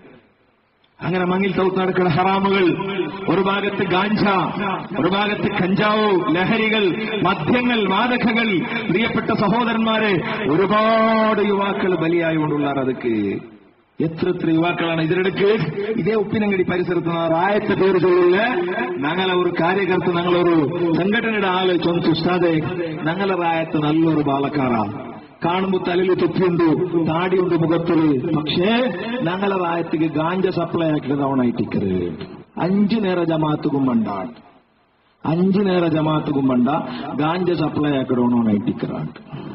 അങ്ങനെ മങ്ങിൽ തൗത്ത് നടക്കുന്ന ഹറാമുകൾ ഒരു ഭാഗത്ത് ഗാഞ്ച ഒരു ഭാഗത്ത് കഞ്ചാവ് ലഹരികൾ മദ്യങ്ങൾ മാദകകൾ പ്രിയപ്പെട്ട സഹോദരന്മാരെ ഒരുപാട് യുവാക്കൾ ബലിയായുകൊണ്ടുള്ള അതൊക്കെ എത്ര എത്ര യുവാക്കളാണ് ഇതിനിടയ്ക്ക് ഇതേ ഉപ്പിനങ്ങടി പരിസരത്ത് റായത്തെ പേര് ചൊല്ലില്ല ഞങ്ങളെ ഒരു കാര്യകർത്ത ഞങ്ങളൊരു സംഘടനയുടെ ആള് ചൊന്തു ഉസ്താദെ ഞങ്ങളെ റായത്ത് നല്ലൊരു ബാലക്കാരാ കാണുമ്പോ തലയിൽ തൊപ്പിയുണ്ട് താടിയുണ്ട് മുഖത്തില് പക്ഷേ ഞങ്ങളെ റായത്തിക്ക് ഗാഞ്ച സപ്ലൈ ആക്കിയിട്ട് തവണായിട്ടിക്കര് അഞ്ചു നേര ജമാത്തുക്കും വേണ്ട അഞ്ചു നേര ജമാത്തുക്കും വേണ്ട ഗാഞ്ച സപ്ലൈ ആക്കിടണോണായിട്ടിക്കറാണ്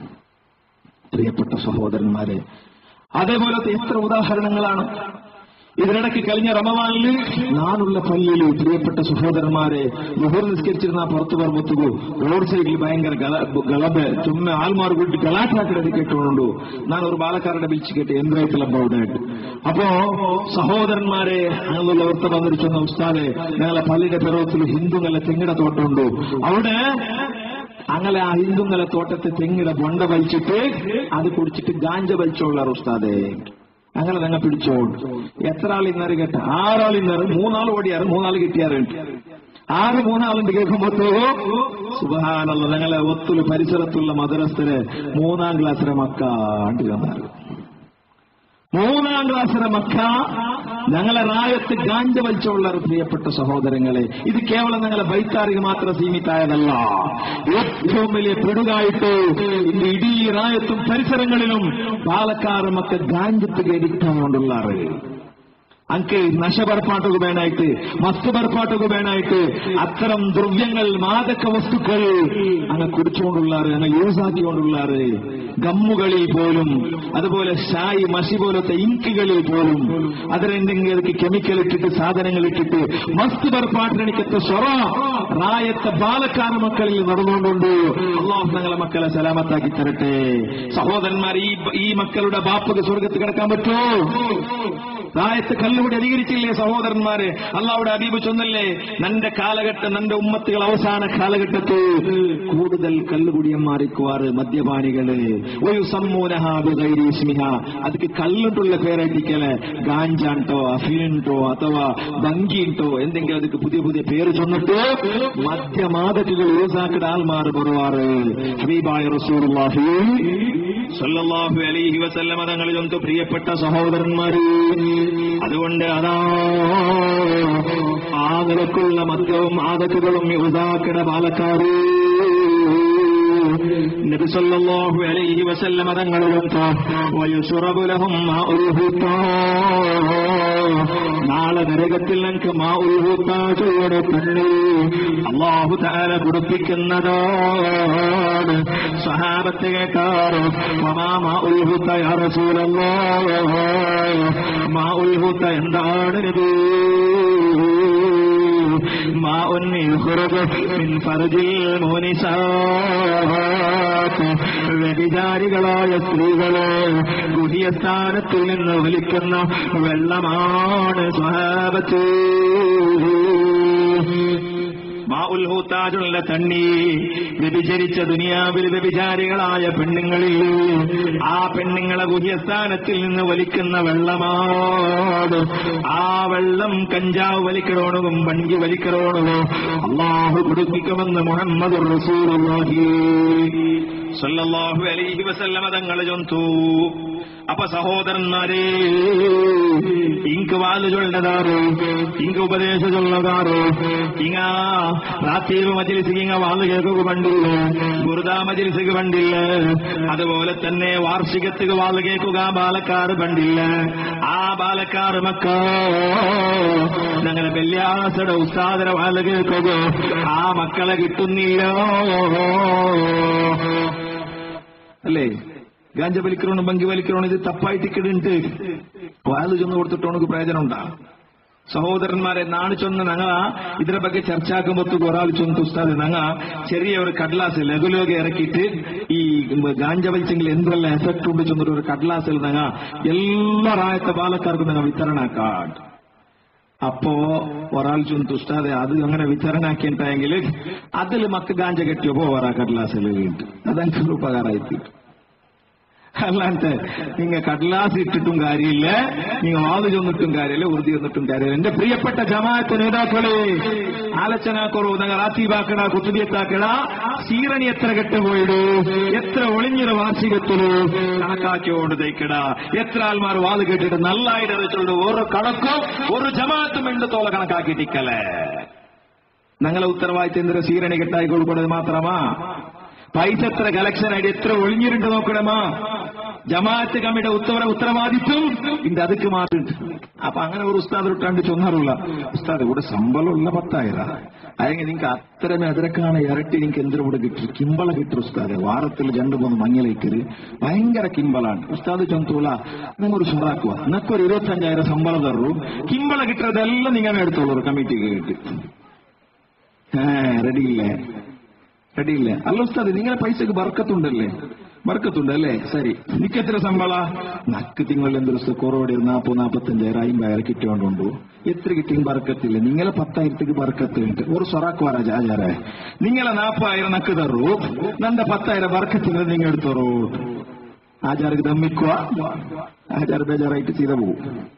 പ്രിയപ്പെട്ട സഹോദരന്മാരെ അതേപോലത്തെ എത്ര ഉദാഹരണങ്ങളാണ് ഇതിനിടയ്ക്ക് കഴിഞ്ഞ റമവാനിൽ നാനുള്ള പള്ളിയിൽ പ്രിയപ്പെട്ട സഹോദരന്മാരെ മുഹൂർ നിസ്കരിച്ചിരുന്ന പുറത്തു പറമ്പത്തുകു റോഡ് സൈഡിൽ ഭയങ്കര ഗല- ഗളബ് ചുമ്മ ആൾമാർ കൂട്ടി ഗലാട്ടാക്കിടത് കേട്ടുകൊണ്ടു ഞാൻ ഒരു ബാലക്കാരുടെ വിളിച്ചു കേട്ട് എന്തായിട്ടുള്ള ബോർഡായിട്ട് അപ്പോ സഹോദരന്മാരെ അങ്ങനെയുള്ള ഓർത്ത വന്നിരിക്കുന്ന ഉസ്താദെ ഞങ്ങളെ പള്ളിയുടെ പിറവത്തിൽ ഹിന്ദുങ്ങളെ തെങ്ങിട തോട്ടമുണ്ടോ അവിടെ അങ്ങനെ ആ ഹിന്ദുങ്ങളെ തോട്ടത്തെ തെങ്ങിടെ ബൊണ്ട വലിച്ചിട്ട് അത് കുടിച്ചിട്ട് ഗാഞ്ച വലിച്ചോളാർ ഉസ്താദേ അങ്ങനെ ഞങ്ങൾ പിടിച്ചോ എത്ര ആൾ ഇന്നേരം കേട്ട ആറാൾ ഇന്നേരം മൂന്നാൾ ഓടിയാറ് മൂന്നാൾ കിട്ടിയാറുണ്ട് ആറ് മൂന്നാളുണ്ട് കേൾക്കുമ്പോ സുബഹാനല്ല ഞങ്ങളെ ഒത്തുല് പരിസരത്തുള്ള മദ്രസ്ഥര് മൂന്നാം ക്ലാസ്സിലെ മക്കാണ്ട് വന്നാറ് മൂന്നാം ക്ലാസ്സിലെ മക്ക ഞങ്ങളെ റായത്ത് ഗാഞ്ച വലിച്ചുള്ള പ്രിയപ്പെട്ട സഹോദരങ്ങളെ ഇത് കേവലം ഞങ്ങളെ ബൈത്താറിക്ക് മാത്രം സീമിതായതല്ല ഏറ്റവും വലിയ പിടുകായിട്ട് ഇന്ന് ഇടീ റായത്തും പരിസരങ്ങളിലും പാലക്കാട് മക്ക ഗാഞ്ചത്ത് കേടിക്കൊണ്ടുള്ളാറ് ಅಂಕೆ ನಶ ಬರ್ಪಾಟುಗು ಬೇನಾಯ್ತು ಮಸ್ತು ಬರ್ಪಾಟುಗು ಬೇನಾಯ್ತು അത്തരം ദ്രവ്യങ്ങൾ മാദക വസ്തുക്കൾ അങ്ങ് കുടിച്ചുകൊണ്ടുള്ളാറ് അങ്ങ് യൂസ് ആക്കിക്കൊണ്ടുള്ളാറ് ഗമ്മുകളിൽ പോലും അതുപോലെ ഷായി മഷി പോലത്തെ ഇങ്കുകളിൽ പോലും അതിലെന്തെങ്കിലും ಅದಕ್ಕೆ കെമിക്കൽ ഇട്ടിട്ട് സാധനങ്ങൾ ഇട്ടിട്ട് മസ്ത് ಬರ್ಪಾಟണിക്കത്തെ സ്വറ റായത്തെ ബാലക്കാര മക്കളിൽ നടന്നുകൊണ്ടുണ്ട് അള്ളാഹു ഞങ്ങളെ മക്കളെ സലാമത്താക്കി തരട്ടെ സഹോദരന്മാർ ഈ ഈ മക്കളുടെ ബാപ്പക്ക് സ്വർഗത്ത് കിടക്കാൻ പറ്റുമോ റായത്ത് കല്ലുകൂടി അധികരിച്ചില്ലേ സഹോദരന്മാരെ അള്ളാഹുടെ അബീബ് ചൊന്നല്ലേ നന്റെ കാലഘട്ടം നന്റെ ഉമ്മത്തുകൾ അവസാന കാലഘട്ടത്തിൽ കൂടുതൽ കല്ലുകുടിയന്മാരിക്കുവാറ് മദ്യപാനികള് ഒരു സമ്മൂനഹാബിഹ ಅದಕ್ಕೆ കല്ലുണ്ടുള്ള പേരായിട്ടിക്കലെ ഗാഞ്ചാണ്ടോ അഫീൻട്ടോ അഥവാ ഭംഗിയുണ്ടോ എന്തെങ്കിലും ಅದಕ್ಕೆ പുതിയ പുതിയ പേര് ചൊന്നിട്ട് മദ്യമാതക്കുകൾ യൂസാക്കിട ആൾമാർ ബറുവാറ് ഹബീബായ റസൂലുള്ളാഹി സല്ലല്ലാഹു അലൈഹി വസല്ലമ തങ്ങളിലൊന്ന് പ്രിയപ്പെട്ട സഹോദരന്മാര് അതുകൊണ്ട് അതാ ആ നിലക്കുള്ള മദ്യവും ആദത്തുകളും യുവാക്കിട പാലക്കാറ് നബി സല്ലല്ലാഹു അലൈഹി വസല്ലമ തങ്ങളിലും വയുശുറബു ലഹും മാഉൽ ഹുത്താ നാളെ നരകത്തിൽ ഞങ്ങൾക്ക് മാ ഉൽഹുത്താചോടെ കണ്ണി അള്ളാഹു താര കുടിപ്പിക്കുന്നതാണ് സഹാബത്ത് കേട്ടാറ് മാ ഉൽഹുത്ത യാ റസൂലല്ലാ മാ ഉൽഹുത്ത എന്താണ് നബി മാ ഉന്നി യുഖ്റജു മിൻ ഫർജിൽ മുനിസാത്ത് വ്യഭിചാരികളായ സ്ത്രീകളെ ഗുഹിയ സ്ഥാനത്തിൽ നിന്ന് വലിക്കുന്ന വെള്ളമാണ് സ്വഹാബത്ത് മാഉൽഹൂത്താജുള്ള തണ്ണി വ്യഭിചരിച്ച ദുനിയാവിൽ വ്യഭിചാരികളായ പെണ്ണുങ്ങളിൽ ആ പെണ്ണുങ്ങളെ ഗുഹ്യസ്ഥാനത്തിൽ നിന്ന് വലിക്കുന്ന വെള്ളമാണ് ആ വെള്ളം കഞ്ചാവ് വലിക്കണോണവും വണ്ടി വലിക്കണോണവോ അള്ളാഹു കുടിപ്പിക്കുമെന്ന് മുഹമ്മദ് റസൂലുള്ളാഹി സല്ലല്ലാഹു അലൈഹി വസല്ലമ തങ്ങൾ ചൊന്തു അപ്പൊ സഹോദരന്മാരെ ഇങ്ക് വാല് ചൊല്ലതാറ് ഇങ്ക് ഉപദേശ ചൊല്ലതാറ് ഇങ്ങ റാത്തീവ് മജിലിസ് ഇങ്ങ വാല് കേൾക്കുക പണ്ടില്ല ഗുരുദാ മജിലിസ് പണ്ടില്ല അതുപോലെ തന്നെ വാർഷികത്തുക വാല് കേൾക്കുക ബാലക്കാർ പണ്ടില്ല ആ ബാലക്കാർ മക്ക ഞങ്ങളെ വെള്ളിയാസയുടെ ഉസ്താദര വാല് കേൾക്കുക ആ മക്കളെ കിട്ടുന്നില്ല അല്ലേ ഗാഞ്ച വലിക്കണോണ് ബങ്കി വലിക്കണോണ് ഇത് തപ്പായിട്ട് ഇക്കിടുണ്ട് വാല് ചെന്ന് കൊടുത്തിട്ട് ഉണക്ക് പ്രയോജനം ഉണ്ടാ സഹോദരന്മാരെ നാണ് ചൊന്ന ഞങ്ങ ഇതിനെ ಬಗ್ಗೆ ചർച്ചാക്കുമ്പോ ഒരാൾ ചൊന്ന ഉസ്താദ് ഞങ്ങ ചെറിയ ഒരു കടലാസ് ലഘുലോക ഇറക്കിയിട്ട് ഈ ഗാഞ്ച വലിച്ചെങ്കിൽ എന്തെല്ലാം എഫക്ട് ഉണ്ട് ചെന്നിട്ട് ഒരു കടലാസിൽ ഞങ്ങ എല്ലാ റായത്തെ ബാലക്കാർക്കും ഞങ്ങൾ വിതരണാക്കാട് അപ്പോ ഒരാൾ ചൊന്നു ഉസ്താദെ അത് അങ്ങനെ വിതരണാക്കിയിട്ടെങ്കിൽ അതിൽ മക്ക ഗാഞ്ച കെട്ടിയോ പോവാറാ കടലാസിൽ വീണ്ടും അതെനിക്ക് ഉപകാരമായിത്തീരും അല്ലാണ്ട് നിങ്ങ കടലാസ് ഇട്ടിട്ടും കാര്യമില്ല നിങ്ങ വാത് ചെന്നിട്ടും കാര്യമില്ല ഉറുതി ചെന്നിട്ടും കാര്യമില്ല എന്റെ പ്രിയപ്പെട്ട ജമാഅത്ത് നേതാക്കളെ ആലോചന കുറവ് നിങ്ങൾ റാത്തീബാക്കട കുത്തുബിയത്താക്കട സീറണി എത്ര കെട്ടുപോയിടു എത്ര ഒളിഞ്ഞൊരു വാർഷികത്തിലു കണക്കാക്കിയോണ്ട് തയ്ക്കട എത്ര ആൾമാർ വാത് കേട്ടിട്ട് നല്ലായിട്ട് വെച്ചുകൊണ്ട് ഒരു കണക്കും ഒരു ജമാഅത്തും എണ്ടത്തോളം കണക്കാക്കിട്ടിക്കലേ ഞങ്ങളെ ഉത്തരവാദിത്തം എന്തൊരു സീരണി കെട്ടായി കൊടുക്കുന്നത് മാത്രമാ പൈസ എത്ര കലക്ഷൻ ആയിട്ട് എത്ര ഒളിഞ്ഞിരുണ്ട് നോക്കണമാ ജമാഅത്ത് കമ്മിയുടെ ഉത്തര ഉത്തരവാദിത്വം ഇന്റെ അതുക്ക് മാറിണ്ട് അപ്പൊ അങ്ങനെ ഒരു ഉസ്താദ് ഇട്ടാണ്ട് ചൊന്നാറുള്ള ഉസ്താദ് ഇവിടെ ശമ്പളമുള്ള പത്തായിരം അല്ലെങ്കിൽ നിങ്ങൾക്ക് അത്തരം എതിരക്കാണ് ഇരട്ടി നിങ്ങൾക്ക് എന്തിനു ഇവിടെ കിട്ടി കിമ്പള കിട്ടും ഉസ്താദ് വാരത്തിൽ രണ്ടു മൂന്ന് മഞ്ഞലേക്കര് ഭയങ്കര കിമ്പളാണ് ഉസ്താദ് ചൊന്തൂല നിങ്ങൾ ഒരു ഷറാക്കുക നിങ്ങൾക്ക് ഒരു ഇരുപത്തഞ്ചായിരം ശമ്പളം തരൂ കിമ്പള കിട്ടുന്നതെല്ലാം നിങ്ങൾ എടുത്തോളൂ കമ്മിറ്റിക്ക് കിട്ടി റെഡിയില്ലേ റെഡിയില്ല അല്ല ഉസ്താദ് നിങ്ങളെ പൈസക്ക് ബർക്കത്തുണ്ടല്ലേ ബർക്കത്തുണ്ട് അല്ലേ ശരി നിക്കെത്ര ശമ്പള നക്ക് തിങ്കൾ എന്തൊരു കുറവോടെ നാപ്പോ നാപ്പത്തഞ്ചായിരം അമ്പതിനായിരം കിട്ടിയോണ്ടുണ്ടു എത്ര കിട്ടിയും ബർക്കത്തില്ല നിങ്ങളെ പത്തായിരത്തേക്ക് ബർക്കത്ത് ഉണ്ട് ഒരു സൊറാക്ക് വരാ ആചാരെ നിങ്ങളെ നാപ്പായിരം നക്ക് തറൂ നന്റെ പത്തായിരം ബർക്കത്തില്ല നിങ്ങൾ എടുത്തോറൂ ആചാർക്ക് ദമ്മിക്കുക ആചാര ബേജാറായിട്ട് ചെയ്ത പോവും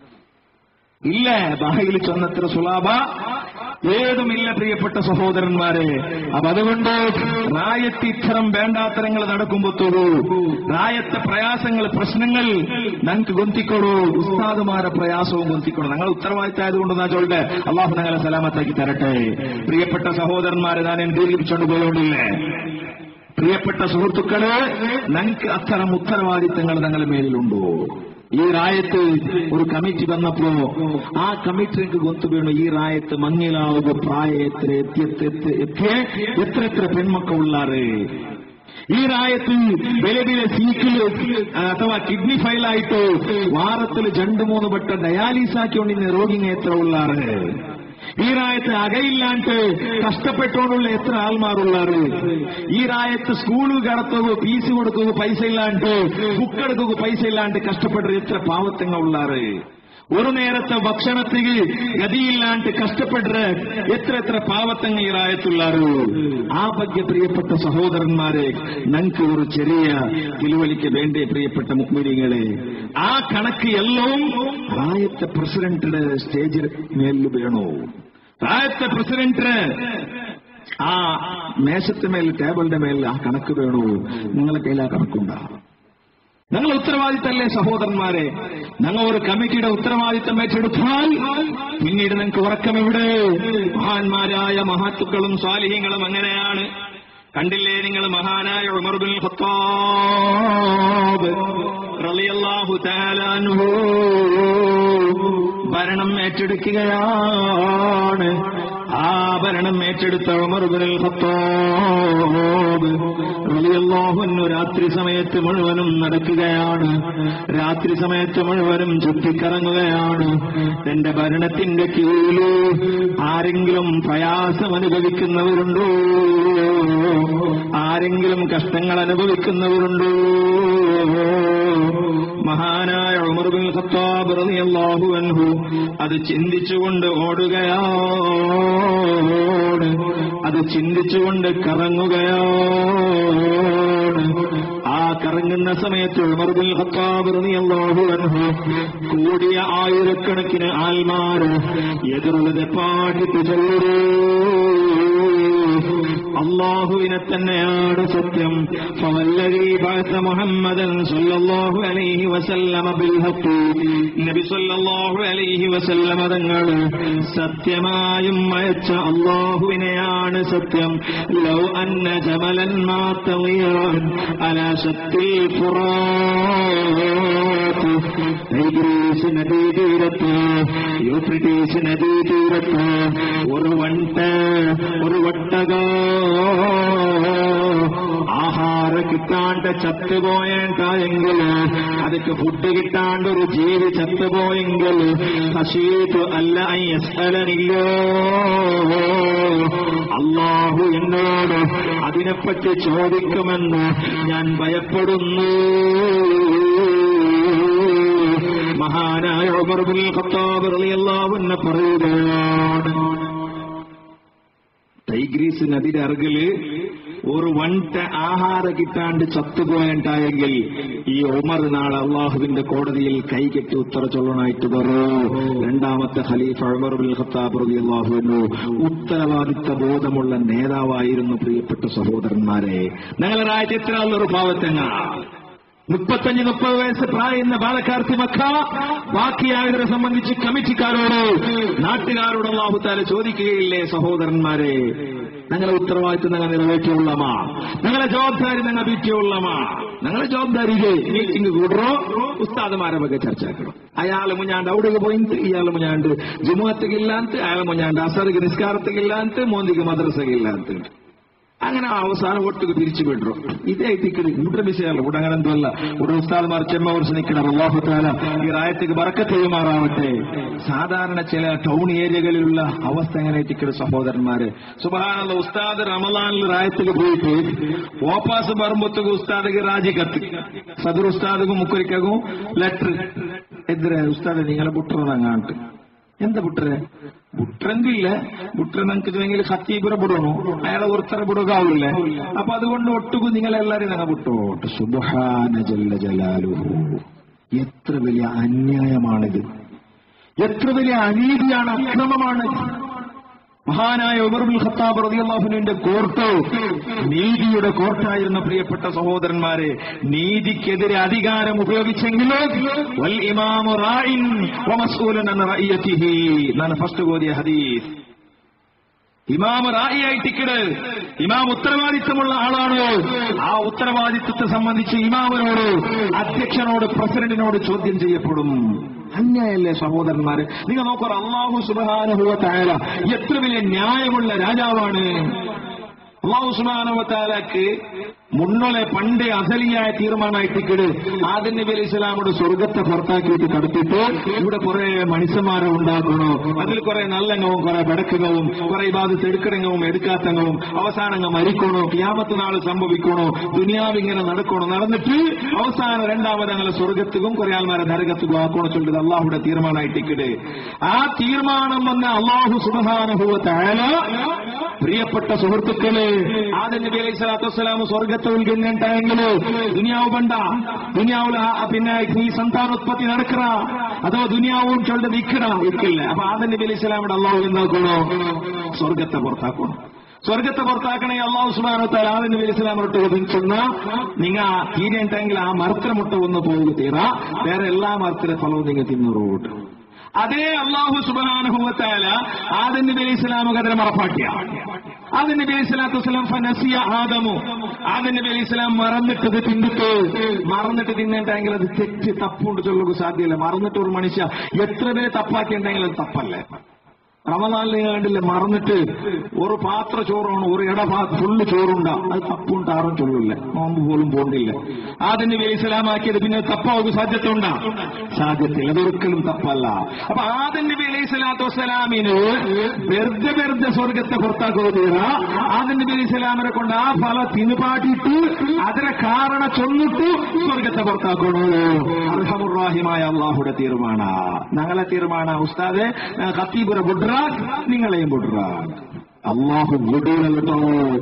ഇല്ല ബാഹിയിൽ ചെന്നത്ര സുലാഭ ഏതുമില്ല പ്രിയപ്പെട്ട സഹോദരന്മാരെ അപ്പൊ അതുകൊണ്ട് റായത്ത് ഇത്തരം വേണ്ടാത്തരങ്ങൾ നടക്കുമ്പോത്തോളൂ റായത്തെ പ്രയാസങ്ങൾ പ്രശ്നങ്ങൾ ഞങ്ങൾക്ക് ഗൊന്തിക്കോളൂ ഉസ്താദുമാരെ പ്രയാസവും ഗൊന്തിക്കോളൂ ഞങ്ങൾ ഉത്തരവാദിത്തമായതുകൊണ്ട് ഞാൻ ചോദിട്ടെ അള്ളാഹു ഞങ്ങളെ സലാമത്താക്കി തരട്ടെ പ്രിയപ്പെട്ട സഹോദരന്മാരെ ഞാൻ ദീർഘിപ്പിച്ചുകൊണ്ട് പോയോണ്ടില്ലേ പ്രിയപ്പെട്ട സുഹൃത്തുക്കളെ ഞങ്ങൾക്ക് അത്തരം ഉത്തരവാദിത്തങ്ങൾ ഞങ്ങളുടെ മേലിലുണ്ടോ ഈ റായത്ത് ഒരു കമ്മിറ്റി വന്നപ്പോ ആ കമ്മിറ്റിക്ക് ഗൊന്തു വീണു ഈ റായത്ത് മങ്ങിലാവുക പ്രായ എത്ര എത്തിയ എത്ര എത്ര പെൺമക്കളുള്ളാറ് ഈ റായത്ത് വില വില സീക്കില് അഥവാ കിഡ്നി ഫയലായിട്ട് വാരത്തിൽ രണ്ട് മൂന്ന് വട്ട ഡയാലിസ് ആക്കിക്കൊണ്ടിരുന്ന രോഗിങ്ങ എത്ര ഉള്ളാറ് ഈ റായത്ത് അകയില്ലാണ്ട് കഷ്ടപ്പെട്ടുകൊണ്ടുള്ള എത്ര ആൾമാരുള്ളാറ് ഈ റായത്ത് സ്കൂള് കടത്തുക ഫീസ് കൊടുക്കുക പൈസ ഇല്ലാണ്ട് ബുക്ക് എടുക്കുക പൈസ ഇല്ലാണ്ട് കഷ്ടപ്പെട്ട എത്ര പാവത്തങ്ങ ഉള്ളാറ് ഒരു നേരത്തെ ഭക്ഷണത്തിന് ഗതിയില്ലാണ്ട് കഷ്ടപ്പെട്ട എത്ര എത്ര പാവത്തങ്ങ ഈ റായത്തുള്ളാറ് ആ ಬಗ್ಗೆ പ്രിയപ്പെട്ട സഹോദരന്മാരെ ഞങ്ങൾക്ക് ഒരു ചെറിയ തിരുവലിക്ക് വേണ്ടേ പ്രിയപ്പെട്ട മുക്മിരിങ്ങളെ ആ കണക്ക് എല്ലാം റായത്തെ പ്രസിഡന്റിന്റെ സ്റ്റേജിൽ മേലിൽ വേണോ റായത്തെ പ്രസിഡന്റിന് ആ മേശത്തെ മേൽ ടേബിളിന്റെ മേൽ ആ കണക്ക് വേണോ നിങ്ങളെ കയ്യിൽ ആ കണക്കുണ്ടാ ഞങ്ങൾ ഉത്തരവാദിത്തല്ലേ സഹോദരന്മാരെ ഞങ്ങൾ ഒരു കമ്മിറ്റിയുടെ ഉത്തരവാദിത്തം ഏറ്റെടുത്താൽ പിന്നീട് നിങ്ങൾക്ക് ഉറക്കം എവിടെ മഹാന്മാരായ മഹാത്തുക്കളും സ്വാലിഹ്യങ്ങളും അങ്ങനെയാണ് കണ്ടില്ലേ നിങ്ങൾ മഹാനായ ഉമർ ബിൻ ഖത്താബ് റളിയല്ലാഹു തആല അൻഹു ഭരണം ഏറ്റെടുക്കുകയാണ് ആ ഭരണം ഏറ്റെടുത്ത ഉമർ ബിൻ ഖത്താബ് റളിയല്ലാഹു അൻഹു രാത്രി സമയത്ത് മുഴുവനും നടക്കുകയാണ് രാത്രി സമയത്ത് മുഴുവനും ചുറ്റിക്കറങ്ങുകയാണ് തന്റെ ഭരണത്തിന്റെ കീഴിൽ ആരെങ്കിലും പ്രയാസം അനുഭവിക്കുന്നവരുണ്ടോ ആരെങ്കിലും കഷ്ടങ്ങൾ അനുഭവിക്കുന്നവരുണ്ടോ മഹാനായ ഉമർ ബിൻ ഖത്താബ് റളിയല്ലാഹു അൻഹു അത് ചിന്തിച്ചുകൊണ്ട് ഓടുകയാണ് അത് ചിന്തിച്ചുകൊണ്ട് കറങ്ങുകയാണ് ആ കറങ്ങുന്ന സമയത്ത് ഉമർ ബിൻ ഖത്താബ് റളിയല്ലാഹു അൻഹു കൂടിയ ആയിരക്കണക്കിന് ആൽമാര് എതിർള്ളത് പാട്ടിട്ട് ചൊല്ലൂ അള്ളാഹുവിനെ തന്നെയാണ് സത്യം فوالذي بعث محمدا صلى الله عليه وسلم بالحق നബി സല്ലല്ലാഹു അലൈഹി വസല്ലമ തങ്ങൾ സത്യമായും അയച്ച അള്ളാഹുവിനെയാണ് സത്യം ലൗ അന്ന ജമലൻ മാത്തവിയാൻ അലാ ശക്തി ഫുറാത്ത് ടൈഗ്രീസ് നദീതീരത്ത് യൂഫ്രിട്ടീസ് നദീതീരത്ത് ഒരു വണ്ട ഒരു വട്ടക ആഹാര കിട്ടാണ്ട് ചത്തുപോയേണ്ടായെങ്കിൽ അതൊക്കെ ഫുഡ് കിട്ടാണ്ട് ഒരു ജീവി ചത്തുപോയെങ്കിൽ ഹസീത്ത് അല്ല അയ്യസ്തലനില്ലോ അള്ളാഹു എന്നോട് അതിനെപ്പറ്റി ചോദിക്കുമെന്ന് ഞാൻ ഭയപ്പെടുന്നു മഹാനായ ഉമർ ബിൻ ഖത്താബ് റളിയല്ലാഹു അൻഹു പറയുകയാണ് ടൈഗ്രീസ് നദിയുടെ അറുകില് ഒരു വണ്ട ആഹാര കിട്ടാണ്ട് ചത്തുപോയണ്ടായെങ്കിൽ ഈ ഉമർ നാളെ അള്ളാഹുവിന്റെ കോടതിയിൽ കൈകെട്ടി ഉത്തര ചൊല്ലണായിട്ട് പറൂ രണ്ടാമത്തെ ഖലീഫ ഉമർ ബിൻ ഖത്താബ് റളിയല്ലാഹു ഉത്തരവാദിത്ത ബോധമുള്ള നേതാവായിരുന്നു പ്രിയപ്പെട്ട സഹോദരന്മാരെ ഞങ്ങളുടെ രാജ്യത്ത് ഇത്രയുള്ളൊരു പാവത്തങ്ങ മുപ്പത്തഞ്ച് മുപ്പത് വയസ്സ് പ്രായമുള്ള ബാലക്കാർത്തി മക്ക ബാക്കിയായവരെ സംബന്ധിച്ച് കമ്മിറ്റിക്കാരോട് നാട്ടുകാരോട് അള്ളാഹുത്താല ചോദിക്കുകയില്ലേ സഹോദരന്മാരെ ഞങ്ങളെ ഉത്തരവാദിത്വം ഞങ്ങൾ നിറവേറ്റിയുള്ളമാ ഞങ്ങളെ ജവാബ്ദാരി ഞങ്ങൾ വീട്ടിയുള്ളമാ ഞങ്ങളെ ജവാബ്ദാരി മീറ്റിംഗ് കൂടറോ ഉസ്താദുമാരെ ಬಗ್ಗೆ ചർച്ചയാക്കണം അയാൾ മുഞ്ഞാണ്ട് അവിടേക്ക് പോയിട്ട് ഇയാൾ മുഞ്ഞാണ്ട് ജുമുഅത്തിಗಿല്ലാಂತ അയാൾ മുഞ്ഞാണ്ട് അസറിಗೆ നിസ്കാരത്തിಗಿല്ലാಂತ മോന്തിಗೆ മദ്രസಗಿല്ലാಂತ അങ്ങനെ അവസാനം ഒട്ടുക്ക് പിരിച്ചു വിടും ഇതേ ഇതിക്കല് ഇവിടെ വിഷയമല്ല ഇവിടെ അങ്ങനെ എന്തല്ല ഇവിടെ ഉസ്താദ്മാർ ചെമ്മ വർഷം നിൽക്കണം അള്ളാഹുത്താല ഈ റായത്തേക്ക് ബറക്കത്ത് ചെയ്യുമാറാവട്ടെ സാധാരണ ചില ടൗൺ ഏരിയകളിലുള്ള അവസ്ഥ എങ്ങനെ എത്തിക്കല് സഹോദരന്മാര് സുബഹാനുള്ള ഉസ്താദ് റമലാനിൽ റായത്തേക്ക് പോയിട്ട് ഓപ്പാസ് പറമ്പത്തേക്ക് ഉസ്താദക്ക് രാജിക്കത്ത് സദർ ഉസ്താദക്കും മുക്കുരിക്കും ലെറ്റർ എതിരെ ഉസ്താദ് നിങ്ങളെ ബുട്ടറങ്ങാണ്ട് എന്താ ബുട്ടറെ ബുട്രെന്തില്ല ബുട്ര നമുക്ക് ഹത്തീപുര ಬಿಡೋನು അയാളെ ഒരുത്തര ಬಿಡೋകാവില്ല അപ്പൊ അതുകൊണ്ട് ഒട്ടുകു നിങ്ങളെല്ലാരും ഞങ്ങൾ വിട്ടോട്ട് സുബഹാന ജല്ല ജലാലുഹു എത്ര വലിയ അന്യായമാണിത് എത്ര വലിയ അനീതിയാണ് അക്രമമാണ് മഹാനായ ഉമർബുൽ ഖത്താബ് റളിയല്ലാഹുവിന്റെ കോർട്ട് നീതിയുടെ കോർട്ടായിരുന്ന പ്രിയപ്പെട്ട സഹോദരന്മാരെ നീതിക്കെതിരെ അധികാരം ഉപയോഗിച്ചെങ്കിലോ വൽ ഇമാമു റായിൻ വമസ്ഊലൻ അൻ റഅയതിഹി എന്നാണ് ഫസ്റ്റ് ഓതിയ ഹദീസ് ഇമാം റായിയായിട്ടിക്കട് ഇമാം ഉത്തരവാദിത്തമുള്ള ആളാണോ ആ ഉത്തരവാദിത്തത്തെ സംബന്ധിച്ച് ഇമാമിനോട് അധ്യക്ഷനോട് പ്രസിഡന്റിനോട് ചോദ്യം ചെയ്യപ്പെടും അന്യായല്ലേ സഹോദരന്മാര് നിങ്ങൾ നോക്കൂ അള്ളാഹു സുബാനുഭവത്തായ എത്ര വലിയ ന്യായമുള്ള രാജാവാണ് അള്ളാഹു സുബാനുഭവത്താലക്ക് മുന്നോലെ പണ്ടേ അസലിയായ തീരുമാനമായിട്ടിക്കട് ആദ്യം നബി അലൈഹി ഇസ്ലാമോട് സ്വർഗത്തെ പുറത്താക്കിയിട്ട് കടത്തിയിട്ട് ഇവിടെ കുറെ മനുഷ്യന്മാരെ ഉണ്ടാക്കണോ അതിൽ കുറെ നല്ലങ്ങവും കുറെ ബടക്കവും കുറെ ബാധത്ത് എടുക്കണങ്ങവും എടുക്കാത്തങ്ങവും അവസാനങ്ങൾ മരിക്കണോ ക്യാമത്ത് നാൾ സംഭവിക്കണോ ദുനിയാവ് ഇങ്ങനെ നടക്കണോ നടന്നിട്ട് അവസാനം രണ്ടാമത് അങ്ങനെ സ്വർഗത്തുക്കും കുറെ ആൾമാരെ നരകത്തുക്കും ആക്കണോ ചൊല്ലുന്നത് അള്ളാഹുടെ തീരുമാനമായിട്ടിക്കട് ആ തീരുമാനം വന്ന അള്ളാഹു സുബാനുഭവത്തായ പ്രിയപ്പെട്ട സുഹൃത്തുക്കളെ ആദ്യം നബി അലൈഹി സ്വലാത്തു വസ്സലാം സ്വർഗത്തെ ഉൾഗുന്നുണ്ടായെങ്കില് ദുനിയാവ് വേണ്ട ദുനിയാവിൽ പിന്നെ ഈ സന്താനോത്പത്തി നടക്കറ അതോ ദുനിയാവും ചൊല്ലുടെ വിൽക്കണ വിൽക്കില്ല അപ്പൊ ആദ്യം നബി അലൈഹി സ്വലാമിയുടെ അള്ളാഹു എന്താക്കണോ സ്വർഗത്തെ പുറത്താക്കണം സ്വർഗത്തെ പുറത്താക്കണേ അള്ളാഹു സുബാനത്താൽ ആദ്യം നബി അലൈഹി സ്വലാമിനോട്ട് ചെന്ന നിങ്ങ തീരെണ്ടെങ്കിൽ ആ മരത്തിലെ മുട്ട ഒന്ന് പോകുക തീറ വേറെ എല്ലാ മരത്തിലെ ഫലവും നിങ്ങൾ തിന്നുറോട്ട് അതേ അള്ളാഹു സുബാനുഭവത്താല ആദം നബി അലൈഹി സ്വലാമു കഥ മറപ്പാക്കിയ ആദം നബി അലൈഹി സ്വലാത്തു വസ്സലാം ഫനസിയ ആദമു ആദം നബി അലൈഹി സ്വലാം മറന്നിട്ടത് തിന്നിട്ട് മറന്നിട്ട് തിന്നിട്ടെങ്കിൽ അത് തെറ്റ് തപ്പുണ്ട് ചൊല്ലുക സാധ്യമല്ല മറന്നിട്ട് ഒരു മനുഷ്യ എത്ര പേര് തപ്പാക്കിയിട്ടുണ്ടെങ്കിൽ അത് തപ്പല്ലേ റമദാനിലെ കണ്ടില്ല മറന്നിട്ട് ഒരു പാത്ര ചോറാണ് ഒരു ഇടപാ ഫുള്ള് ചോറുണ്ട അത് തപ്പുണ്ട് ആറും ചൊല്ലില്ല നോമ്പ് പോലും പോണ്ടില്ല ആദ്യം ഇസ്ലാമാക്കിയത് പിന്നെ തപ്പാവുക സാധ്യത ഉണ്ടാ സാധ്യതയില്ല അതൊരിക്കലും തപ്പല്ല അപ്പൊ ആദ്യം നബി അലൈഹി സ്വലാത്തു വസ്സലാമിന് വെറുതെ വെറുതെ സ്വർഗത്തെ പുറത്താക്കുക ആദ്യം നബി അലൈഹി സ്വലാമിനെ കൊണ്ട് ആ ഫല തിന്നുപാട്ടിട്ട് അതിനെ കാരണ ചൊന്നിട്ട് സ്വർഗത്തെ പുറത്താക്കണോ അർഹമുറാഹിമായ അള്ളാഹുടെ തീരുമാന ഞങ്ങളെ തീരുമാന ഉസ്താദെ ഖത്തീബുര ബുഡ്ര നിങ്ങളെയും ബുഡ്ര അള്ളാഹു വിടൂല കേട്ടോ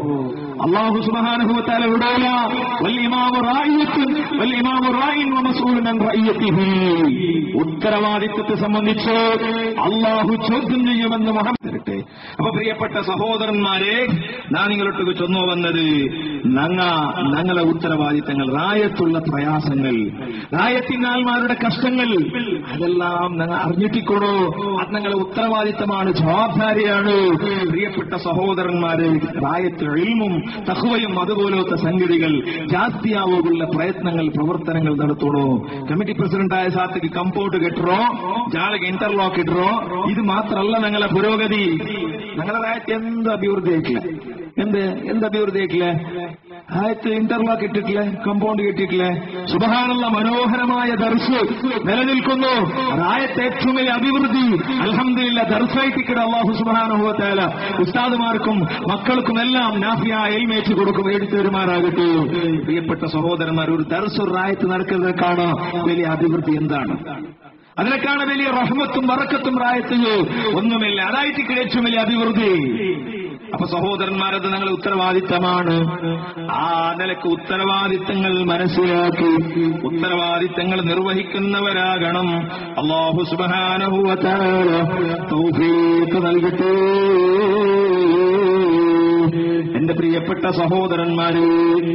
അള്ളാഹു സുബാനുഭവത്താല വിടൂല വല്ലിമാമു റായിയത്തുൻ വല്ലിമാമു റായിൻ വമസൂലൻ അൻ റഅയ്യതിഹി ഉത്തരവാദിത്വത്തെ സംബന്ധിച്ച് അള്ളാഹു ചോദ്യം ചെയ്യുമെന്ന് മുഹമ്മദ് തരുമാറാകട്ടെ അപ്പൊ പ്രിയപ്പെട്ട സഹോദരന്മാരെ ഞാൻ നിങ്ങളൊട്ടുക്ക് ചൊന്നു വന്നത് നങ്ങ ഞങ്ങളെ ഉത്തരവാദിത്തങ്ങൾ റായത്തുള്ള പ്രയാസങ്ങൾ റായത്തിനാൽമാരുടെ കഷ്ടങ്ങൾ അതെല്ലാം ഞങ്ങൾ അറിഞ്ഞിട്ടിക്കോളൂ അത് ഞങ്ങളെ ഉത്തരവാദിത്തമാണ് ജവാബ്ദാരിയാണ് പ്രിയപ്പെട്ട സഹോദരന്മാര് റായത്ത് ഇൽമും തഹ്വയും അതുപോലത്തെ സംഗതികൾ ജാസ്തിയാവുള്ള പ്രയത്നങ്ങൾ പ്രവർത്തനങ്ങൾ നടത്തണോ കമ്മിറ്റി പ്രസിഡന്റായ സാത്തിക്ക് കമ്പോട്ട് കെട്ടറോ ജാലക ഇന്റർലോക്ക് ഇടറോ ഇത് മാത്രമല്ല ഞങ്ങളെ പുരോഗതി ഞങ്ങളെ റായത്ത് എന്ത് അഭിവൃദ്ധി ആയിട്ടില്ല എന്ത് എന്ത് അഭിവൃദ്ധി ആയിട്ടില്ല ആയത്ത് ഇന്റർലോക്ക് ഇട്ടിട്ടില്ലേ കമ്പൗണ്ട് കെട്ടിയിട്ടില്ലേ സുബഹാനുള്ള മനോഹരമായ ദർശ് നിലനിൽക്കുന്നു റായത്ത് ഏറ്റവും വലിയ അഭിവൃദ്ധി അലഹമില്ല ദർശായിട്ടിക്കട അള്ളാഹു സുബാനുഭവത്തേല ഉസ്താദുമാർക്കും മക്കൾക്കും എല്ലാം നാഫിയ എൽമേറ്റ് കൊടുക്കും എടുത്തു വരുമാറാകട്ടെ പ്രിയപ്പെട്ട സഹോദരന്മാർ ഒരു ദർശു റായത്ത് നടക്കുന്നതിനേക്കാണ് വലിയ അഭിവൃദ്ധി എന്താണ് അതിനേക്കാണ് വലിയ റഹ്മത്തും വറക്കത്തും റായത്തുകയോ ഒന്നുമില്ല അതായിട്ട് ഏറ്റവും വലിയ അഭിവൃദ്ധി അപ്പൊ സഹോദരന്മാരത് ഞങ്ങളുടെ ഉത്തരവാദിത്തമാണ് ആ നിലക്ക് ഉത്തരവാദിത്തങ്ങൾ മനസ്സിലാക്കി ഉത്തരവാദിത്തങ്ങൾ നിർവഹിക്കുന്നവരാകണം അള്ളാഹു സുബാനഹുവത്താല തൗഫീഖ് നൽകട്ടെ എന്റെ പ്രിയപ്പെട്ട സഹോദരന്മാരെ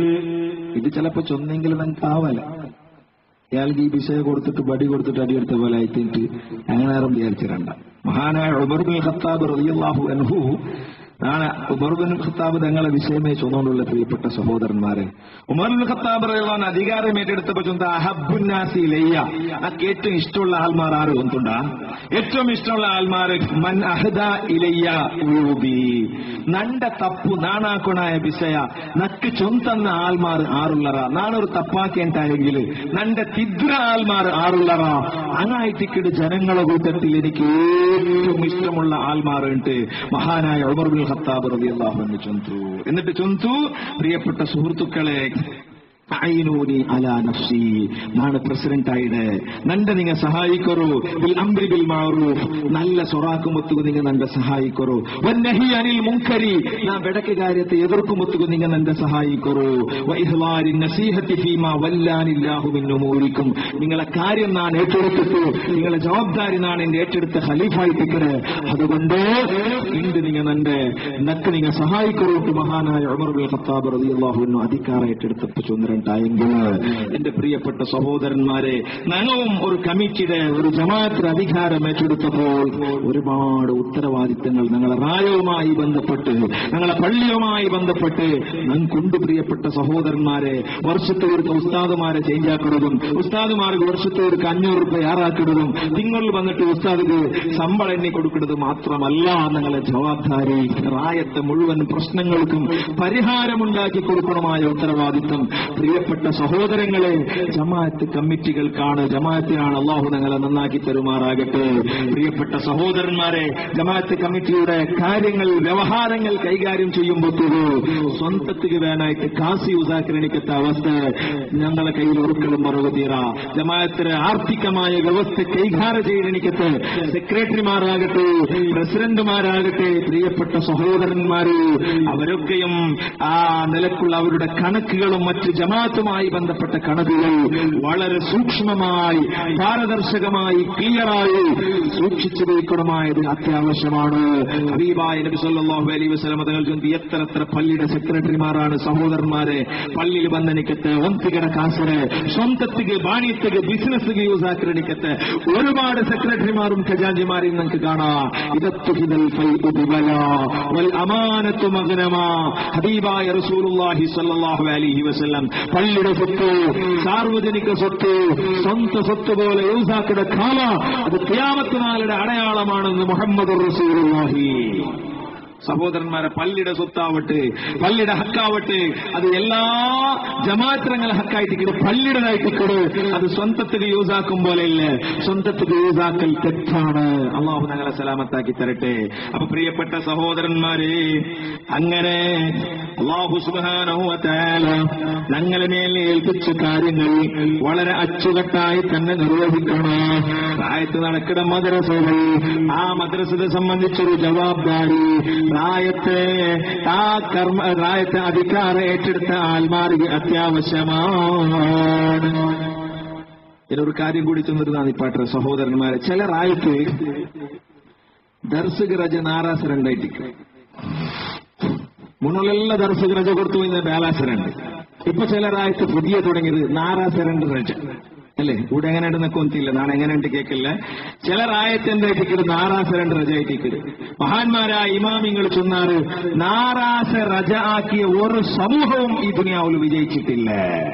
ഇത് ചിലപ്പോ ചൊന്നെങ്കിലും നമുക്ക് ആവല ഇയാൾക്ക് ഈ വിഷയം കൊടുത്തിട്ട് ബടി കൊടുത്തിട്ട് അടിയെടുത്ത പോലെ ആയിത്തിട്ട് അങ്ങനെ ആരും വിചാരിച്ചിരണ്ട മഹാനായ ഉബർബിൻ ഖത്താബ് റളിയല്ലാഹു അൻഹു നാളെ ഉമർബിൻ ഖത്താബ് തങ്ങളെ വിഷയമേ ചൊന്നുകൊണ്ടുള്ള പ്രിയപ്പെട്ട സഹോദരന്മാരെ ഉമർബിൻ ഖത്താബ് റളിയല്ലാഹു അൻഹു അധികാരം ഏറ്റെടുത്തപ്പോ ചൊന്ത അഹബുന്നാസി ലയ്യ నాకు ഏറ്റവും ഇഷ്ടമുള്ള ആൾമാർ ആര് ഒന്നുണ്ടാ ഏറ്റവും ഇഷ്ടമുള്ള ആൾമാർ മൻ അഹദ ഇലയ്യ ഉയൂബി നണ്ട തಪ್ಪು ನಾನಾಕೊಣಾಯ ವಿಷಯ ನಕ್ಕೆ ಚೊಂತನ್ನ ಆಲ್ಮಾರ್ ಆರುಲ್ಲರ ನಾನೊരു തപ്പാക്കേണ്ടായെങ്കിൽ നന്റെ തിദ്ര ആൽമാർ ആറുള്ളറ അങ്ങായിട്ടിക്കിട് ജനങ്ങളെ കൂട്ടത്തിൽ എനിക്ക് ഏറ്റവും ഇഷ്ടമുള്ള ആൽമാറുണ്ട് മഹാനായ ഉമർ ബിൻ ഖത്താബ് റളിയല്ലാഹു അൻഹു ചൊന്തു എന്നിട്ട് ചൊന്തു പ്രിയപ്പെട്ട സുഹൃത്തുക്കളെ അയിനൂനി അലാ നഫ്സി നാണ് പ്രസിഡന്റ് ആയിട്ട് നന്റെ നിങ്ങ സഹായിക്കൊരു ബിൽ അംരി ബിൽ മാറൂഫ് നല്ല സൊറാക്കുമൊത്തുക നിങ്ങ നന്റെ സഹായിക്കൊരു വന്നഹി അനിൽ മുങ്കരി നാ ಬೆಡಕೆ ಕಾರ್ಯത്തെ ಎದುರ್ಕುಮೊತ್ತುಗು ನಿಂಗ ನಂದ ಸಹಾಯಿಕೊರು ವೈಹ್ಲಾರಿ ನಸೀಹತಿ ಫೀಮಾ വല്ലാനില്ലാഹു മിൻ ഉമൂരിക്കും നിങ്ങളെ കാര്യം നാൻ ഏറ്റെടുത്തിട്ടു നിങ്ങളെ ജവാബ്ദാരി നാൻ എന്റെ ഏറ്റെടുത്ത ഖലീഫായിട്ടിക്കറ് അതുകൊണ്ട് ഇണ്ട് നിങ്ങ നന്റെ നക്ക് നിങ്ങ സഹായിക്കൊരു മഹാനായ ഉമർ ബിൻ ഖത്താബ് റളിയല്ലാഹു അൻഹു അധികാരം ഏറ്റെടുത്തപ്പോൾ ചുമരണ്ടായെങ്കിൽ എന്റെ പ്രിയപ്പെട്ട സഹോദരന്മാരെ ഞങ്ങളും ഒരു കമ്മിറ്റിയുടെ ഒരു ജമാഅത്തിന് അധികാരം ഏറ്റെടുത്തപ്പോൾ ഒരുപാട് ഉത്തരവാദിത്തങ്ങൾ ഞങ്ങളെ റായവുമായി ബന്ധപ്പെട്ട് ഞങ്ങളെ പള്ളിയുമായി ബന്ധപ്പെട്ട് ഞങ്ങൾക്കുണ്ട് പ്രിയപ്പെട്ട സഹോദരന്മാരെ വർഷത്തെ ഒരു ഉസ്താദുമാരെ ചേഞ്ച് ആക്കുന്നതും ഉസ്താദുമാർക്ക് വർഷത്തെ ഒരു അഞ്ഞൂറ് രൂപ യാറാക്കുന്നതും തിങ്കളിൽ വന്നിട്ട് ഉസ്താദിക്ക് ശമ്പളം എണ്ണി കൊടുക്കുന്നത് മാത്രമല്ല ഞങ്ങളെ ജവാബ്ദാരി റായത്തെ മുഴുവൻ പ്രശ്നങ്ങൾക്കും പരിഹാരമുണ്ടാക്കി കൊടുക്കണമായ ഉത്തരവാദിത്തം പ്രിയപ്പെട്ട സഹോദരങ്ങളെ ജമാഅത്ത് കമ്മിറ്റികൾക്കാണ് ജമാഅത്തിനാണ് അള്ളാഹു ഞങ്ങളെ നന്നാക്കി തരുമാറാകട്ടെ പ്രിയപ്പെട്ട സഹോദരന്മാരെ ജമാഅത്ത് കമ്മിറ്റിയുടെ കാര്യങ്ങൾ വ്യവഹാരങ്ങൾ കൈകാര്യം ചെയ്യുമ്പോഴത്തേക്ക് സ്വന്തത്തിക്ക് വേണമായിട്ട് കാസി ഉദാഹരണിക്കത്തെ അവസ്ഥ ഞങ്ങളെ കയ്യിൽ ഒറുക്കലും മറവ് തീറ ജമാഅത്തിന് ആർത്ഥികമായ വ്യവസ്ഥ കൈകാര്യം ചെയ്യണിക്കത്ത് സെക്രട്ടറിമാരാകട്ടെ പ്രസിഡന്റുമാരാകട്ടെ പ്രിയപ്പെട്ട സഹോദരന്മാര് അവരൊക്കെയും ആ നിലക്കുള്ള അവരുടെ കണക്കുകളും മറ്റ് ജമാഅത്തുമായി ബന്ധപ്പെട്ട കണക്കുകൾ വളരെ സൂക്ഷ്മമായി പാരദർശകമായി ക്ലിയറായി സൂക്ഷിച്ചു വയ്ക്കണമായത് അത്യാവശ്യമാണ് ഹബീബായ നബി സല്ലല്ലാഹു അലൈഹി വസല്ലം തങ്ങൾ ചൊല്ലി എത്ര എത്ര പള്ളിയുടെ സെക്രട്ടറിമാരാണ് സഹോദരന്മാരെ പള്ളിയിൽ വന്നെനിക്കത്ത് ഒന്തികട കാസറ് സ്വന്തത്തിക്ക് ബാണിയത്തിക്ക് ബിസിനസ് യൂസ് ആക്രണിക്കത്ത് ഒരുപാട് സെക്രട്ടറിമാരും ഖജാഞ്ചിമാരെയും നമുക്ക് കാണാം ഇതത്തുഹിതൽ ഫൈഉ ബിബലാ വൽ അമാനത്തു മഗ്നമാ ഹബീബായ റസൂലുള്ളാഹി സ്വല്ലല്ലാഹു അലൈഹി വസല്ലം പള്ളിയുടെ സ്വത്ത് സാർവജനിക സ്വത്ത് സ്വന്തം സ്വത്ത് പോലെ യൂസാക്കുന്ന കാല അത് ഖിയാമത്ത് നാളുടെ അടയാളമാണെന്ന് മുഹമ്മദ് റസൂലുള്ളാഹി സഹോദരന്മാരെ പള്ളിയുടെ സ്വത്താവട്ടെ പള്ളിയുടെ ഹക്കാവട്ടെ അത് എല്ലാ ജമാത്രങ്ങളെ ഹക്കായിട്ട് പള്ളിയുടേതായിട്ട് അത് സ്വന്തത്തിന് യൂസാക്കും പോലെയല്ല സ്വന്തത്തിന് യൂസാക്കൽ തെറ്റാണ് അള്ളാഹു ഞങ്ങളെ സലാമത്താക്കി തരട്ടെ അപ്പൊ പ്രിയപ്പെട്ട സഹോദരന്മാരെ അങ്ങനെ അള്ളാഹു സുബാനഹുല ഞങ്ങളെ മേൽ ഏൽപ്പിച്ച കാര്യങ്ങൾ വളരെ അച്ചുകെട്ടായി തന്നെ നിർവഹിക്കണം പ്രായത്ത് നടക്കുന്ന മദ്രസകൾ ആ മദ്രസയെ സംബന്ധിച്ചൊരു ജവാബ്ദാരി റായത്തെ ആ കർമ്മ റായത്തെ അധികാരം ഏറ്റെടുത്ത ആൽമാർക്ക് അത്യാവശ്യമാണ് ഇതിനൊരു കാര്യം കൂടി ചെന്നിരുന്നാണ് ഇപ്പാട്ടെ സഹോദരന്മാരെ ചില റായത്ത് ದರ್ಸಿಗೆ ರಜೆ ನಾರಾಸ ರೆಂಡೈಟಿಕ್ മുന്നിലുള്ള ദർശക രജ കൊടുത്തു ഇന്ന് ബാലാസരണ്ട് ഇപ്പൊ ചിലരായിട്ട് പുതിയ തുടങ്ങിയത് നാരാസരണ്ട് രജ അല്ലേ ഇവിടെ എങ്ങനെയുണ്ട് നിൽക്കൊന്നില്ല നാളെ എങ്ങനെയുണ്ട് കേൾക്കില്ല ചിലരായത്തിന്റെ ടിക്കറ്റ് നാരാസരണ്ട് രജ ടിക്കറ്റ് മഹാന്മാരായ ഇമാമിങ്ങൾ ചൊന്നാറ് നാരാസ രജ ആക്കിയ ഒരു സമൂഹവും ഈ ദുനിയാവിൽ വിജയിച്ചിട്ടില്ല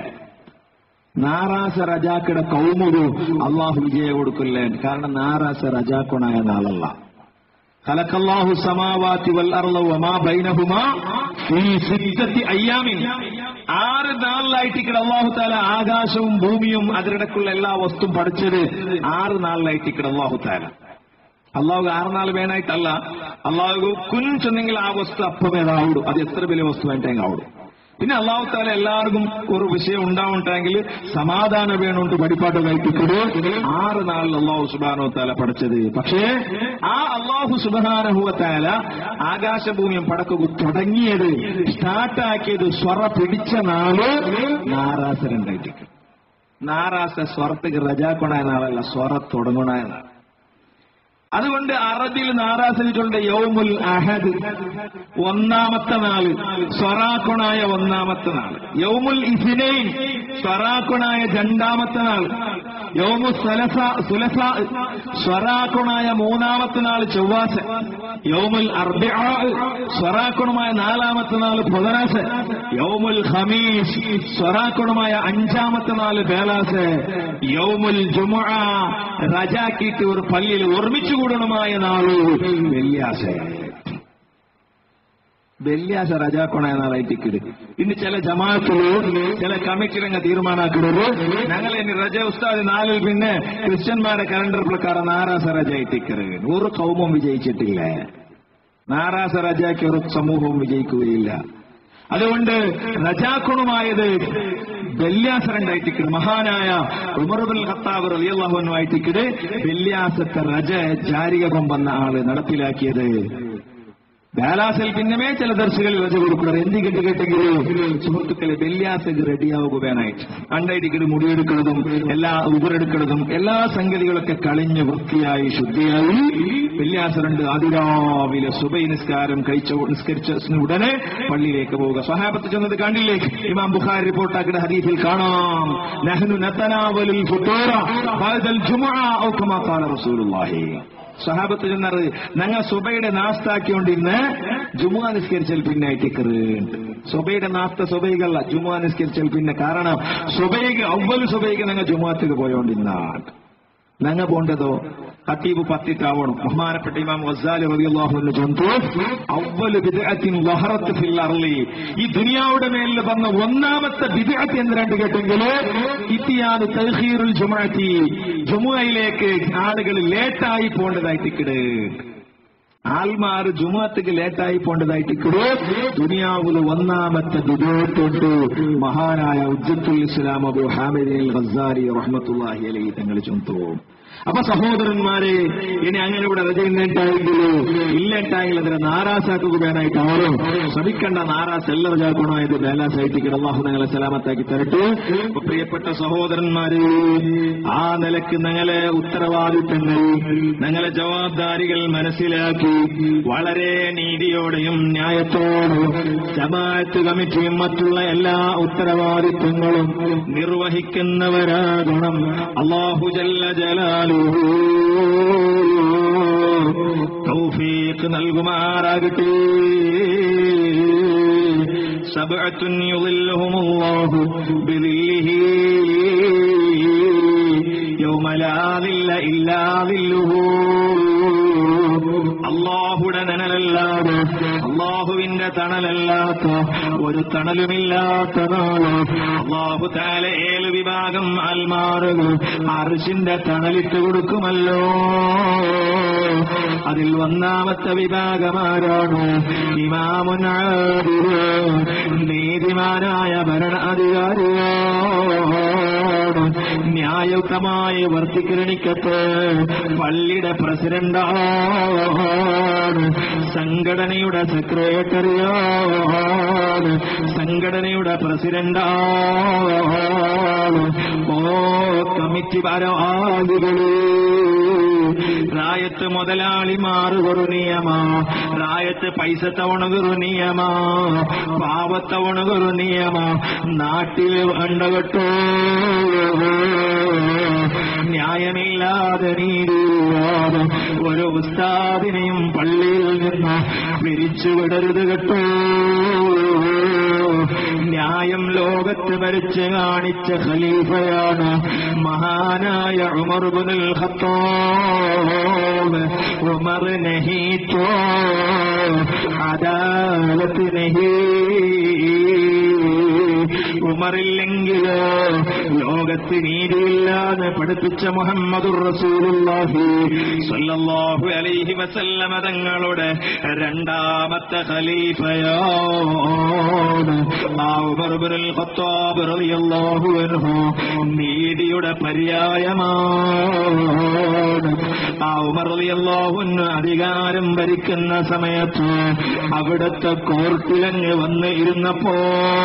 നാറാസ റജാക്കയുടെ കൗമുരു അള്ളാഹു വിജയ കൊടുക്കില്ല കാരണം നാറാസ റജാക്കുണായ നാളല്ല ഖലഖല്ലാഹു സമാവാതി വൽ അർള വമാ ബൈനഹുമാ ഫീ സിത്തത്തി അയ്യാമിൻ ആറ് നാളിലായിട്ട് ഇവിടെ അള്ളാഹു താല ആകാശവും ഭൂമിയും അതിനിടക്കുള്ള എല്ലാ വസ്തുവും പഠിച്ചത് ആറ് നാളിലായിട്ട് ഇവിടെ അള്ളാഹു താല അള്ളാഹു ആറ് നാൾ വേണായിട്ടല്ല അള്ളാഹു കുഞ്ചെന്നെങ്കിൽ ആ വസ്തു അപ്പമേ അതാവുള്ളൂ അത് എത്ര വലിയ വസ്തു വേണ്ടെങ്കിൽ ആവുള്ളൂ പിന്നെ അള്ളാഹു താല എല്ലാവർക്കും ഒരു വിഷയം ഉണ്ടാവുണ്ടെങ്കിൽ സമാധാനം വേണോണ്ട് പഠിപ്പാട്ട് കഴിപ്പിക്കരു ആറ് നാളിൽ അള്ളാഹു സുബാനോ താല പഠിച്ചത് പക്ഷേ ആ അള്ളാഹു സുബാനഹുവ താല ആകാശഭൂമിയും പടക്കു തുടങ്ങിയത് സ്റ്റാർട്ടാക്കിയത് സ്വറ പിടിച്ച നാള് നാറാസരുണ്ടായിട്ട് നാറാസ സ്വറത്തേക്ക് റജാക്കൊണായ നാളല്ല സ്വറ തുടങ്ങണായ നാൾ അതുകൊണ്ട് അറബിയിൽ നാറാസനിട്ടുണ്ട് യൗമുൽ അഹദ് ഒന്നാമത്തെ നാള് സ്വറാക്കുണായ ഒന്നാമത്തെ നാള് യൗമുൽ ഇസിനൈൻ സ്വറാക്കുണായ രണ്ടാമത്തെ നാൾ യൗമു സലസ സുലസ സ്വറാക്കുണായ മൂന്നാമത്തെ നാൾ ചൊവ്വാസ യൗമുൽ അർബിഅ സ്വറാക്കുണമായ നാലാമത്തെ നാൾ ബുധനാസ യൗമുൽ ഖമീസ് സ്വറാക്കുണമായ അഞ്ചാമത്തെ നാൾ ബേലാസ് യൗമുൽ ജുമുഅ റജാക്കിയിട്ട് ഒരു പള്ളിയിൽ ഒരുമിച്ച് കൂടണമായ നാള് വെള്ളിയാസ വെള്ളിയാസ റജാക്കൊണായ നാളായിട്ടിക്കിട് ഇനി ചില ജമാഅത്തില് ചില കമ്മിറ്റിരംഗ തീരുമാനാക്കിടത് ഞങ്ങൾ ഇനി റജ ഉസ്താദ് നാലിൽ പിന്നെ ക്രിസ്ത്യന്മാരുടെ കലണ്ടർ പ്രകാരം നാരാസ റജ ആയിട്ടിക്കറ് ഒരു കൗമം വിജയിച്ചിട്ടില്ല നാരാസ റജാക്ക് ഒരു സമൂഹവും വിജയിക്കുകയില്ല അതുകൊണ്ട് റജാക്കുണുമായത് വെല്യാസരണ്ടായിട്ടിക്കട് മഹാനായ ഉമറുബുൽ ഖത്താബ് റളിയല്ലാഹുവായിട്ടിക്കട് വെല്യാസത്തെ റജ ജാരിക കൊമ്പന്ന ആള് നടപ്പിലാക്കിയത് ബാലാസിൽ പിന്നമേ ചില ദർശകളിൽ രജ കൊടുക്കുന്നത് എന്ത് കേട്ട് കേട്ടെങ്കിൽ സുഹൃത്തുക്കളെ വെല്യാസക്ക് റെഡിയാവുകയാനായിട്ട് അണ്ടൈറ്റിക്കട് മുടിയെടുക്കുന്നതും എല്ലാ ഉപരെടുക്കുന്നതും എല്ലാ സംഗതികളൊക്കെ കളിഞ്ഞ് വൃത്തിയായി ശുദ്ധിയായി വെല്യാസറുണ്ട് അതിരാവിലെ സുബൈ നിസ്കാരം കഴിച്ച നിസ്കരിച്ച ഉടനെ പള്ളിയിലേക്ക് പോവുക സ്വഹാബത്ത് ചെന്നത് കണ്ടില്ലേ ഇമാം ബുഖാരി റിപ്പോർട്ടാക്കിയ ഹദീസിൽ കാണാം നഹ്നു നതനാവലുൽ ഫുതൂറ ബഅദൽ ജുമുഅ ഔ കമാ ഖാല റസൂലുള്ളാഹി സഹാബത്ത് ചെന്നത് ഞങ്ങൾ സുബയുടെ നാസ്താക്കിക്കൊണ്ടിരുന്ന് ജുമുഅ നിസ്കരിച്ചാൽ പിന്നെ ടിക്കറുണ്ട് സുബയുടെ നാസ്ത സുബൈകളല്ല ജുമുഅ നിസ്കരിച്ചാൽ പിന്നെ കാരണം സുബൈക്ക് അവല് സുബൈക്ക് ഞങ്ങൾ ജുമുഅത്തേക്ക് പോയോണ്ടിരുന്നാണ് ഞങ്ങൾ പോണ്ടതോ ഖത്തീബ് പത്തിട്ടാവണം ബഹുമാനപ്പെട്ട ഇമാം ഗസാലി റളിയല്ലാഹു അൻഹു ചൊന്തു അവ്വലു ബിദ്അത്തിൻ വഹറത്ത് ഫിൽ അർളി ഈ ദുനിയാവുടെ മേലിൽ വന്ന ഒന്നാമത്തെ ബിദ്അത്ത് എന്ന് രണ്ട് കേട്ടെങ്കിൽ ഇത്തിയാന് തൽഖീറുൽ ജുമുഅത്തി ജുമുഅയിലേക്ക് ആളുകൾ ലേറ്റായി പോണ്ടതായിട്ടിക്കട് ആൽമാർ ജുമാത്തേക്ക് ലേറ്റായി പോണ്ടതായിട്ടിക്കട് ദുനിയാവിൽ ഒന്നാമത്തെ ബിദ്അത്തുണ്ട് മഹാനായ ഉജ്ജത്തുൽ ഇസ്ലാം അബു ഹാമിദ് ഗസാരി റഹ്മത്തുള്ളാഹി അലൈഹി തങ്ങൾ ചൊന്തു അപ്പൊ സഹോദരന്മാരെ ഇനി അങ്ങനെ ഇവിടെ രജയില്ലേട്ടായെങ്കിലോ ഇല്ലേട്ടായെങ്കിൽ അതിനെ നാരാസാക്കുകയാനായിട്ട് ആരും ശ്രമിക്കേണ്ട നാരാസ് എല്ലാ രജാക്കണമായത് ബാലാസായിട്ട് അള്ളാഹു ഞങ്ങളെ സലാമത്താക്കി തരട്ടെ അപ്പൊ പ്രിയപ്പെട്ട സഹോദരന്മാരെ ആ നിലക്ക് ഞങ്ങളെ ഉത്തരവാദിത്തങ്ങൾ ഞങ്ങളെ ജവാബ്ദാരികൾ മനസ്സിലാക്കി വളരെ നീതിയോടെയും ന്യായത്തോടും ജമാഅത്ത് കമ്മിറ്റിയും മറ്റുള്ള എല്ലാ ഉത്തരവാദിത്വങ്ങളും നിർവഹിക്കുന്നവരാകണം അള്ളാഹു ജല്ല ജലാലുഹു തൗഫീഖ് നൽകുമാറാകട്ടെ സബഅത്തുൻ യുളില്ലുഹുമുല്ലാഹു ബിദില്ലിഹി യൗമ ലാ ദില്ല ഇല്ലാ ദില്ലുഹു അള്ളാഹുടെ നനലല്ലാതെ അള്ളാഹുവിന്റെ തണലല്ലാത്ത ഒരു തണലുമില്ലാത്ത നാള് അള്ളാഹു താല ഏഴ് വിഭാഗം ആൽമാറുകൾ അർഷിന്റെ തണലിട്ട് കൊടുക്കുമല്ലോ അതിൽ ഒന്നാമത്തെ വിഭാഗമാരാണ് ഇമാമുനാദിര് നീതിമാനായ ഭരണാധികാരിയാണ് ന്യായയുക്തമായി വർത്തിക്കിരണിക്കത്ത് പള്ളിയുടെ പ്രസിഡന്റാണ് സംഘടനയുടെ സെക്രട്ടറിയാണ് സംഘടനയുടെ പ്രസിഡന്റാണ് നിങ്ങളാണ് ഓ കമ്മിറ്റി ഭാരവാഹികളെ റായത്ത് മുതലാളിമാർ ഒരു നിയമ റായത്ത് പൈസ തവണകൊരു നിയമ പാവത്തവണകൊരു നിയമ നാട്ടിൽ വേണ്ട കേട്ടോ ന്യായമില്ലാതെ നീതിയില്ലാതെ ഒരു ഉസ്താദിനെയും പള്ളിയിൽ നിന്ന് പിരിച്ചുവിടരുത് കേട്ടോ ന്യായം ലോകത്ത് ഭരിച്ച് കാണിച്ച ഖലീഫയാണ് മഹാനായ ഉമർ ബിനുൽ ഖത്താബ് ഉമർ നഹി തോ അദാലത്ത് നഹി ഉമറില്ലെങ്കിലോ ലോകത്ത് നീതിയില്ലാതെ പഠിപ്പിച്ച മുഹമ്മദുർ റസൂലുള്ളാഹി സ്വല്ലല്ലാഹു അലൈഹി വസല്ലമ തങ്ങളുടെ രണ്ടാമത്തെ ഖലീഫയാണ് ആ ഉമർ ഇബ്നുൽ ഖത്താബ് റളിയല്ലാഹു അൻഹു നീതിയുടെ പര്യായമാണ് ആ ഉമർ റളിയല്ലാഹു അൻഹു അധികാരം ഭരിക്കുന്ന സമയത്ത് അവിടുത്തെ കോർട്ടിലങ്ങ് വന്ന് ഇരുന്നപ്പോ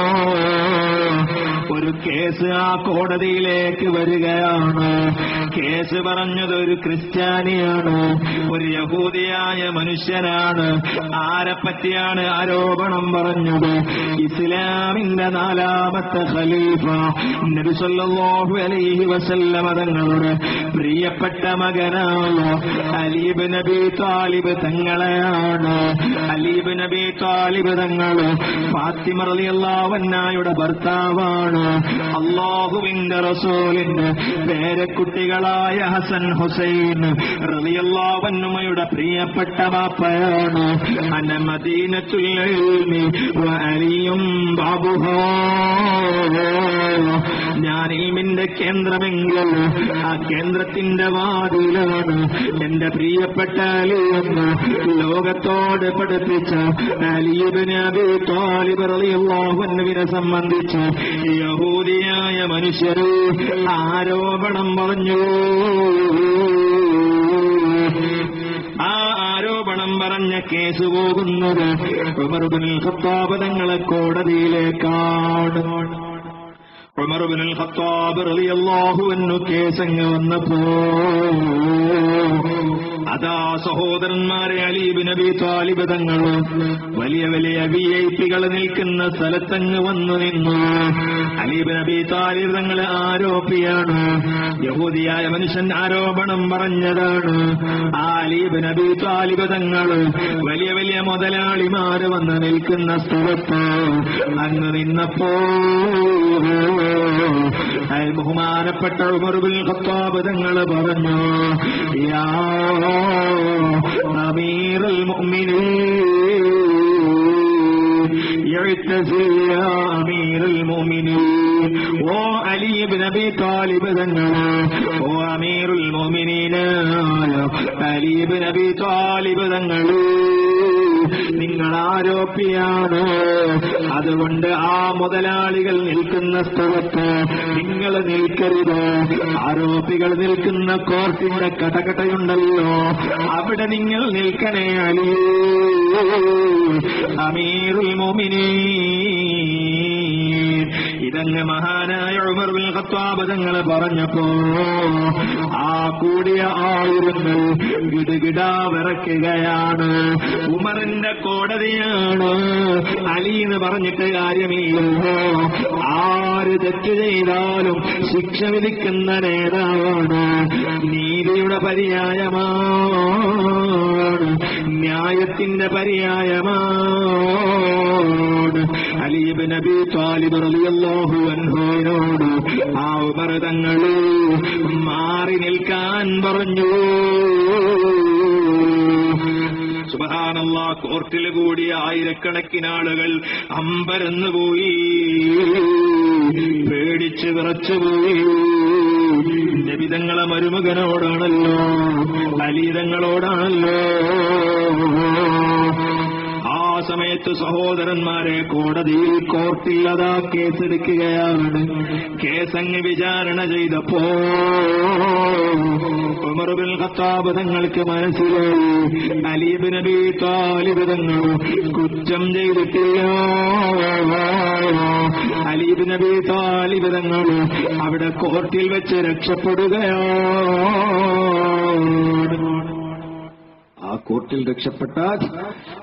ഒരു കേസ് ആ കോടതിയിലേക്ക് വരികയാണ് കേസ് പറഞ്ഞത് ഒരു ക്രിസ്ത്യാനിയാണ് ഒരു യഹൂദിയായ മനുഷ്യനാണ് ആരെ പറ്റിയാണ് ആരോപണം പറഞ്ഞത് ഇസ്ലാമിന്റെ നാലാമത്തെ ഖലീഫ നബി സല്ലല്ലാഹു അലൈഹി വസല്ലമ തങ്ങളുടെ പ്രിയപ്പെട്ട മകനായ അലീബ് നബി താലിബ് തങ്ങളെയാണ് അലീബ് നബി താലിബ് തങ്ങള് ഫാത്തിമ റളിയല്ലാഹു അൻഹായുടെ ഭർത്താവാണ് അള്ളാഹുവിന്റെ റസൂലിന്റെ പേരക്കുട്ടികളായ ഹസൻ ഹുസൈൻ റളിയല്ലാഹുവിനുമയുടെ പ്രിയപ്പെട്ട ബാപ്പയാണ് അന മദീനത്തുൽ ഇൽമി വഅലിയും ബാബുഹാ ഞാൻ ഇൽമിന്റെ കേന്ദ്രമെങ്കിൽ ആ കേന്ദ്രത്തിന്റെ വാതിലാണ് എന്റെ പ്രിയപ്പെട്ട അലിയെന്ന് ലോകത്തോട് പഠിപ്പിച്ച അലിയബിന് അബി താലിബ് റളിയല്ലാഹുവിനെ സംബന്ധിച്ച് യഹൂദിയായ മനുഷ്യര് ആരോപണം പറഞ്ഞു ആ ആരോപണം പറഞ്ഞ കേസ് പോകുന്നത് ഉമർബിൻ ഖത്താബ് തങ്ങളെ കോടതിയിലേക്കാണ് ഉമർബിൻ ഖത്താബ് റളിയല്ലാഹു അൻഹു കേസങ്ങ് വന്നപ്പോ അതാ സഹോദരന്മാരെ അലീബ് നബി താലിബ് തങ്ങൾ വലിയ വലിയ വി ഐ പികൾ നിൽക്കുന്ന സ്ഥലത്തങ്ങ് വന്നു നിന്നു അലീബ് നബി താലിബ് തങ്ങൾ ആരോപിയാണ് യഹൂദിയായ മനുഷ്യൻ ആരോപണം പറഞ്ഞതാണ് ആ അലീബ് നബി താലിബ് തങ്ങൾ വലിയ വലിയ മുതലാളിമാര് വന്ന് നിൽക്കുന്ന സ്ഥലത്ത് അങ്ങ് നിന്നപ്പോ അയൽ ബഹുമാനപ്പെട്ട ഉമർബിൽ ഖത്താബ് തങ്ങൾ പറഞ്ഞു യാ അമീറുൽ മുഅ്മിനീൻ يعتزل يا أمير المؤمنين ഓ അലി ബിൻ അബി താലിബ് തങ്ങള് ഓ അമീറുൽ മുഅ്മിനീൻ അലി ബിൻ അബി താലിബ് തങ്ങള് നിങ്ങൾ ആരോപിയാണ് അതുകൊണ്ട് ആ മുതലാളികൾ നിൽക്കുന്ന സ്ഥലത്ത് നിങ്ങൾ നിൽക്കരുത് ആരോപികൾ നിൽക്കുന്ന കോർട്ടിന്റെ കടകടയുണ്ടല്ലോ അവിടെ നിങ്ങൾ നിൽക്കണേ അലി അമീറുൽ മുഅ്മിനീൻ ഇതങ്ങ് മഹാനായ ഉമർ ബിൻ ഖത്താബ് തങ്ങൾ പറഞ്ഞപ്പോ ആ കൂടിയ ആയിരങ്ങൾ ഗിടുകിട വിറയ്ക്കുകയാണ് ഉമറിന്റെ കോടതിയാണ് അലി എന്ന് പറഞ്ഞിട്ട് കാര്യമില്ലല്ലോ ആര് തെറ്റ് ചെയ്താലും ശിക്ഷ വിധിക്കുന്ന നേതാവാണ് നീതിയുടെ പര്യായമാണ് ന്യായത്തിന്റെ പര്യായമാണ് അലീബ് നബി താലിബ് റളിയല്ലാഹു അൻഹുവിനോട് ആ ഉമർ തങ്ങള് മാറി നിൽക്കാൻ പറഞ്ഞു സുബഹാനല്ലാ കോർട്ടിൽ കൂടിയ ആയിരക്കണക്കിന് ആളുകൾ അമ്പരന്ന് പോയി പേടിച്ച് വിറച്ചുപോയി നബിതങ്ങളെ മരുമകനോടാണല്ലോ അലീതങ്ങളോടാണല്ലോ ആ സമയത്ത് സഹോദരന്മാരെ കോടതിയിൽ കോർട്ടിൽ അതാ കേസെടുക്കുകയാണ് കേസങ്ങ് വിചാരണ ചെയ്തപ്പോ ഉമറുബിൻ ഖത്താബ് തങ്ങൾക്ക് മനസ്സിലായി അലീബ് നബി താലിബ് തങ്ങൾ കുറ്റം ചെയ്തിട്ടില്ല അലീബ് നബി താലിബ് തങ്ങൾ അവിടെ കോർട്ടിൽ വെച്ച് രക്ഷപ്പെടുകയാണ് ആ കോർട്ടിൽ രക്ഷപ്പെട്ടാൽ